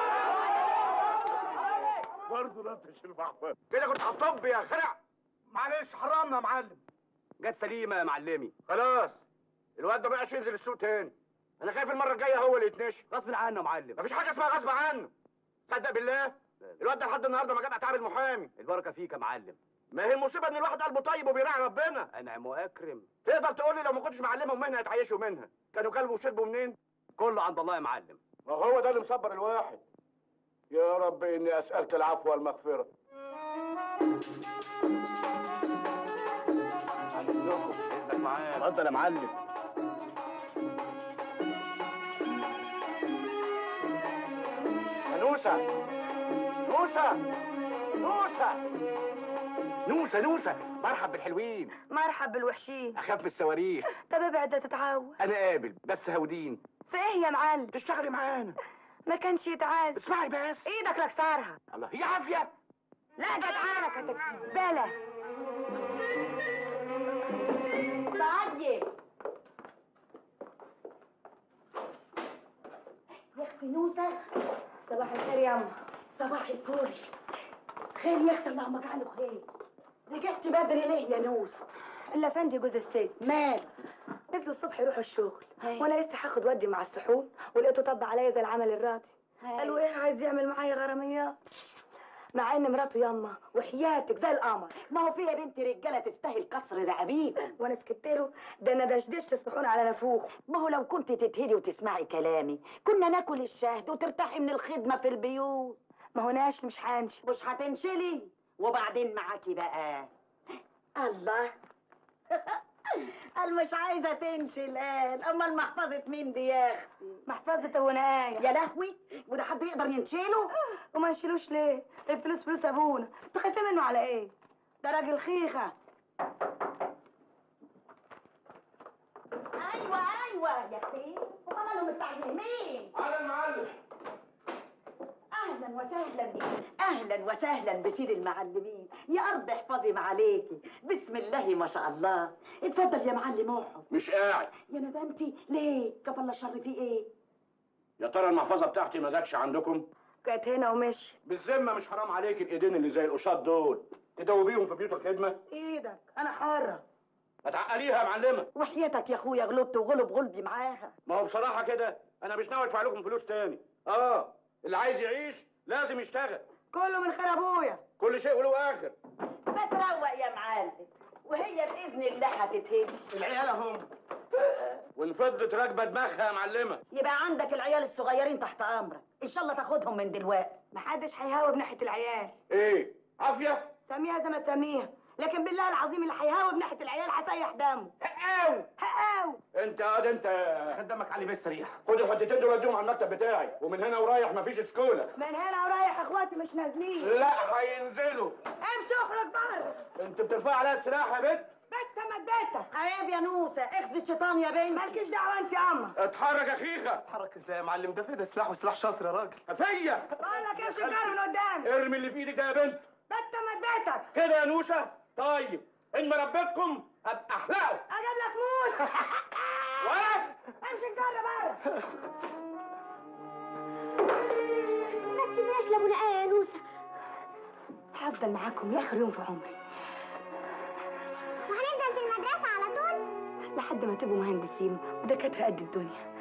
برضه لطش المحفظه كده كنت هتطب يا خرع معلش حرامنا يا معلم جت سليمه يا معلمي خلاص الواد ده بقاش ينزل السوق تاني انا خايف المره الجايه هو اللي يتنشي غصب عنه يا معلم مفيش حاجه اسمها غصب عنه صدق بالله الواد ده لحد النهارده ما جاب اتعاب المحامي البركه فيك يا معلم ما هي المصيبه ان الواحد قلبه طيب وبيراعي ربنا انعم واكرم تقدر تقول لي لو ما كنتش معلمهم منها يتعيشوا منها كانوا كلبوا وشربوا منين كله عند الله يا معلم ما هو ده اللي مصبر الواحد يا رب اني اسالك العفو والمغفره اتفضل يا معلم نوسه نوسه نوسه نوسه نوسه مرحب بالحلوين مرحب بالوحشين اخاف من الصواريخ طب ابعد ده تتعود انا قابل بس هودين في ايه يا معلم تشتغلي معانا ما كانش يتعاد اسمعي بس ايدك لكسرها الله هي عافيه لا ده اتعارك بلا تعجل يا اختي نوسه صباح الخير يا اما صباح الفل خير يا اختي اللهم اجعله خير رجعتي بدري ليه يا نوسه الا فندي جوز الست مال نزلوا الصبح يروحوا الشغل هاي. وانا لسه هاخد ودي مع السحون ولقيته طب عليا زي العمل الراضي هاي. قالوا ايه عايز يعمل معايا غراميات مع ان مراته ياما وحياتك زي القمر ما هو في يا بنتي رجاله تستاهل كسر رقابيهم وانا سكت له ده انا دشدشت الصحون على نافوخ ما هو لو كنت تتهدي وتسمعي كلامي كنا ناكل الشهد وترتاحي من الخدمه في البيوت ما هو ناش مش هنشي مش هتنشلي وبعدين معاكي بقى الله قال مش عايزه تمشي الان امال محفظه مين دي يا اختي محفظة ابو نايا يا لهوي وده حد يقدر ينشيله وما نشيلوش ليه الفلوس فلوس ابونا انتوا خايفين منه على ايه ده راجل خيخه ايوه ايوه يا اختي هما مالهم مستعجلين مين على المعلم اهلا وسهلا بك اهلا وسهلا بسيد المعلمين يا ارض احفظي ما عليكي بسم الله ما شاء الله اتفضل يا معلم اقعد مش قاعد يا ندمتي ليه كفى الله الشر في ايه يا ترى المحفظه بتاعتي ما جاتش عندكم كانت هنا ومشي بالذمه مش حرام عليك الايدين اللي زي القشاط دول تدوبيهم في بيوت الخدمه ايدك انا حاره ما تعقليها يا معلمه وحياتك يا اخويا غلطت وغلب غلبي معاها ما هو بصراحه كده انا مش ناوي ادفع لكم فلوس تاني اه اللي عايز يعيش لازم يشتغل كله من خير ابويا كل شيء وله اخر ما تروق يا معلم وهي باذن الله هتتهدي العيال اهم وان فضلت راكبه دماغها يا معلمه يبقى عندك العيال الصغيرين تحت امرك ان شاء الله تاخدهم من دلوقتي محدش هيهاوب ناحيه العيال ايه عافيه سميها زي ما تسميها لكن بالله العظيم اللي هيهاوب ناحيه العيال هسيح دمه هقاو هقاو انت قاعد انت خدامك علي بيه السريع خد الحتتين دول وديهم على المكتب بتاعي ومن هنا ورايح مفيش سكوله من هنا ورايح اخواتي مش نازلين لا هينزلوا امشي اخرج بره انت بترفع عليا السلاح يا بنت بس مديتك عيب يا نوسه اخذ الشيطان يا بنت مالكيش دعوه انت يا اما اتحرك يا خيخه اتحرك ازاي يا معلم ده في ده سلاح وسلاح شاطر يا راجل فيا بقول لك امشي جري من قدامي ارمي اللي في ايدك ده يا بنت بس مديتك كده يا نوسه طيب ان ما ربيتكم ابقى احلقه اجيب لك موس وقف امشي جري بره ما تسيبناش لابونا ايه يا نوسه هفضل معاكم لاخر يوم في عمري وهنفضل في المدرسه على طول لحد ما تبقوا مهندسين ودكاتره قد الدنيا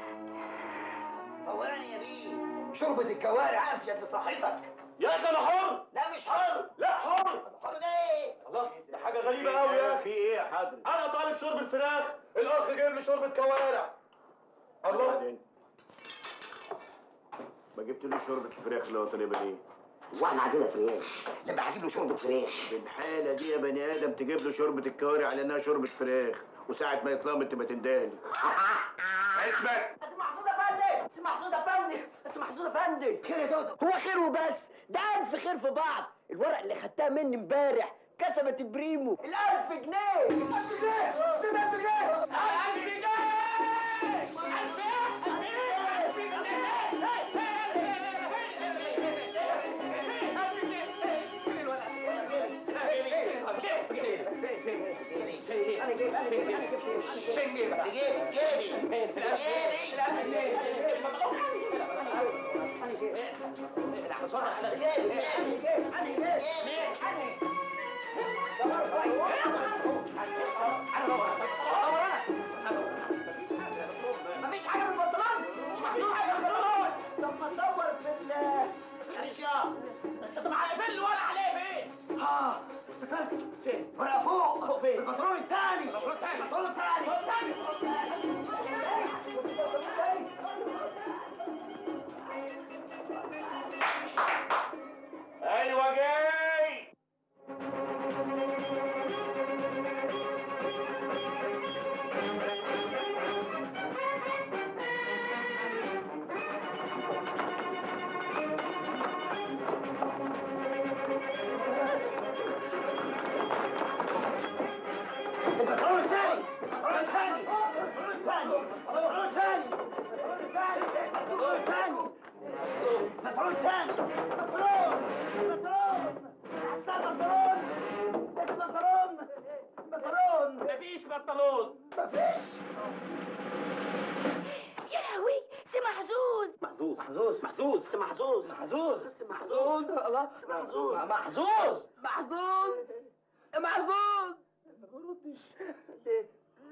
طوعني يا بيه شوربة الكوارع عافية لصحتك يا اخي انا حر لا مش حر لا حر حر ايه؟ الله ده حاجه غريبه قوي يا في اخي ايه يا حضرتك انا طالب شوربه فراخ الاخ جايب لي شوربه كوارع الله بعدين ما جبتلوش شوربه الفراخ اللي هو طالبها ليه واحنا عندنا فراخ لما هجيب له شوربة فراخ في الحالة دي يا بني آدم تجيب له شوربة الكوارع على إنها شوربة فراخ وساعة ما يطلع تبقى تندهني اسمع بس محظوظ يا فندم بس محظوظ يا فندم بس محظوظ يا فندم خير يا دودو هو خير وبس ده ألف خير في بعض الورق اللي خدتها مني امبارح كسبت بريمو الألف جنيه الألف جنيه الألف جنيه الألف مفيش حاجة من البنطلون مش محطوط حاجة من البنطلون طب ما تدور في ال معلش يا انت طب على فين ولا عليه فين؟ اه افتكرت فين؟ ولا فوق فوق فين؟ البنطلون الثاني البنطلون الثاني البنطلون الثاني ايوه جاي البنطلون الثاني البنطلون الثاني البنطلون الثاني البنطلون الثاني البنطلون الثاني البنطلون الثاني البنطلون البنطلون عشان البنطلون البنطلون البنطلون مفيش بنطلون مفيش يا لهوي سي محظوظ محظوظ محظوظ محظوظ سي محظوظ محظوظ سي محظوظ الله سي محظوظ محظوظ محظوظ محظوظ ما ردش ليه؟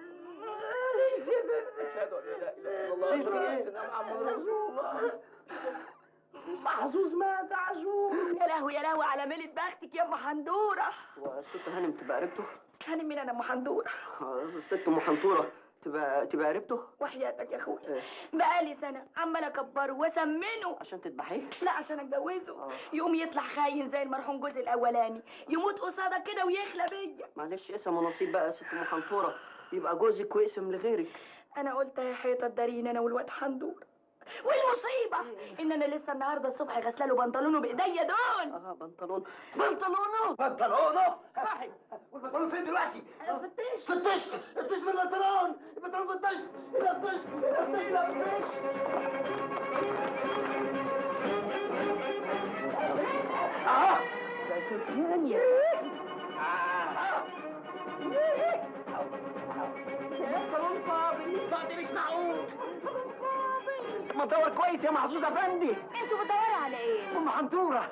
محظوظ مات عجوز يا لهوي يا لهوي على ميلة بختك يا ام حندوره والست هانم تبقى قريبته كان مين انا ام حندوره آه، الست ام حنطوره تبقى تبقى قريبته وحياتك يا اخويا بقالي سنه عمال اكبره واسمنه عشان تذبحيه لا عشان اتجوزه يقوم يطلع خاين زي المرحوم جوزي الاولاني يموت قصادك كده ويخلى بيا معلش اسم ونصيب بقى يا ست ام حنطوره يبقى جوزك ويقسم لغيرك انا قلت يا حيطه تدارين انا والواد حندور والمصيبه ان انا لسه النهارده الصبح غسله له بنطلونه بايديا دول اه بنطلون بنطلونه بنطلونه صاحب والبنطلون فين دلوقتي؟ فتشت فتشت فتشت من البنطلون البنطلون فتشت فتشت فتشت فتشت اه ده سفيان البنطلون فاضي فاضي مش معقول ما تدور كويس يا محظوظ افندي انتوا بتدوروا على ايه؟ ام حنطوره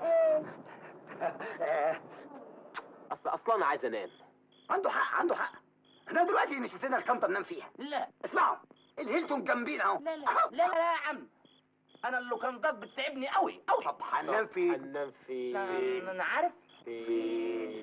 اصل اصلا انا عايز انام عنده حق عنده حق احنا دلوقتي نشوف لنا الكامطه ننام فيها لا اسمعوا الهيلتون جنبينا اهو لا لا لا لا يا عم انا اللوكندات بتتعبني قوي قوي طب هننام فين؟ هننام فين انا عارف فين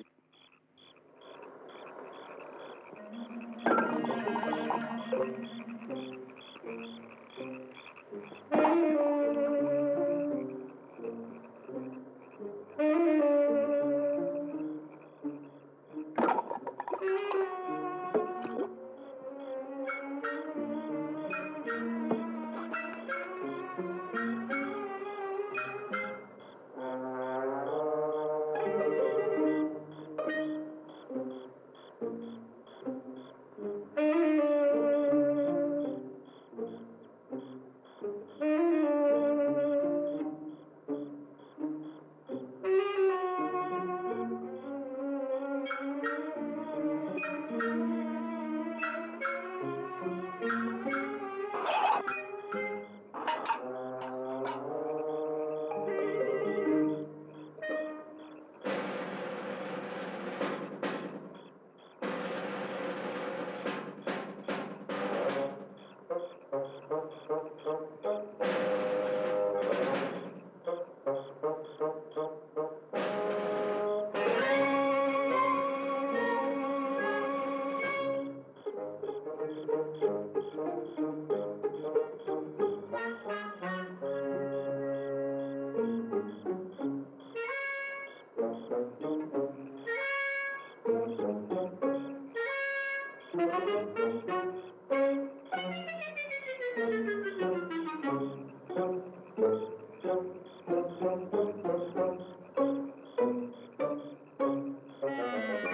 Thank you.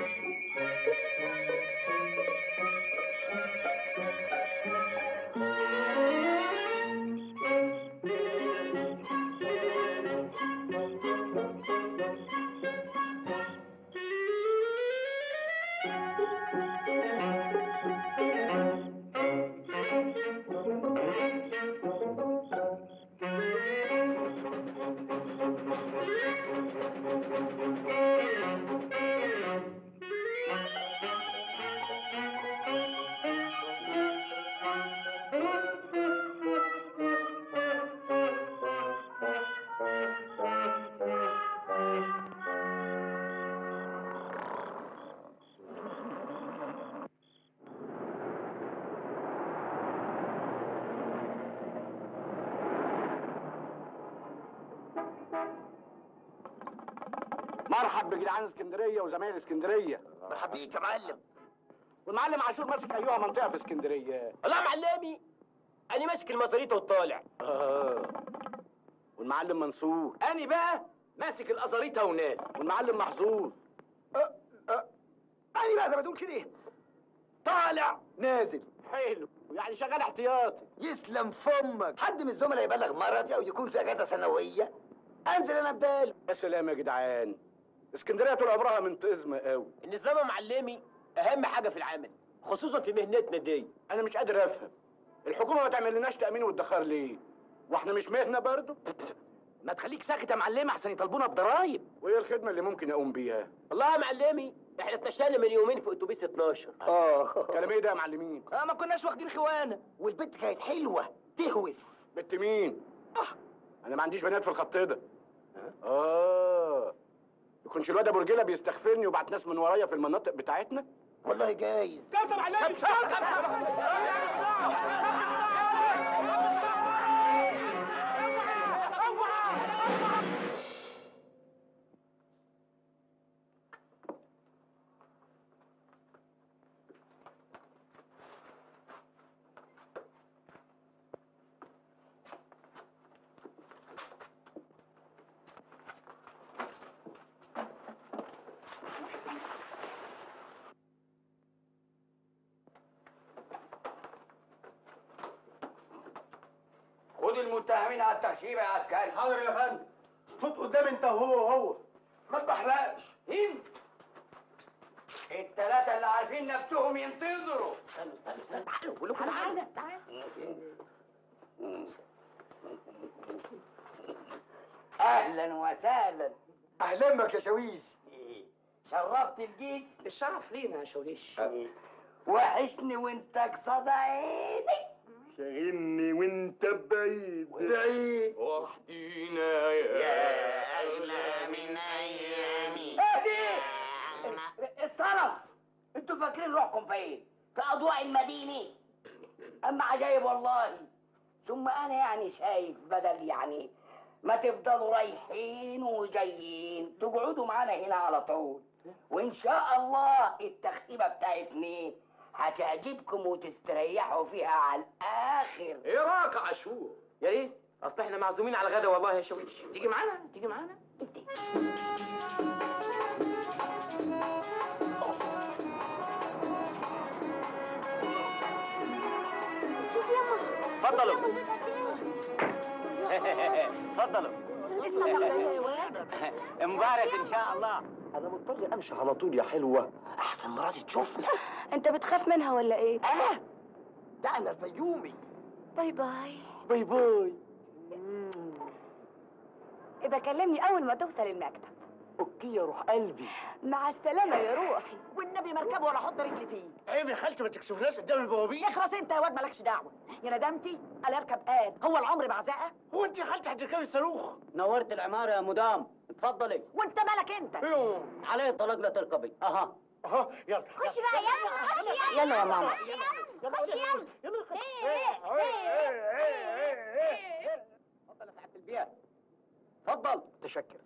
مرحب بجدعان اسكندريه وزمايل اسكندريه مرحب بيك يا معلم والمعلم عاشور ماسك ايها منطقه في اسكندريه لا معلمي انا ماسك المصاريطه والطالع اه والمعلم منصور أنا بقى ماسك الأزاريطة والناس والمعلم محظوظ أنا بقى زي ما تقول كده طالع نازل حلو يعني شغال احتياطي يسلم فمك حد من الزملاء يبلغ مرضي او يكون في اجازه سنويه انزل انا بداله يا سلام يا جدعان اسكندريه طول عمرها منتظمه قوي النظام يا معلمي اهم حاجه في العمل خصوصا في مهنتنا دي انا مش قادر افهم الحكومه ما تعمل لناش تامين وادخار ليه واحنا مش مهنه برضه ما تخليك ساكت يا معلم أحسن يطالبونا بضرايب وايه الخدمه اللي ممكن اقوم بيها والله يا معلمي احنا اتنشأنا من يومين في اتوبيس 12 اه كلام ايه ده يا معلمين آه ما كناش واخدين خوانة والبنت كانت حلوه تهوس بنت مين انا ما عنديش بنات في الخط ده اه يكونش الواد ابو رجيله بيستغفرني وبعت ناس من ورايا في المناطق بتاعتنا والله جايز كبسه معلمي خد المتهمين على التخشيبه يا عسكري حاضر يا فندم فوت قدام انت وهو وهو ما تبحلقش انت الثلاثه اللي عارفين نفسهم ينتظروا تعالى اهلا وسهلا اهلا بك يا شويش شرفت الجيش الشرف لينا يا شوليش وحشني وانت قصاد عيني شاغلني وانت بعيد بعيد وحدينا يا أغلى من أيامي اهدي الصلص انتوا فاكرين روحكم فين؟ في أضواء المدينة أما عجايب والله ثم أنا يعني شايف بدل يعني ما تفضلوا رايحين وجايين تقعدوا معانا هنا على طول وإن شاء الله التخيبة بتاعتني هتعجبكم وتستريحوا فيها على الآخر ايه رايك يا عاشور يا ريت اصل احنا معزومين على الغدا والله يا شويش تيجي معانا تيجي معانا شوف يما اتفضلوا اتفضلوا لسه واخدة يا واد مبارك ان شاء الله انا مضطر امشي على طول يا حلوه احسن مراتي تشوفنا انت بتخاف منها ولا ايه انا ده انا الفيومي باي باي باي باي يبقى كلمني اول ما توصل المكتب اوكي يا روح قلبي مع السلامه يا روحي والنبي مركبه ولا احط رجلي فيه عيب يا خالتي ما تكسفناش قدام البوابين اخرس انت يا واد مالكش دعوه يا ندمتي قال اركب قال هو العمر بعزقه هو انت يا خالتي هتركبي الصاروخ نورت العماره يا مدام اتفضلي وانت مالك انت عليه الطلاق لا تركبي اها اها يلا خش بقى يلا خش يلا يلا يا ماما خش يلا اتفضل يا سعاده البيئه اتفضل متشكر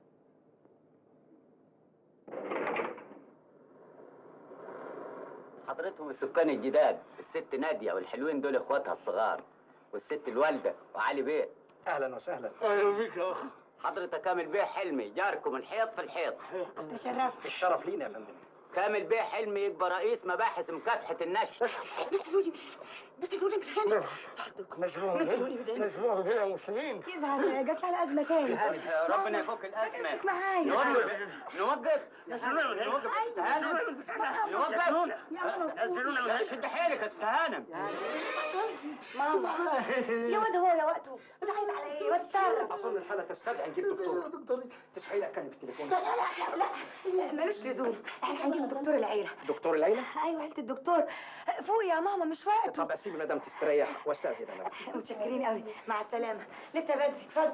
حضرتهم السكان الجداد الست ناديه والحلوين دول اخواتها الصغار والست الوالده وعلي بيه اهلا وسهلا اهلا بيك يا اخ حضرتك كامل بيه حلمي جاركم الحيط في الحيط تشرفت الشرف لينا يا فندم كامل بيه حلمي يبقى رئيس مباحث مكافحه النشر نزلوني من هنا نزلوني من هنا نزلوهم نزلوني من هنا نزلوهم هنا يا مسلمين يزعل جات لها الازمه تاني ربنا يفك الازمه امسك معايا نوقف نوقف نوقف يا ست هانم نوقف لا شد حيلك يا ست هانم ماما يا واد هو يا وقته بتعيط على ايه واد تصرف اظن الحاله تستدعي نجيب دكتور تسمحي لي اتكلم في التليفون لا لا لا لا لا ملوش لزوم احنا هنجيب دكتور العيله دكتور العيله ايوه عيله الدكتور فوق يا ماما مش وقته طب اسيب المدام تستريح واستاذن انا متشكرين قوي مع السلامه لسه بدري اتفضل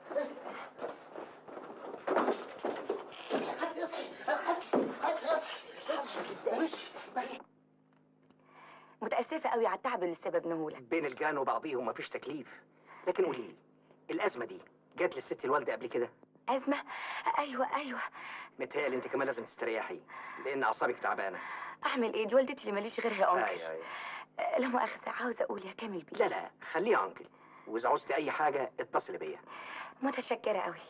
متاسفه قوي على التعب اللي سببناه لك بين الجيران وبعضيهم مفيش تكليف لكن قولي لي الازمه دي جات للست الوالده قبل كده ازمه ايوه ايوه متهيألي انت كمان لازم تستريحي لان اعصابك تعبانه اعمل ايه دي والدتي اللي ماليش غيرها يا انكل ايوه ايوه آه، لا مؤاخذه عاوزه اقول يا كامل بيه لا لا خليها انكل واذا عوزتي اي حاجه اتصلي بيا متشكره قوي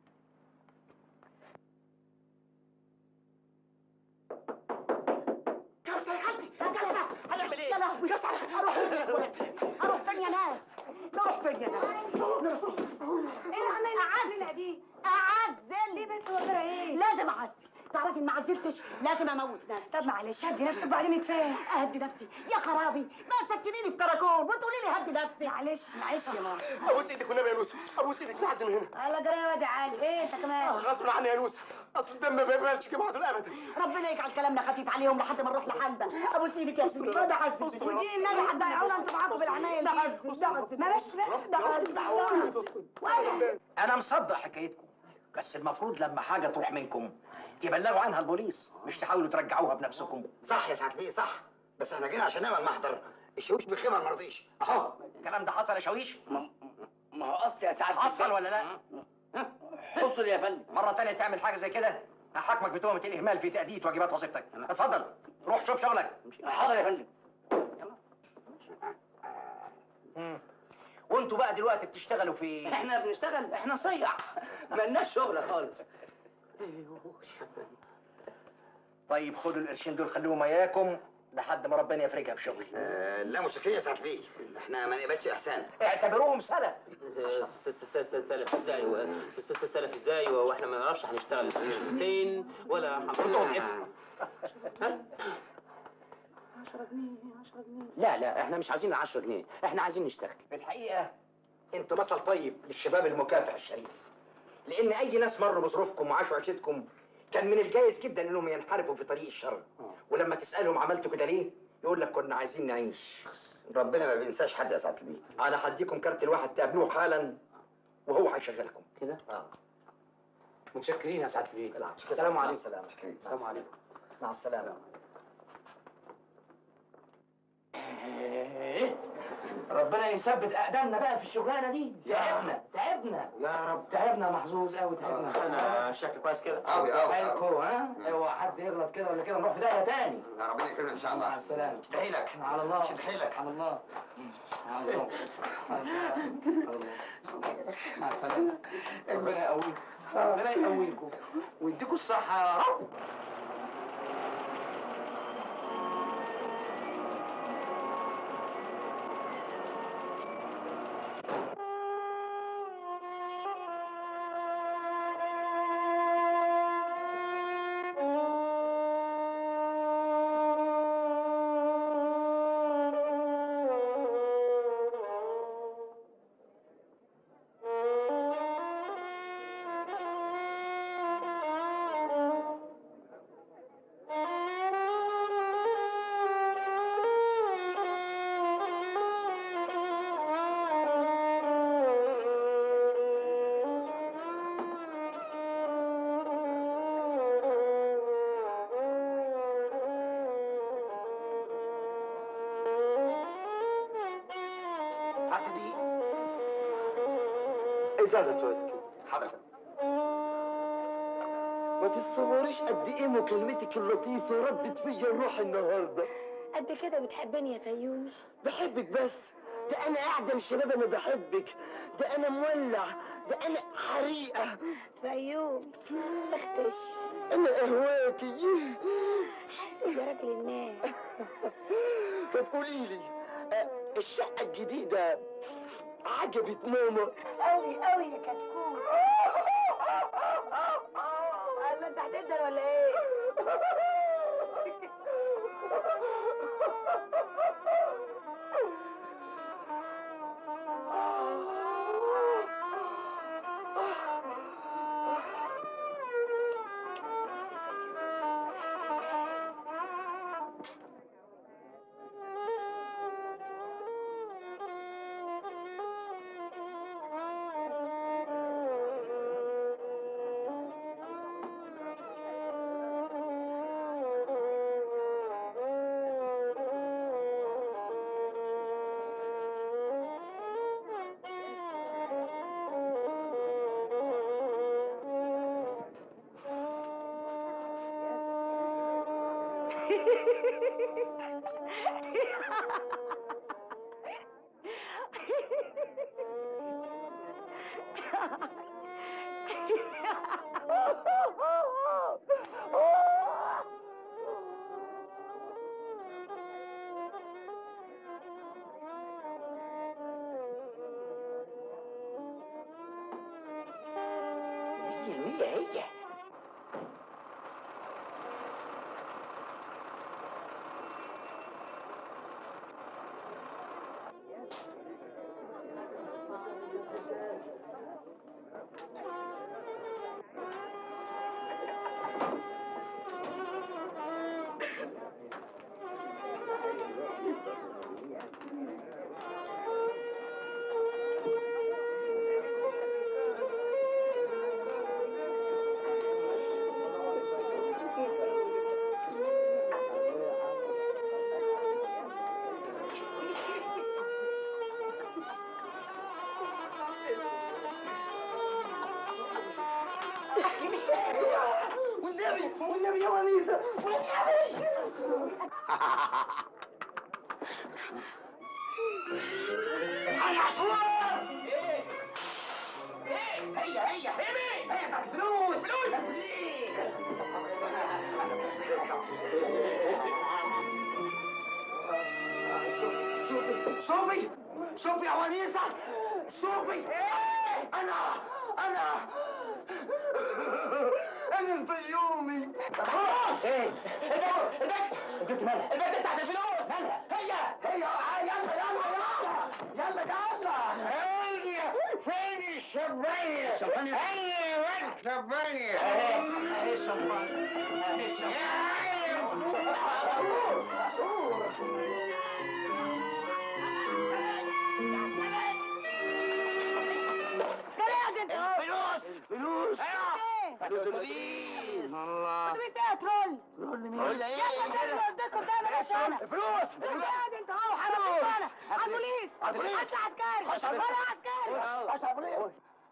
كارثه يا خالتي كارثه هنعمل ايه؟ يا لهوي كارثه اروح فين اروح فين يا ناس نروح فين يا ناس ايه العمل اعزل دي اعزل ليه بس هو جرى ايه لازم اعزل تعرفي ان ما عزلتش لازم اموت نفسي طب معلش هدي نفسك وبعدين نتفاهم اهدي نفسي يا خرابي ما تسكنيني في كراكون وتقولي لي هدي نفسي معلش معلش يا ماما ابوس ايدك والنبي يا نوسه ابوس ايدك نعزم هنا الله جرى يا واد عالي ايه انت كمان غصب عني يا نوسه اصل الدم ما بيقبلش كده دول ابدا ربنا يجعل كلامنا خفيف عليهم لحد ما نروح لحلبة ابوس ايدك يا شيخ ده عزم ودي النبي هتضيعونا انتوا معاكم بالعنايه ده عزم ده عزم ما بس ده عزم ده عزم انا مصدق حكايتكم بس المفروض لما حاجه تروح منكم تبلغوا عنها البوليس مش تحاولوا ترجعوها بنفسكم صح يا سعد بيه صح بس احنا جينا عشان نعمل محضر الشوش بخيمه ما رضيش اهو الكلام ده حصل يا شاويش ما هو اصل يا سعد حصل ولا لا حصل يا فندم مره تانية تعمل حاجه زي كده هحاكمك بتهمه الاهمال في تاديه واجبات وظيفتك اتفضل روح شوف شغلك حاضر يا فندم مم. وانتوا بقى دلوقتي بتشتغلوا في احنا بنشتغل احنا صيع مالناش شغل خالص طيب خدوا القرشين دول خلوهم اياكم لحد ما ربنا يفرجها بشغل آه لا متشكرين يا سعد بيه احنا ما نقبلش احسان اعتبروهم سلف سلف ازاي و- س- س- سلف ازاي واحنا ما نعرفش هنشتغل فين ولا كلهم لا لا احنا مش عايزين 10 جنيه احنا عايزين نشتغل في الحقيقه انتوا مثل طيب للشباب المكافح الشريف لان اي ناس مروا بظروفكم وعاشوا عيشتكم كان من الجايز جدا انهم ينحرفوا في طريق الشر ولما تسالهم عملتوا كده ليه يقول لك كنا عايزين نعيش ربنا ما بينساش حد يا سعد بيه على هديكم كارت الواحد تقابلوه حالا وهو هيشغلكم كده اه متشكرين يا سعد بيه السلام السلام عليكم السلام السلام عليكم مع السلامه إيه؟ ربنا يثبت اقدامنا بقى في الشغلانه دي تعبنا تعبنا يا رب تعبنا محظوظ قوي تعبنا انا شكلي كويس كده أوي، أوي، أوي. حيلكم ها اوعى حد يغلط كده ولا كده نروح في داهيه تاني يا ربنا يكرمنا ان شاء الله مع السلامه شد حيلك على الله شد حيلك على الله على الله على الله على الله مع السلامه ربنا يقويكم ربنا يقويكم ويديكم الصحه يا رب سعد بيه ازازه ويسكي حاضر ما تتصوريش قد ايه مكالمتك اللطيفه ردت فيا الروح النهارده قد كده بتحبني يا فيومي بحبك بس ده انا اعدم الشباب انا بحبك ده انا مولع ده انا حريقه فيوم اختش انا اهواكي حاسب يا راجل الناس طب قولي لي آه، الشقه الجديده عجبت ماما قوي قوي يا كتكوت قال انت هتقدر ولا ايه مية المية هي والنبي والنبي يا ونيسة والنبي يا عاشور ايه ايه هي هي حبي هي معك فلوس فلوس شوفي شوفي شوفي يا ونيسة شوفي أنا أنا أنا الفيومي خلاص ايه البنت البنت البنت مالها البنت بتاعت الفلوس مالها هي هي يلا يلا يلا يلا يلا هي فين الشمبانيا الشمبانيا؟ هي وين الشمبانيا اهي الشمبانيا اهي الشمبانيا فلوس فلوس فلوس الاتوبيس الله اتوبيس ايه يا ترول؟ ترول مين؟ ترول ايه؟ يلا يلا وديكم ده انا ماشي انا فلوس انت قاعد انت اهو حرام انا على البوليس على البوليس. حتى عسكري خش على ولا البوليس. عسكري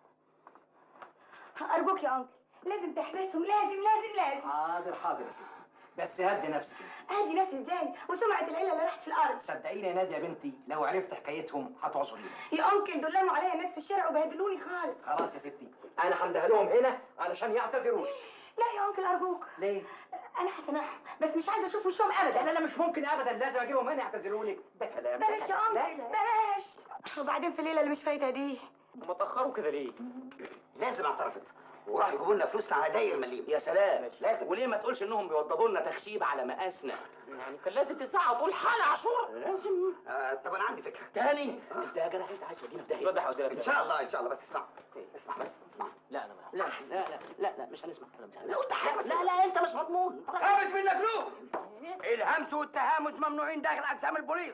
ارجوك يا انكل لازم تحبسهم لازم لازم لازم حاضر حاضر يا ستي بس هدي نفسك اهدي نفسي ازاي وسمعه العيله اللي راحت في الارض صدقيني يا ناديه يا بنتي لو عرفت حكايتهم هتعذريني يا انكل دول لموا عليا الناس في الشارع وبهدلوني خالص خلاص يا ستي انا هندهلهم لهم هنا علشان يعتذروا لا يا انكل ارجوك ليه؟ انا هسامحهم بس مش عايزه اشوف وشهم ابدا لا لا مش ممكن ابدا لازم اجيبهم هنا يعتذروا لي ده كلام ده بلاش يا كلام. انكل بلاش وبعدين في الليله اللي مش فايته دي هم اتاخروا كده ليه؟ لازم اعترفت وراح يجيبوا لنا فلوسنا على داير مليم يا سلام لازم وليه ما تقولش انهم بيوضبوا لنا تخشيب على مقاسنا يعني كان لازم تسعى طول حالة عاشور لازم آه طب انا عندي فكره تاني انت يا جدع انت عايز تودينا في داهيه واضح قدامك ان شاء الله ان شاء الله بس اسمع اسمع بس اسمع لا انا لا لا لا لا لا مش هنسمع انا مش لو انت حاجه لا لا انت مش مضمون ثابت منك له الهمس والتهامس ممنوعين داخل اقسام البوليس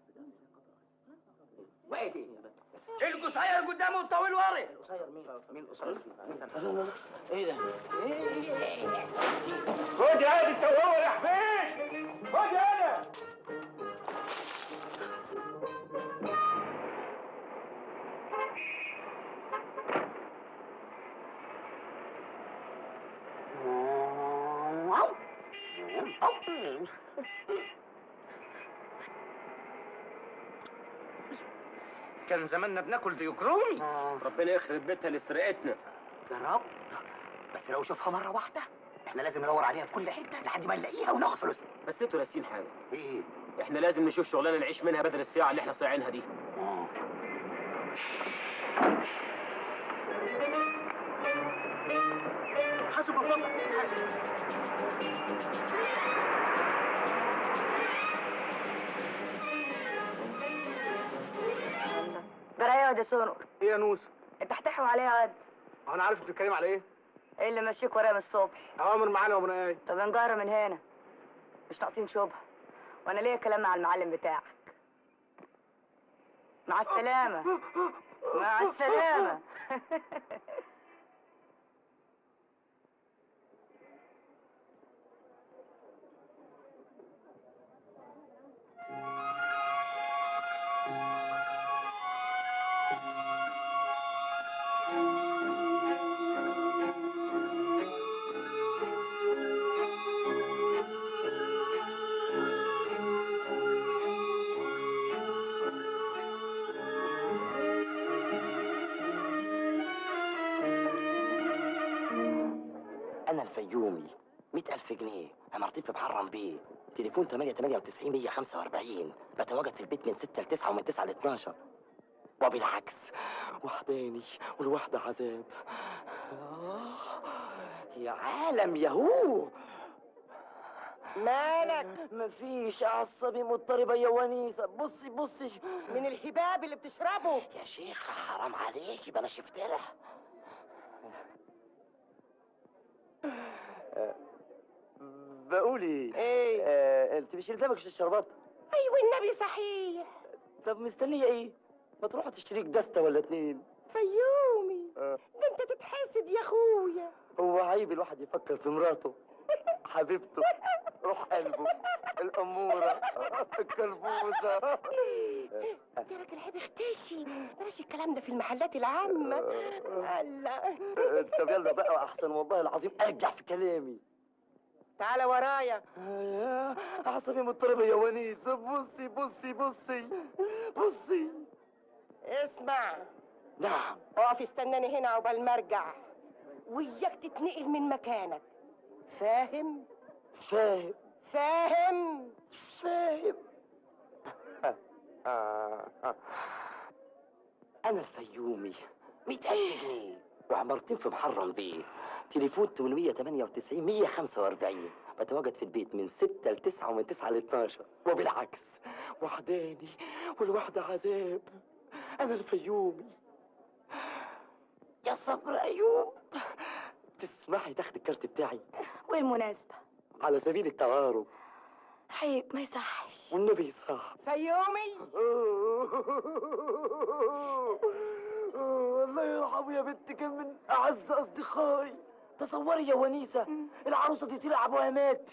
وايه دي القصير قدامه والطويل ورا القصير مين مين القصير لا لا لا ايه ده خد يا هادي انت وهو يا حبيب خد يا كان زماننا بناكل ديك رومي ربنا يخرب بيتها اللي سرقتنا يا رب بس لو شوفها مره واحده احنا لازم ندور عليها في كل حته لحد ما نلاقيها وناخد فلوسنا بس انتوا ناسيين حاجة ايه احنا لازم نشوف شغلانة نعيش منها بدل الصياعة اللي احنا صايعينها دي حسب الفضل حسب جرايه يا واد سونور ايه يا نوس انت هتحوي عليا يا واد هو انا عارف انت بتتكلم على ايه ايه اللي ماشيك ورايا من الصبح اوامر معانا ومن ايه طب انجر من هنا مش ناقصين شبهه وانا ليا كلام مع المعلم بتاعك مع السلامه مع السلامه 1000 جنيه عمارتين في محرم بيه تليفون 8 98 145 بتواجد في البيت من 6 ل 9 ومن 9 ل 12 وبالعكس وحداني والوحدة عذاب آه، يا عالم يهو مالك مفيش عصبي مضطربة يا ونيسة بصي بصي من الهباب اللي بتشربه يا شيخة حرام عليكي بلاش افترح بقول ايه؟ ايه؟ آه، انت مش قدامك الشربات ايوه النبي صحيح طب مستنية ايه؟ ما تروح تشتريك دستة ولا اتنين فيومي آه. ده انت تتحسد يا اخويا هو عيب الواحد يفكر في مراته حبيبته روح قلبه الأمورة الكلبوزة يا راجل عيب اختشي بلاش الكلام ده في المحلات العامة الله طب يلا بقى أحسن والله العظيم أرجع في كلامي تعالى ورايا يا أعصابي مضطربة يا ونيسة بصي بصي بصي بصي اسمع نعم اقف استناني هنا عقبال ما ارجع وياك تتنقل من مكانك فاهم فاهم فاهم فاهم آه، آه. أنا الفيومي مئة ألف جنيه وعمارتين في محرم بيه تليفون 898 145 بتواجد في البيت من 6 ل 9 ومن 9 ل 12 وبالعكس وحداني والوحدة عذاب أنا الفيومي يا صبر أيوب تسمحي تاخدي الكارت بتاعي والمناسبة على سبيل التعارف عيب ما يصحش والنبي صح فيومي الله يرحمه يا بنت كان من اعز اصدقائي تصوري يا ونيسه العروسه دي طلع ابوها مات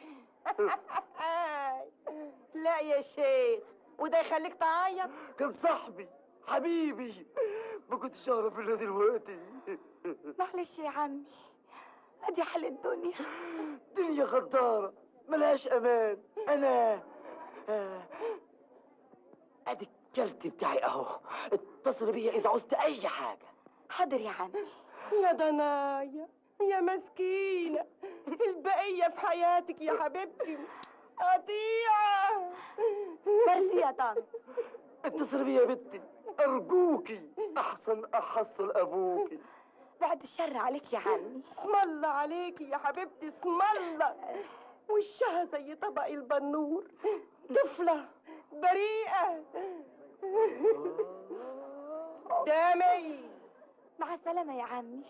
لا يا شيخ وده يخليك تعيط كان صاحبي حبيبي ما كنتش اعرف الا دلوقتي معلش يا عمي ادي حل الدنيا دنيا غداره ملهاش امان انا آه، ادي الكلت بتاعي اهو اتصل بيا اذا عوزت اي حاجه حاضر يا عمي يا دنايا يا مسكينة البقية في حياتك يا حبيبتي قطيعة ميرسي يا طنط اتصل بيا يا بنتي ارجوكي احسن احصل ابوكي بعد الشر عليك يا عمي اسم الله عليكي يا حبيبتي اسم الله وشها زي طبق البنور طفلة بريئة دامي مع السلامة يا عمي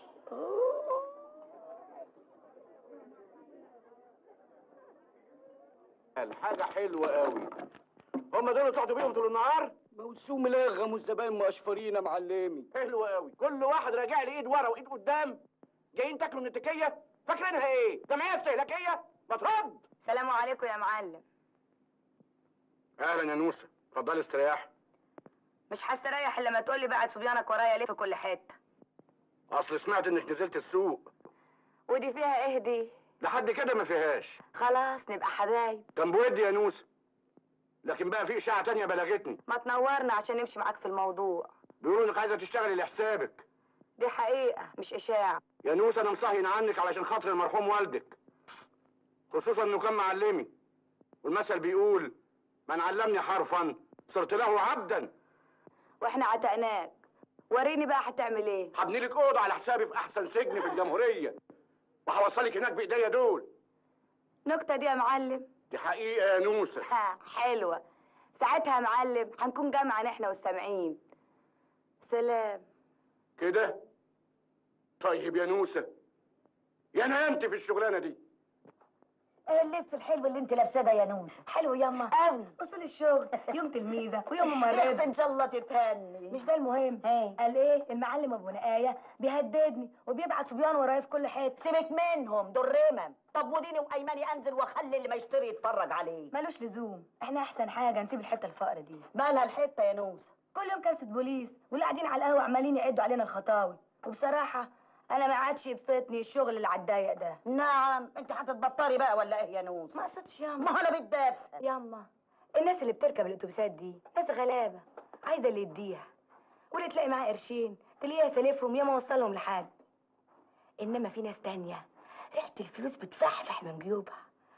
الحاجة حلوة قوي هم دول تقعدوا بيهم طول النهار؟ موسوم لغم والزباين مقشفرين يا معلمي حلو قوي كل واحد راجع لي ايد ورا وايد قدام جايين تاكلوا من التكية فاكرينها ايه؟ جمعية استهلاكية؟ ما ترد سلام عليكم يا معلم اهلا يا نوسة اتفضلي استريحي مش هستريح الا لما تقولي بقى صبيانك ورايا ليه في كل حته اصل سمعت انك نزلت السوق ودي فيها ايه دي لحد كده ما فيهاش خلاص نبقى حبايب كان بودي يا نوسة لكن بقى في اشاعة تانية بلغتني ما تنورنا عشان نمشي معاك في الموضوع بيقولوا انك عايزة تشتغلي لحسابك دي حقيقه مش اشاعه يا نوسة انا مصهين عنك علشان خاطر المرحوم والدك خصوصا انه كان معلمي والمثل بيقول من علمني حرفا صرت له عبدا واحنا عتقناك وريني بقى هتعمل ايه هبني لك اوضه على حسابي في احسن سجن في الجمهوريه وهوصلك هناك بايديا دول نكته دي يا معلم دي حقيقه يا نوسه ها حلوه ساعتها يا معلم هنكون جمعا احنا والسامعين سلام كده طيب يا نوسه يا نامت في الشغلانه دي ايه اللبس الحلو اللي انت لابساه ده يا نوسه حلو ياما قوي وصل الشغل يوم تلميذه ويوم ممرضه ان شاء الله تتهني مش ده المهم قال ايه المعلم ابو نقايه بيهددني وبيبعت صبيان ورايا في كل حته سيبك منهم دول رمم طب وديني وايماني انزل واخلي اللي ما يشتري يتفرج عليه ملوش لزوم احنا احسن حاجه نسيب الحته الفقر دي مالها الحته يا نوسه كل يوم كارثه بوليس واللي قاعدين على القهوه عمالين يعدوا علينا الخطاوي وبصراحه انا ما عادش يبسطني الشغل اللي على الضيق ده نعم انت هتتبطري بقى ولا ايه يا نوسه ما قصدتش ياما ما انا بتدافع ياما الناس اللي بتركب الاتوبيسات دي ناس غلابه عايزه اللي يديها واللي تلاقي معاه قرشين تلاقيها سالفهم ياما وصلهم لحد انما في ناس تانية ريحه الفلوس بتفحفح من جيوبها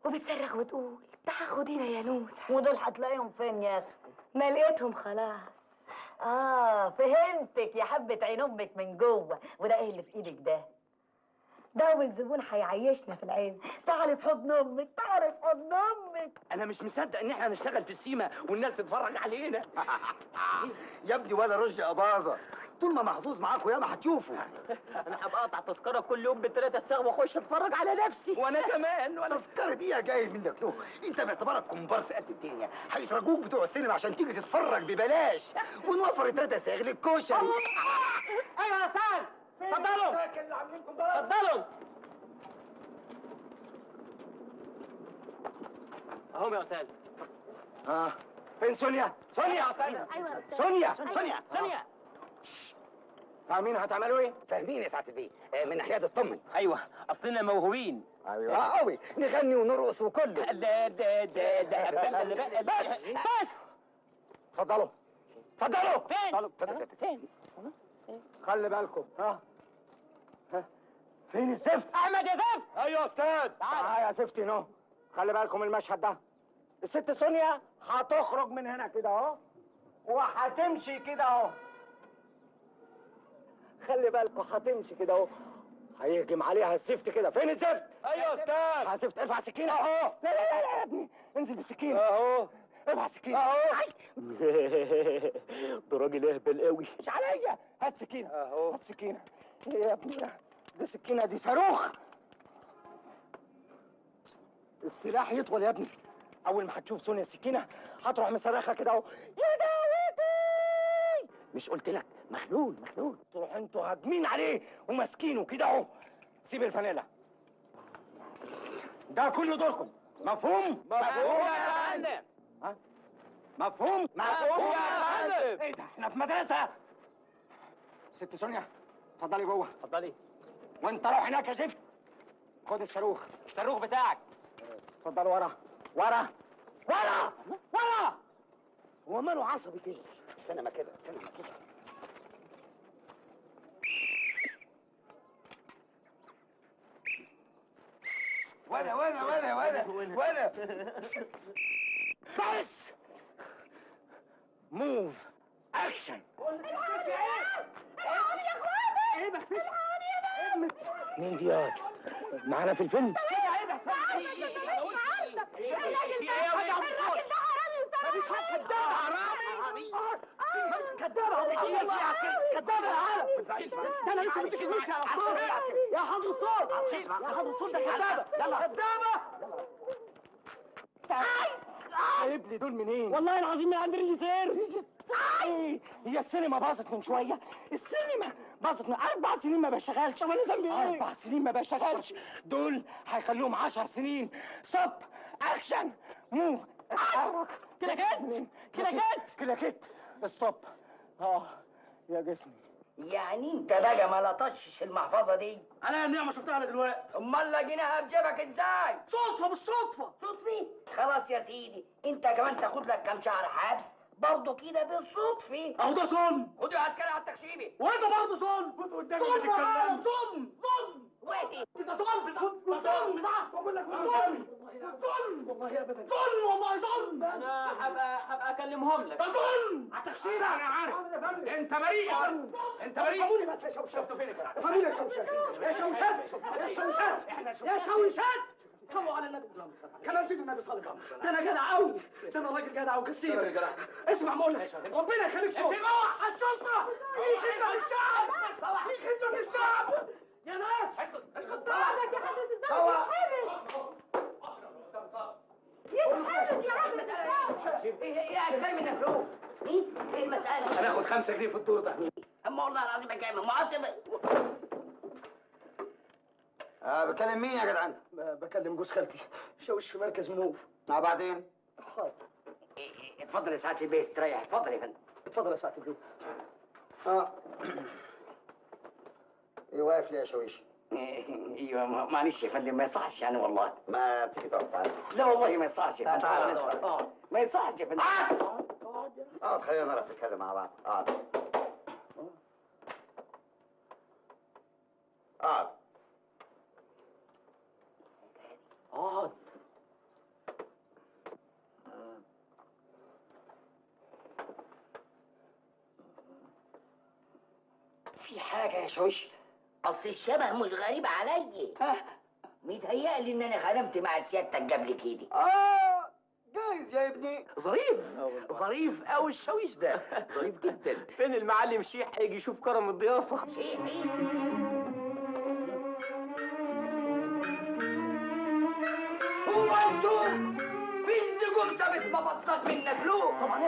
وبتصرخ وتقول تعا خدينا يا نوسة ودول هتلاقيهم فين يا اخي ما لقيتهم خلاص اه فهمتك يا حبة عين امك من جوه وده ايه اللي في ايدك ده ده اول زبون هيعيشنا في العين تعالي في حضن امك تعالي في حضن امك انا مش مصدق ان احنا نشتغل في السيما والناس تتفرج علينا يا ابني ولا رشد يا باظه طول ما محظوظ معاكم ياما هتشوفوا انا هبقى اقطع تذكره كل يوم بثلاثة الساعه واخش اتفرج على نفسي وانا كمان وانا التذكره دي يا جاي منك له انت باعتبارك كومبارس قد الدنيا هيترجوك بتوع السينما عشان تيجي تتفرج ببلاش ونوفر ثلاثة ساغل الكشري ايوه يا استاذ اتفضلوا اتفضلوا اهم يا استاذ اه فين سونيا؟ سونيا يا استاذ ايوه يا استاذ سونيا أيوة. سونيا سونيا فاهمين هتعملوا ايه؟ فاهمين يا سعاده البيه آه، من ناحيه اطمن ايوه اصلنا موهوبين ايوه اه قوي نغني ونرقص وكله ده ده ده ده قبلت اللي بقى بس بس اتفضلوا اتفضلوا فين؟ اتفضل يا ساتر. خلي بالكم ها ها. فين الزفت؟ احمد يا زفت ايوه يا استاذ تعال يا زفتي نو خلي بالكم من المشهد ده الست سونيا هتخرج من هنا كده اهو وهتمشي كده اهو خلي بالكم هتمشي كده اهو هيهجم عليها الزفت كده فين الزفت؟ ايوه يا استاذ يا زفت ارفع السكينه اهو لا لا لا لا يا ابني انزل بالسكينه اهو ارفع السكينه اهو ده راجل اهبل قوي مش عليا هات سكينه اهو هات سكينه ايه يا ابني ده دي سكينه دي صاروخ السلاح يطول يا ابني اول ما هتشوف سونيا السكينه هتروح مصرخه كده اهو يا داوتي مش قلت لك مخلول مخلول تروح انتوا هاجمين عليه وماسكينه كده اهو سيب الفانيلا ده كل دوركم مفهوم مفهوم يا فندم ها مفهوم مفهوم يا فندم. ايه ده احنا في مدرسه ست سونيا اتفضلي جوه اتفضلي وانت روح هناك يا زفت خد الصاروخ الصاروخ بتاعك اتفضل ورا ورا ورا ورا هو ماله عصبي كده سينما كده سينما كده وانا وانا وانا وانا وانا بس موف اكشن مين دي ياض معانا في الفيلم كدابة كدابة يا عالم ده انا لسه متكلمش على الصوت يا حضر الصوت يا حضر الصوت ده كدابة يلا كدابة جايب لي دول منين؟ والله العظيم من عند ريجيسير ايه هي السينما باظت من شويه السينما باظت من اربع سنين ما بشتغلش طب انا ذنبي ايه؟ اربع سنين ما بشتغلش دول هيخلوهم عشر سنين ستوب اكشن موف اتحرك كده كده كده كده كده كده ستوب اه يا جسمي يعني انت بقى ما لطشش المحفظه دي على النعمه شفتها على دلوقتي امال لقيناها بجيبك ازاي صدفه بالصدفه صدفي خلاص يا سيدي انت كمان تاخد لك كام شهر حبس برضه كده بالصدفه اهو ده ظلم خد يا عسكري على التخشيبي وانت برضه ظلم كنت قدامي ظلم بتتكلم معايا، ظلم ظلم وادي ده ظلم ده ظلم ده بقول لك ظلم ظلم والله ابدا ظلم والله ظلم انا هبقى هبقى اكلمهم لك ده ظلم على التخشيبه انا عارف انت بريء انت بريء افهموني بس يا شوشات شفتوا فين يا جدع؟ افهموني يا شوشات يا شوشات يا شوشات يا شوشات صلوا على النبي كمان سيدنا النبي صلى الله عليه وسلم ده انا جدع قوي ده انا راجل جدع وكسير اسمع ما اقول لك ربنا يخليك شوف حشوشنا في خدمه للشعب في خدمه للشعب يا ناس اسكت اسكت يا حضرة الظابط يتحبس يا حضرة الظابط ايه ايه عسكري من الفلوس ايه ايه المساله هناخد خمسة جنيه في الدور ده اما والله العظيم كامل معصب آه بكلم مين يا جدع انت؟ بكلم جوز خالتي شوش في مركز منوف ما بعدين حاضر اتفضل يا سعاده البيه استريح اتفضل يا فندم اتفضل يا سعاده البيه اه ايه واقف ليه يا شويش؟ ايوه ما- معلش يا فندم ما يصحش يعني والله ما تيجي تقعد تعالى لا والله ما يصحش يا تعال فندم تعال اه ما يصحش يا فندم اقعد خلينا نعرف نتكلم مع بعض اقعد اقعد اقعد في حاجه يا شويش اصل الشبه مش غريب عليا متهيألي ان انا خدمت مع سيادتك قبل كده اه جايز يا ابني ظريف ظريف قوي الشاويش ده ظريف جدا فين المعلم شيح هيجي يشوف كرم الضيافه شيحي هو انتوا في النجوم سابت مبطات منك له طبعا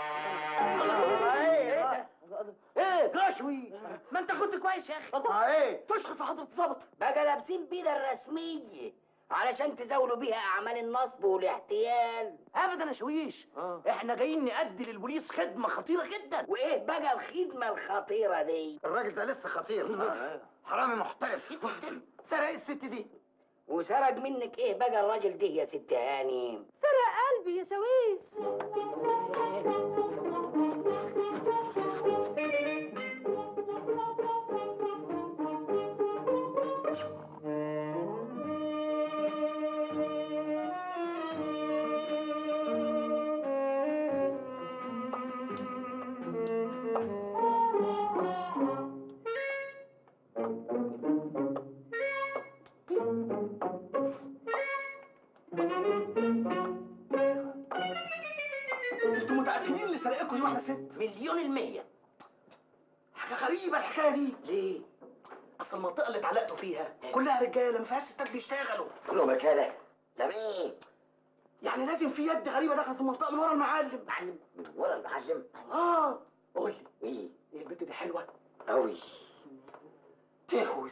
ايه كشوي ما انت كنت كويس يا اخي ايه تشخص في حضره الظابط بقى لابسين بينا الرسميه علشان تزاولوا بيها اعمال النصب والاحتيال ابدا يا شويش احنا جايين نأدي للبوليس خدمه خطيره جدا وايه بقى الخدمه الخطيره دي الراجل ده لسه خطير حرامي محترف سرق الست دي وسرق منك ايه بقى الراجل ده يا ست هاني سرق قلبي يا شويش انتوا متاكدين اللي سرقكم دي واحده ست مليون المية حاجه غريبه الحكايه دي ليه اصل المنطقه اللي اتعلقتوا فيها كلها رجاله ما فيهاش ستات بيشتغلوا كلهم رجاله لا مين يعني لازم في يد غريبه دخلت المنطقه من ورا المعلم معلم من ورا المعلم اه قول لي ايه ايه البنت دي حلوه قوي تهوس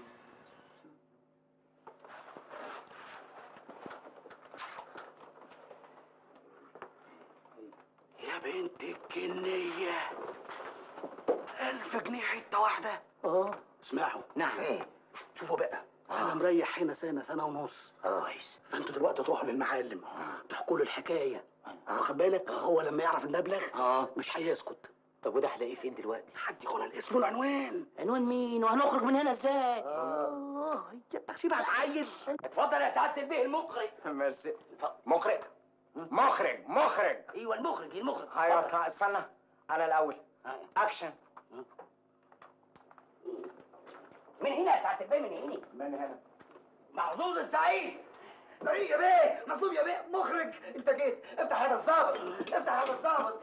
يا بنت الجنية ألف جنيه حتة واحدة اه اسمعوا نعم ايه شوفوا بقى أنا مريح هنا سنة سنة ونص كويس فأنتوا دلوقتي تروحوا للمعلم تحكوا له الحكاية واخد بالك هو لما يعرف المبلغ اه مش هيسكت طب وده هلاقيه فين دلوقتي حد يكون الاسم والعنوان عنوان مين وهنخرج من هنا ازاي اه هي التخشيبة هتعيل اتفضل يا سعاده البيه المقرئ ميرسي مخرج مخرج مخرج ايوه المخرج المخرج ايوه استنى انا الاول اكشن من هنا يا سعاده البيه من هنا من هنا محظوظ السعيد بريء يا بيه مظلوم يا بيه مخرج انت جيت افتح هذا الضابط افتح هذا الضابط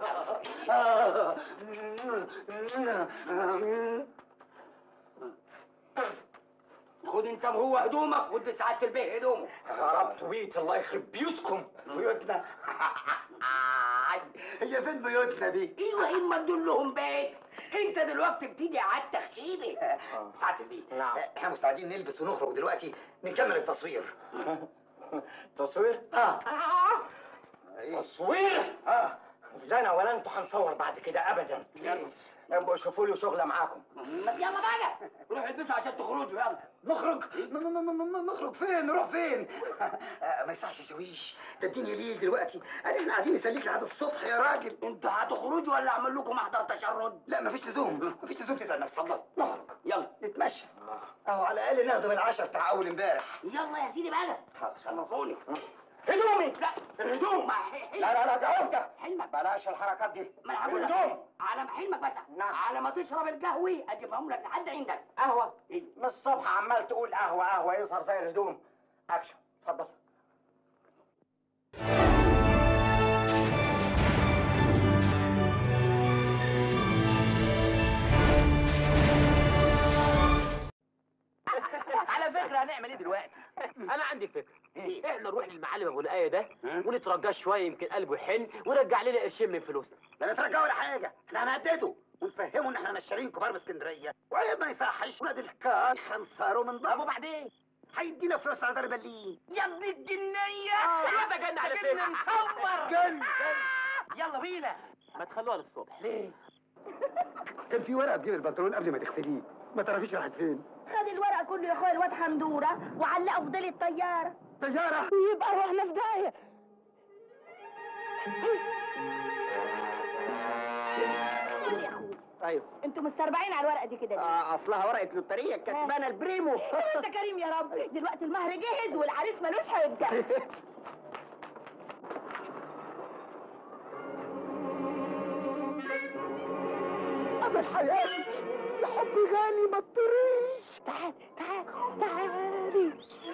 خد انت وهو هدومك ودي سعاده البيه هدومه خربت بيت الله يخرب بيوتكم بيوتنا هي فين بيوتنا دي ايوه اما تدول لهم بيت انت دلوقتي بتيجي على التخشيبه سعاده البيه نعم. احنا مستعدين نلبس ونخرج دلوقتي نكمل التصوير تصوير اه تصوير اه لا انا ولا انتوا هنصور بعد كده ابدا ابقوا شوفوا لي شغله معاكم ما يلا بقى روحوا البسوا عشان تخرجوا يلا نخرج ن- ن- ن- ن- نخرج فين نروح فين آه، ما يصحش يا شويش ده الدنيا ليل دلوقتي يعني احنا قاعدين نسليك لحد الصبح يا راجل انتوا هتخرجوا ولا اعمل لكم محضر تشرد لا مفيش لزوم مفيش لزوم تتعب نفسك اتفضل. نخرج يلا نتمشى اهو على الاقل نهضم العشاء بتاع اول امبارح يلا يا سيدي بقى خلصوني هدومي لا الهدوم ما لا لا لا ده عهده حلمك بلاش الحركات دي ما انا هقول لك الهدوم على ما حلمك بس نعم. على ما تشرب القهوه اجيبهم لك لحد عندك قهوه من الصبح عمال تقول قهوه قهوه يظهر زي الهدوم اكشن اتفضل على فكره هنعمل ايه دلوقتي انا عندي فكره احنا نروح للمعلم ابو نقايه ده ونترجاه شويه يمكن قلبه يحن ورجع لنا قرشين من فلوسنا لا نترجى ولا حاجه احنا هنهدده ونفهمه ان احنا نشالين كبار باسكندريه وعيب ما يصحش ولاد الكار خنصروا من طب ضرب وبعدين هيدينا فلوس على دار برلين يا ابن الجنيه آه، ده جن على جن فكرة. مصور جن يلا بينا ما تخلوها للصبح ليه كان في ورقه في جيب البنطلون قبل ما تغسليه ما تعرفيش راحت فين خد الورق كله يا اخويا الواد حندوره وعلقه في ضل الطياره طياره يبقى رحنا في داهيه قول يا اخويا ايوه انتوا مستربعين على الورقه دي كده ليه؟ آه اصلها ورقه لوتريه كسبانه البريمو انت كريم يا رب دلوقتي المهر جهز والعريس ملوش حجه امل حياتي يا حبي غالي ما تطريش تعال تعال تعالي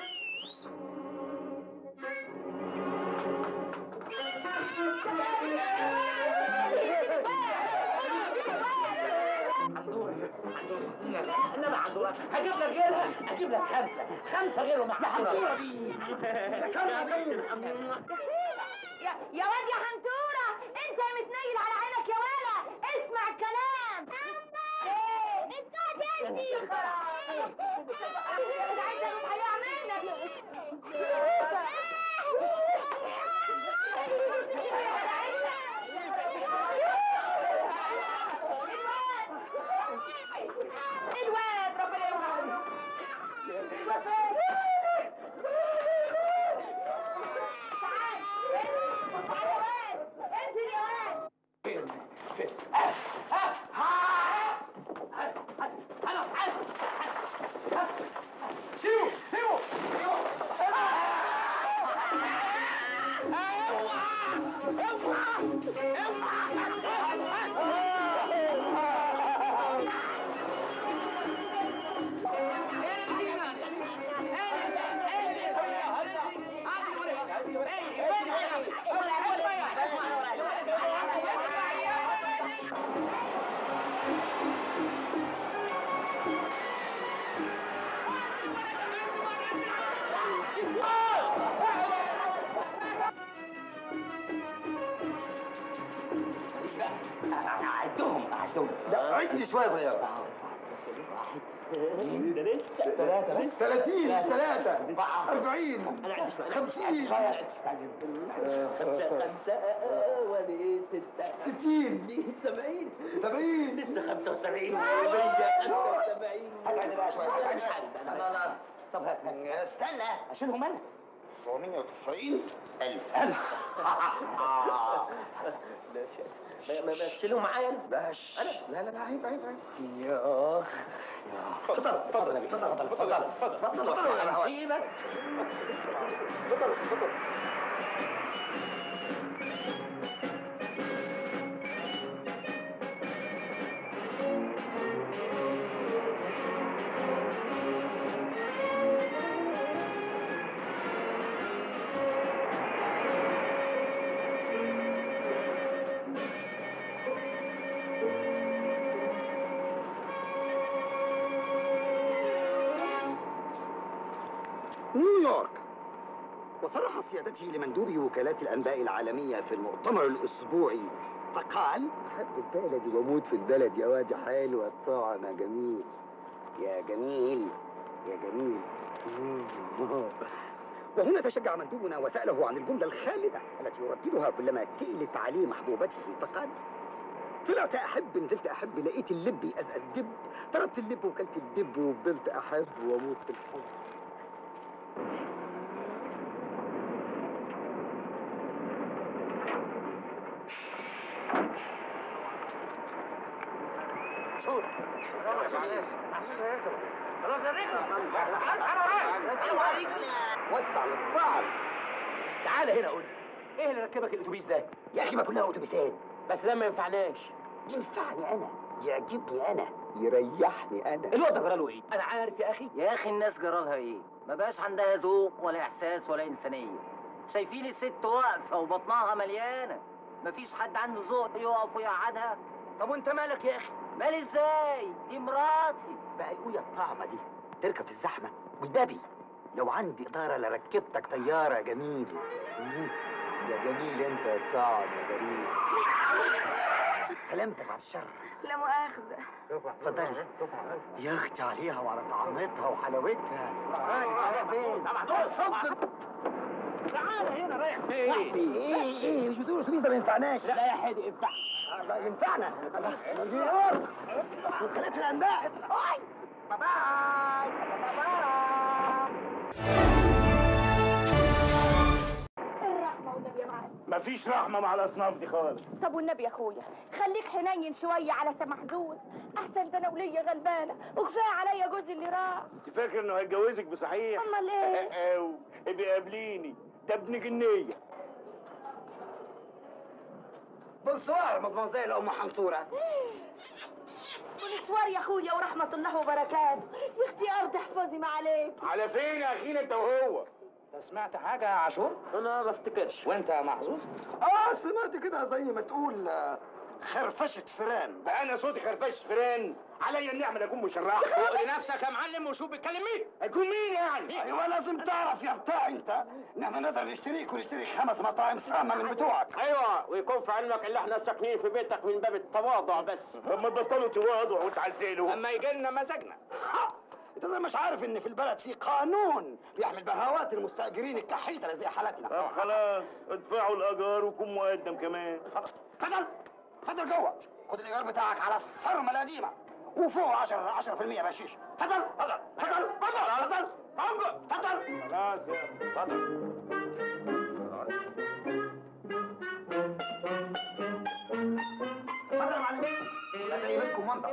انما عندورة هجيب لك غيرها هجيب لك خمسه خمسه غيرهم يا عندورة يا يا واد يا حنتورة انت متنيل على عينك يا ولا اسمع الكلام ايه اسكت انتي انا عايزه اروح هيعمل الواد ربنا يرحمه انزل يا واد سيبوا سيبوا اعدهم اعدهم لا عدي شويه صغيره ثلاثة بس 30 مش ثلاثة أربعة 40 أنا عندي شوية 50 خمسة خمسة وليه ستة 60 سبعين 70 لسه خمسة وسبعين أيوة. مية خمسة وسبعين هات عندي بقى شوية، هات عندي مش عارف أنا لا لا طب هات استنى أشيلهم أنا 990 ألف ما ما ما تشيلهم معايا أنا باش أنا لا لا لا عيب عيب عيب يا اتفضل اتفضل اتفضل اتفضل اتفضل اتفضل يا هواد. سيبك اتفضل اتفضل نيويورك وصرح سيادته لمندوب وكالات الأنباء العالمية في المؤتمر الأسبوعي فقال أحب بلدي وأموت في البلد يا واد حلوة الطعم يا جميل يا جميل يا جميل وهنا تشجع مندوبنا وسأله عن الجملة الخالدة التي يرددها كلما تقلت عليه محبوبته فقال طلعت أحب نزلت أحب لقيت اللب يقزقز دب طردت اللب وكلت الدب وفضلت أحب وأموت في الحب شوف وسع للطعم تعال هنا قول لي ايه اللي ركبك الاتوبيس ده؟ يا أخي ما كلها أتوبيسات بس ده ما ينفعناش ينفعني أنا يعجبني أنا يريحني أنا الواد ده جراله ايه؟ انا عارف يا اخي يا اخي الناس جرالها ايه ما بقاش عندها ذوق ولا احساس ولا انسانيه شايفين الست واقفه وبطنها مليانه مفيش حد عنده ذوق يقف ويقعدها طب وأنت مالك يا أخي؟ مال ازاي دي مراتي بقى القوية الطعمة دي تركب في الزحمة والبابي لو عندي إدارة لركبتك طيارة يا جميل مم. يا جميل أنت يا طعم يا ظريف سلامتك بعد الشر لا مؤاخذة اتفضلي يا اختي عليها وعلى طعمتها وحلاوتها تعال هنا رايح فين؟ ايه ايه مش بتقول الاتوبيس ده ما ينفعناش لا يا حادي انفع لا ينفعنا نيويورك وكالات الانباء باي باي الرحمة والنبي يا معلم مفيش رحمه مع الاصناف دي خالص طب والنبي يا اخويا خليك حنين شوية على سمحزوز احسن ده انا ولية غلبانة وكفاية عليا جوزي اللي راح انت فاكر انه هيتجوزك بصحيح امال ايه او ابقي قابليني ده ابن جنيه بونسوار مدموزيل ام حنطوره ونسوار يا اخويا ورحمه الله وبركاته يا اختي ارض احفظي ما عليك على فين يا اخينا انت وهو انت سمعت حاجه يا عاشور انا ما افتكرش وانت يا محظوظ اه سمعت كده زي ما تقول آه، خرفشه فيران بقى انا صوتي خرفش فران عليا النعمه اكون مشرع فوق لنفسك يا معلم وشوف بيتكلم مين اكون مين يعني ايوه لازم تعرف يا بتاع انت ان احنا نقدر نشتريك ونشتري خمس مطاعم سامه من بتوعك ايوه ويكون في علمك ان احنا ساكنين في بيتك من باب التواضع بس لما تبطلوا تواضعوا وتعزلوا اما يجي لنا مزاجنا انت زي مش عارف ان في البلد في قانون بيحمي بهوات المستاجرين الكحيته اللي زي حالتنا طب خلاص ادفعوا الاجار وكون مقدم كمان اتفضل اتفضل جوه خد الايجار بتاعك على الصرمه القديمه وفوق 10 10% بشيش اتفضل اتفضل اتفضل اتفضل اتفضل اتفضل خلاص يا اتفضل اتفضل يا معلم لا زي منكم منطق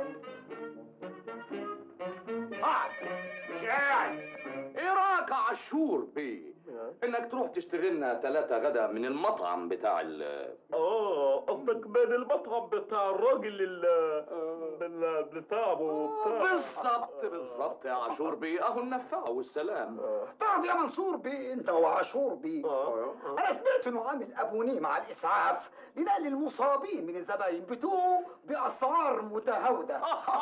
قاعد مش قاعد ايه رايك يا عاشور بيه انك تروح تشتري لنا ثلاثة غدا من المطعم بتاع ال اه قصدك من المطعم بتاع الراجل اللي بتاعه وبتاع بالظبط بالظبط يا عاشور بيه اهو النفع والسلام تعرف يا منصور بيه انت وعاشور بيه انا سمعت انه عامل ابونيه مع الاسعاف لنقل المصابين من الزباين بتوعه باسعار متهاوده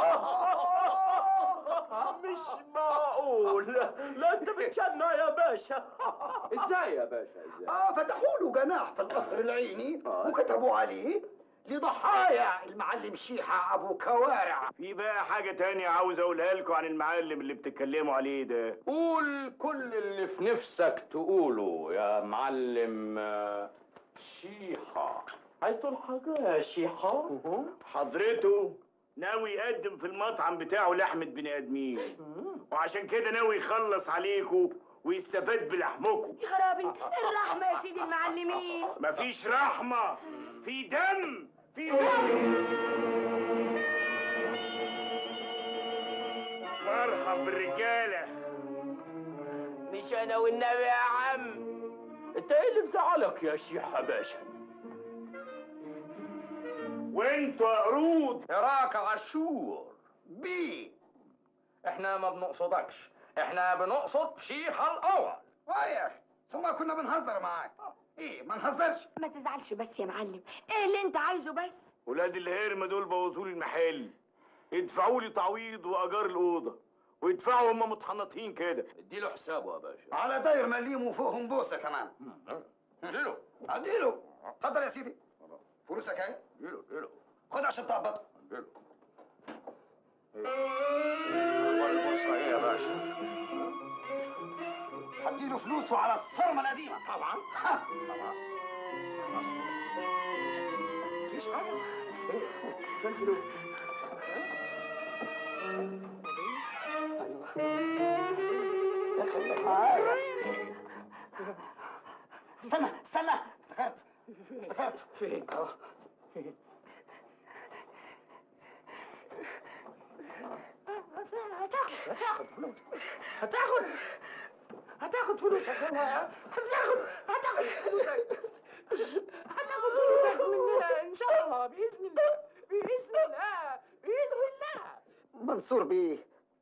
مش معقول لا انت بتشنع يا باشا ازاي يا باشا ازاي اه فتحوا له جناح في القصر العيني وكتبوا عليه لضحايا المعلم شيحة أبو كوارع في بقى حاجة تانية عاوز أقولها لكم عن المعلم اللي بتتكلموا عليه ده قول كل اللي في نفسك تقوله يا معلم آه، شيحة عايز تقول حاجة يا شيحة؟ حضرته ناوي يقدم في المطعم بتاعه لحمة بني آدمين وعشان كده ناوي يخلص عليكم ويستفاد بلحمكم يا خرابي الرحمه يا سيدي المعلمين مفيش رحمة في دم في دم مرحب بالرجالة مش انا والنبي يا عم انت ايه اللي مزعلك يا شيحة باشا وانتوا يا قرود ايه رايك يا عاشور بيه احنا ما بنقصدكش احنا بنقصد شيحة الاول رايح ثم كنا بنهزر معاك ايه ما نهزرش ما تزعلش بس يا معلم ايه اللي انت عايزه بس ولاد الهرمة دول بوظوا لي المحل ادفعوا لي تعويض واجار الاوضه ويدفعوا هم متحنطين كده اديله حسابه يا باشا على داير مليم وفوقهم بوسه كمان اديله اديله اتفضل يا سيدي فلوسك اهي اديله اديله خد عشان تقبض اديله الله يبص ايه يا باشا هديله فلوسه على الصرمه القديمه طبعا طبعا مفيش حاجه فين فلوس يا خليك معايا استنى استنى افتكرت افتكرت فين اهو هتاخد فلوس هتاخد هتاخد فلوسك هتاخد هتاخد فلوسك هتاخد فلوسك مننا ان شاء الله باذن الله باذن الله باذن الله منصور بيه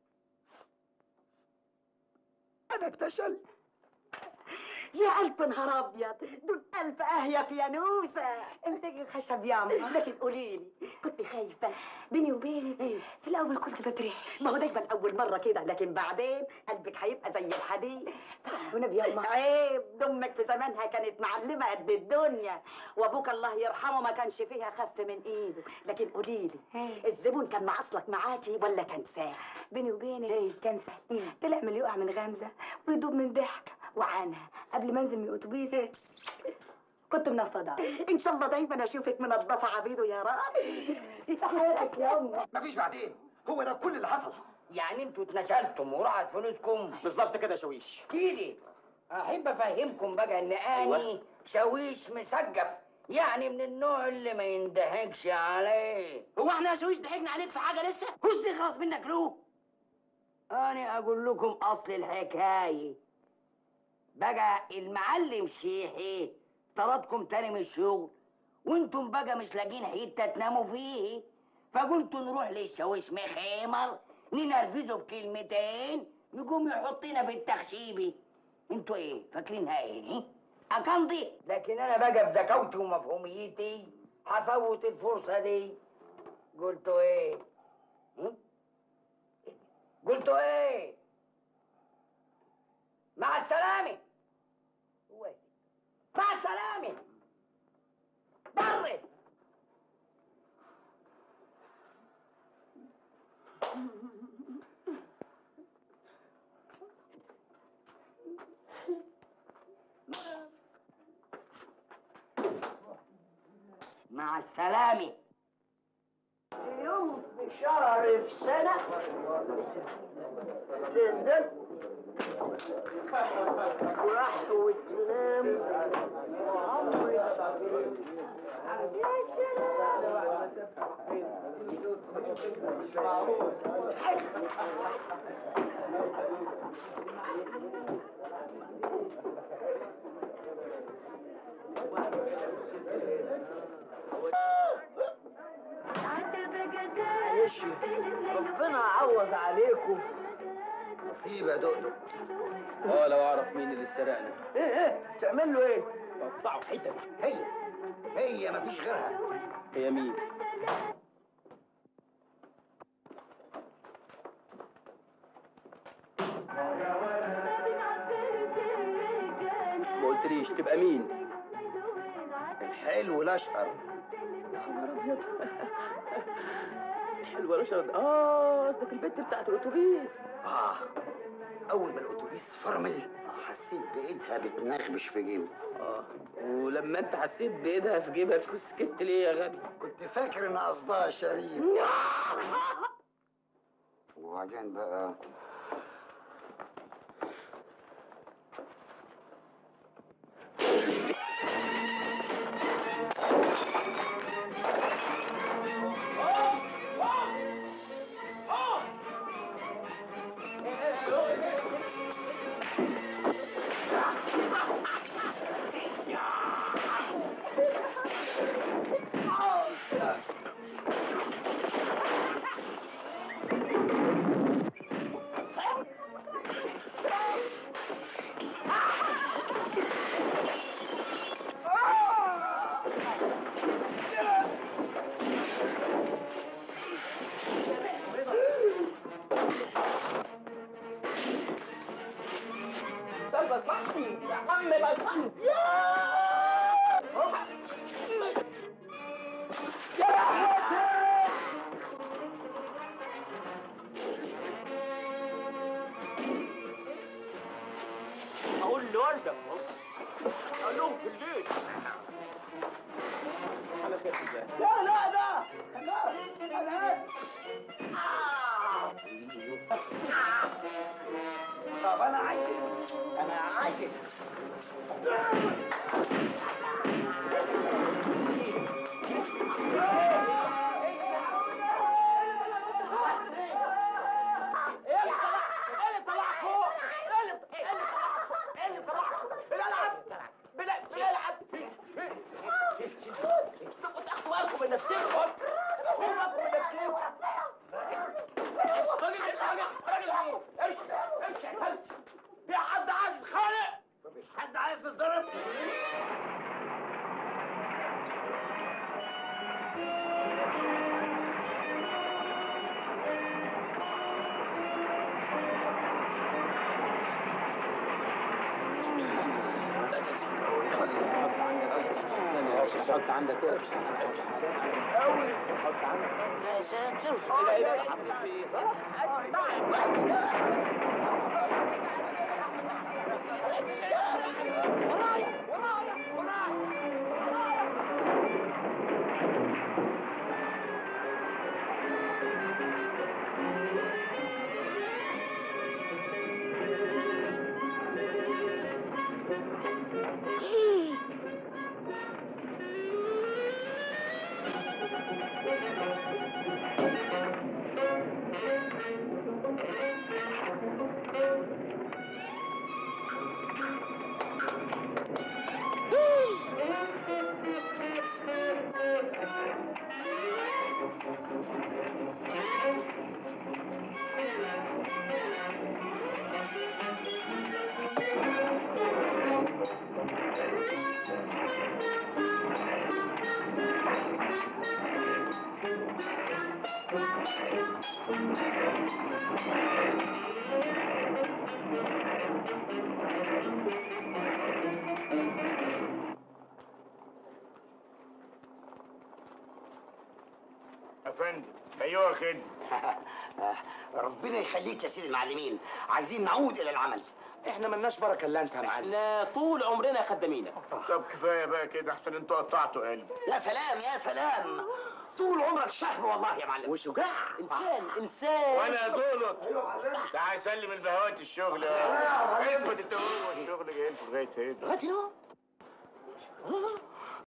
انا اكتشل يا ألف نهار أبيض دول ألف أهيا في يانوسة انت الخشب ياما لكن قولي لي كنت خايفة بيني وبينك في الأول كنت بتريح ما هو دايما أول مرة كده لكن بعدين قلبك هيبقى زي الحديد ونبي ياما عيب دمك في زمانها كانت معلمة قد الدنيا وأبوك الله يرحمه ما كانش فيها خف من إيده لكن قولي لي الزبون كان معصلك معاكي ولا كان ساعة بيني وبينك كان سهل طلع من يقع من غمزة ويدوب من ضحك وعنها قبل ما انزل من الاتوبيس كنت منفضة ان شاء الله دايما اشوفك منظفة عبيده يا راجل حياتك يا امي مفيش بعدين هو ده كل اللي حصل يعني انتوا اتنشلتم وراحت فلوسكم بالظبط كده يا شويش كده احب افهمكم بقى ان اني أيوة. شاويش مسجف يعني من النوع اللي ما يندهكش عليه هو احنا يا شويش ضحكنا عليك في حاجة لسه؟ خش تخلص منك له انا اقول لكم اصل الحكايه بقى المعلم شيحي طردكم تاني من الشغل وانتم بقى مش لاقيين حته تناموا فيه فقلت نروح للشاويش مخيمر ننرفزه بكلمتين يقوم يحطنا في التخشيبي انتوا ايه فاكرينها ايه اكنضي لكن انا بقى بذكاوتي ومفهوميتي هفوت الفرصه دي قلتوا ايه هم؟ قلتوا ايه مع السلامه هو إيه؟ مع السلامه بري مع السلامة يوم في شهر في سنة تندل وراح وتنام وعمرك يا معلش ربنا عوض عليكم نصيب يا دقدق اه لو اعرف مين اللي سرقنا ايه ايه تعمل له ايه؟ اقطعه حتت هي هي مفيش غيرها هي مين ما قلتليش تبقى مين الحلو الاشقر يا خبر ابيض حلوه رشد اه قصدك البت بتاعت الاتوبيس اه اول ما الاتوبيس فرمل حسيت بايدها بتنغمش في جيبه اه ولما انت حسيت بايدها في جيبك سكت ليه يا غبي كنت فاكر ان قصدها شريف وبعدين بقى طب بصحي يا عم بصحي اقول لوالدك اقول لهم في الليل على خير ازاي لا لا لا لا انا اسف طب انا عايز انا عايز ايه اللي طلع فوق ايه اللي ايه اللي طلع فوق ايه اللي طلع فوق بنلعب بن- بنلعب تبقوا تاخدوا بالكم من نفسكم خدوا بالكم من نفسكم راجل ايش راجل راجل مين امشي امشي يا كلب في حد عايز يتخانق مفيش حد عايز يتضرب حط عندك ايه قوي حط عندك يا ساتر لا لا حط في صلاح ورايا ورايا ورايا يا فندم ايوه خدمه ربنا يخليك يا سيدي المعلمين عايزين نعود الى العمل احنا ملناش بركه الا انت يا معلم احنا طول عمرنا خدامينك طب كفايه بقى كده احسن انتوا قطعتوا قلبي يا سلام يا سلام طول عمرك شهم والله يا معلم وشجاع انسان انسان وانا زولط ده هيسلم البهوات الشغل اثبت انت هو الشغل جاي لكم لغايه هنا لغايه هنا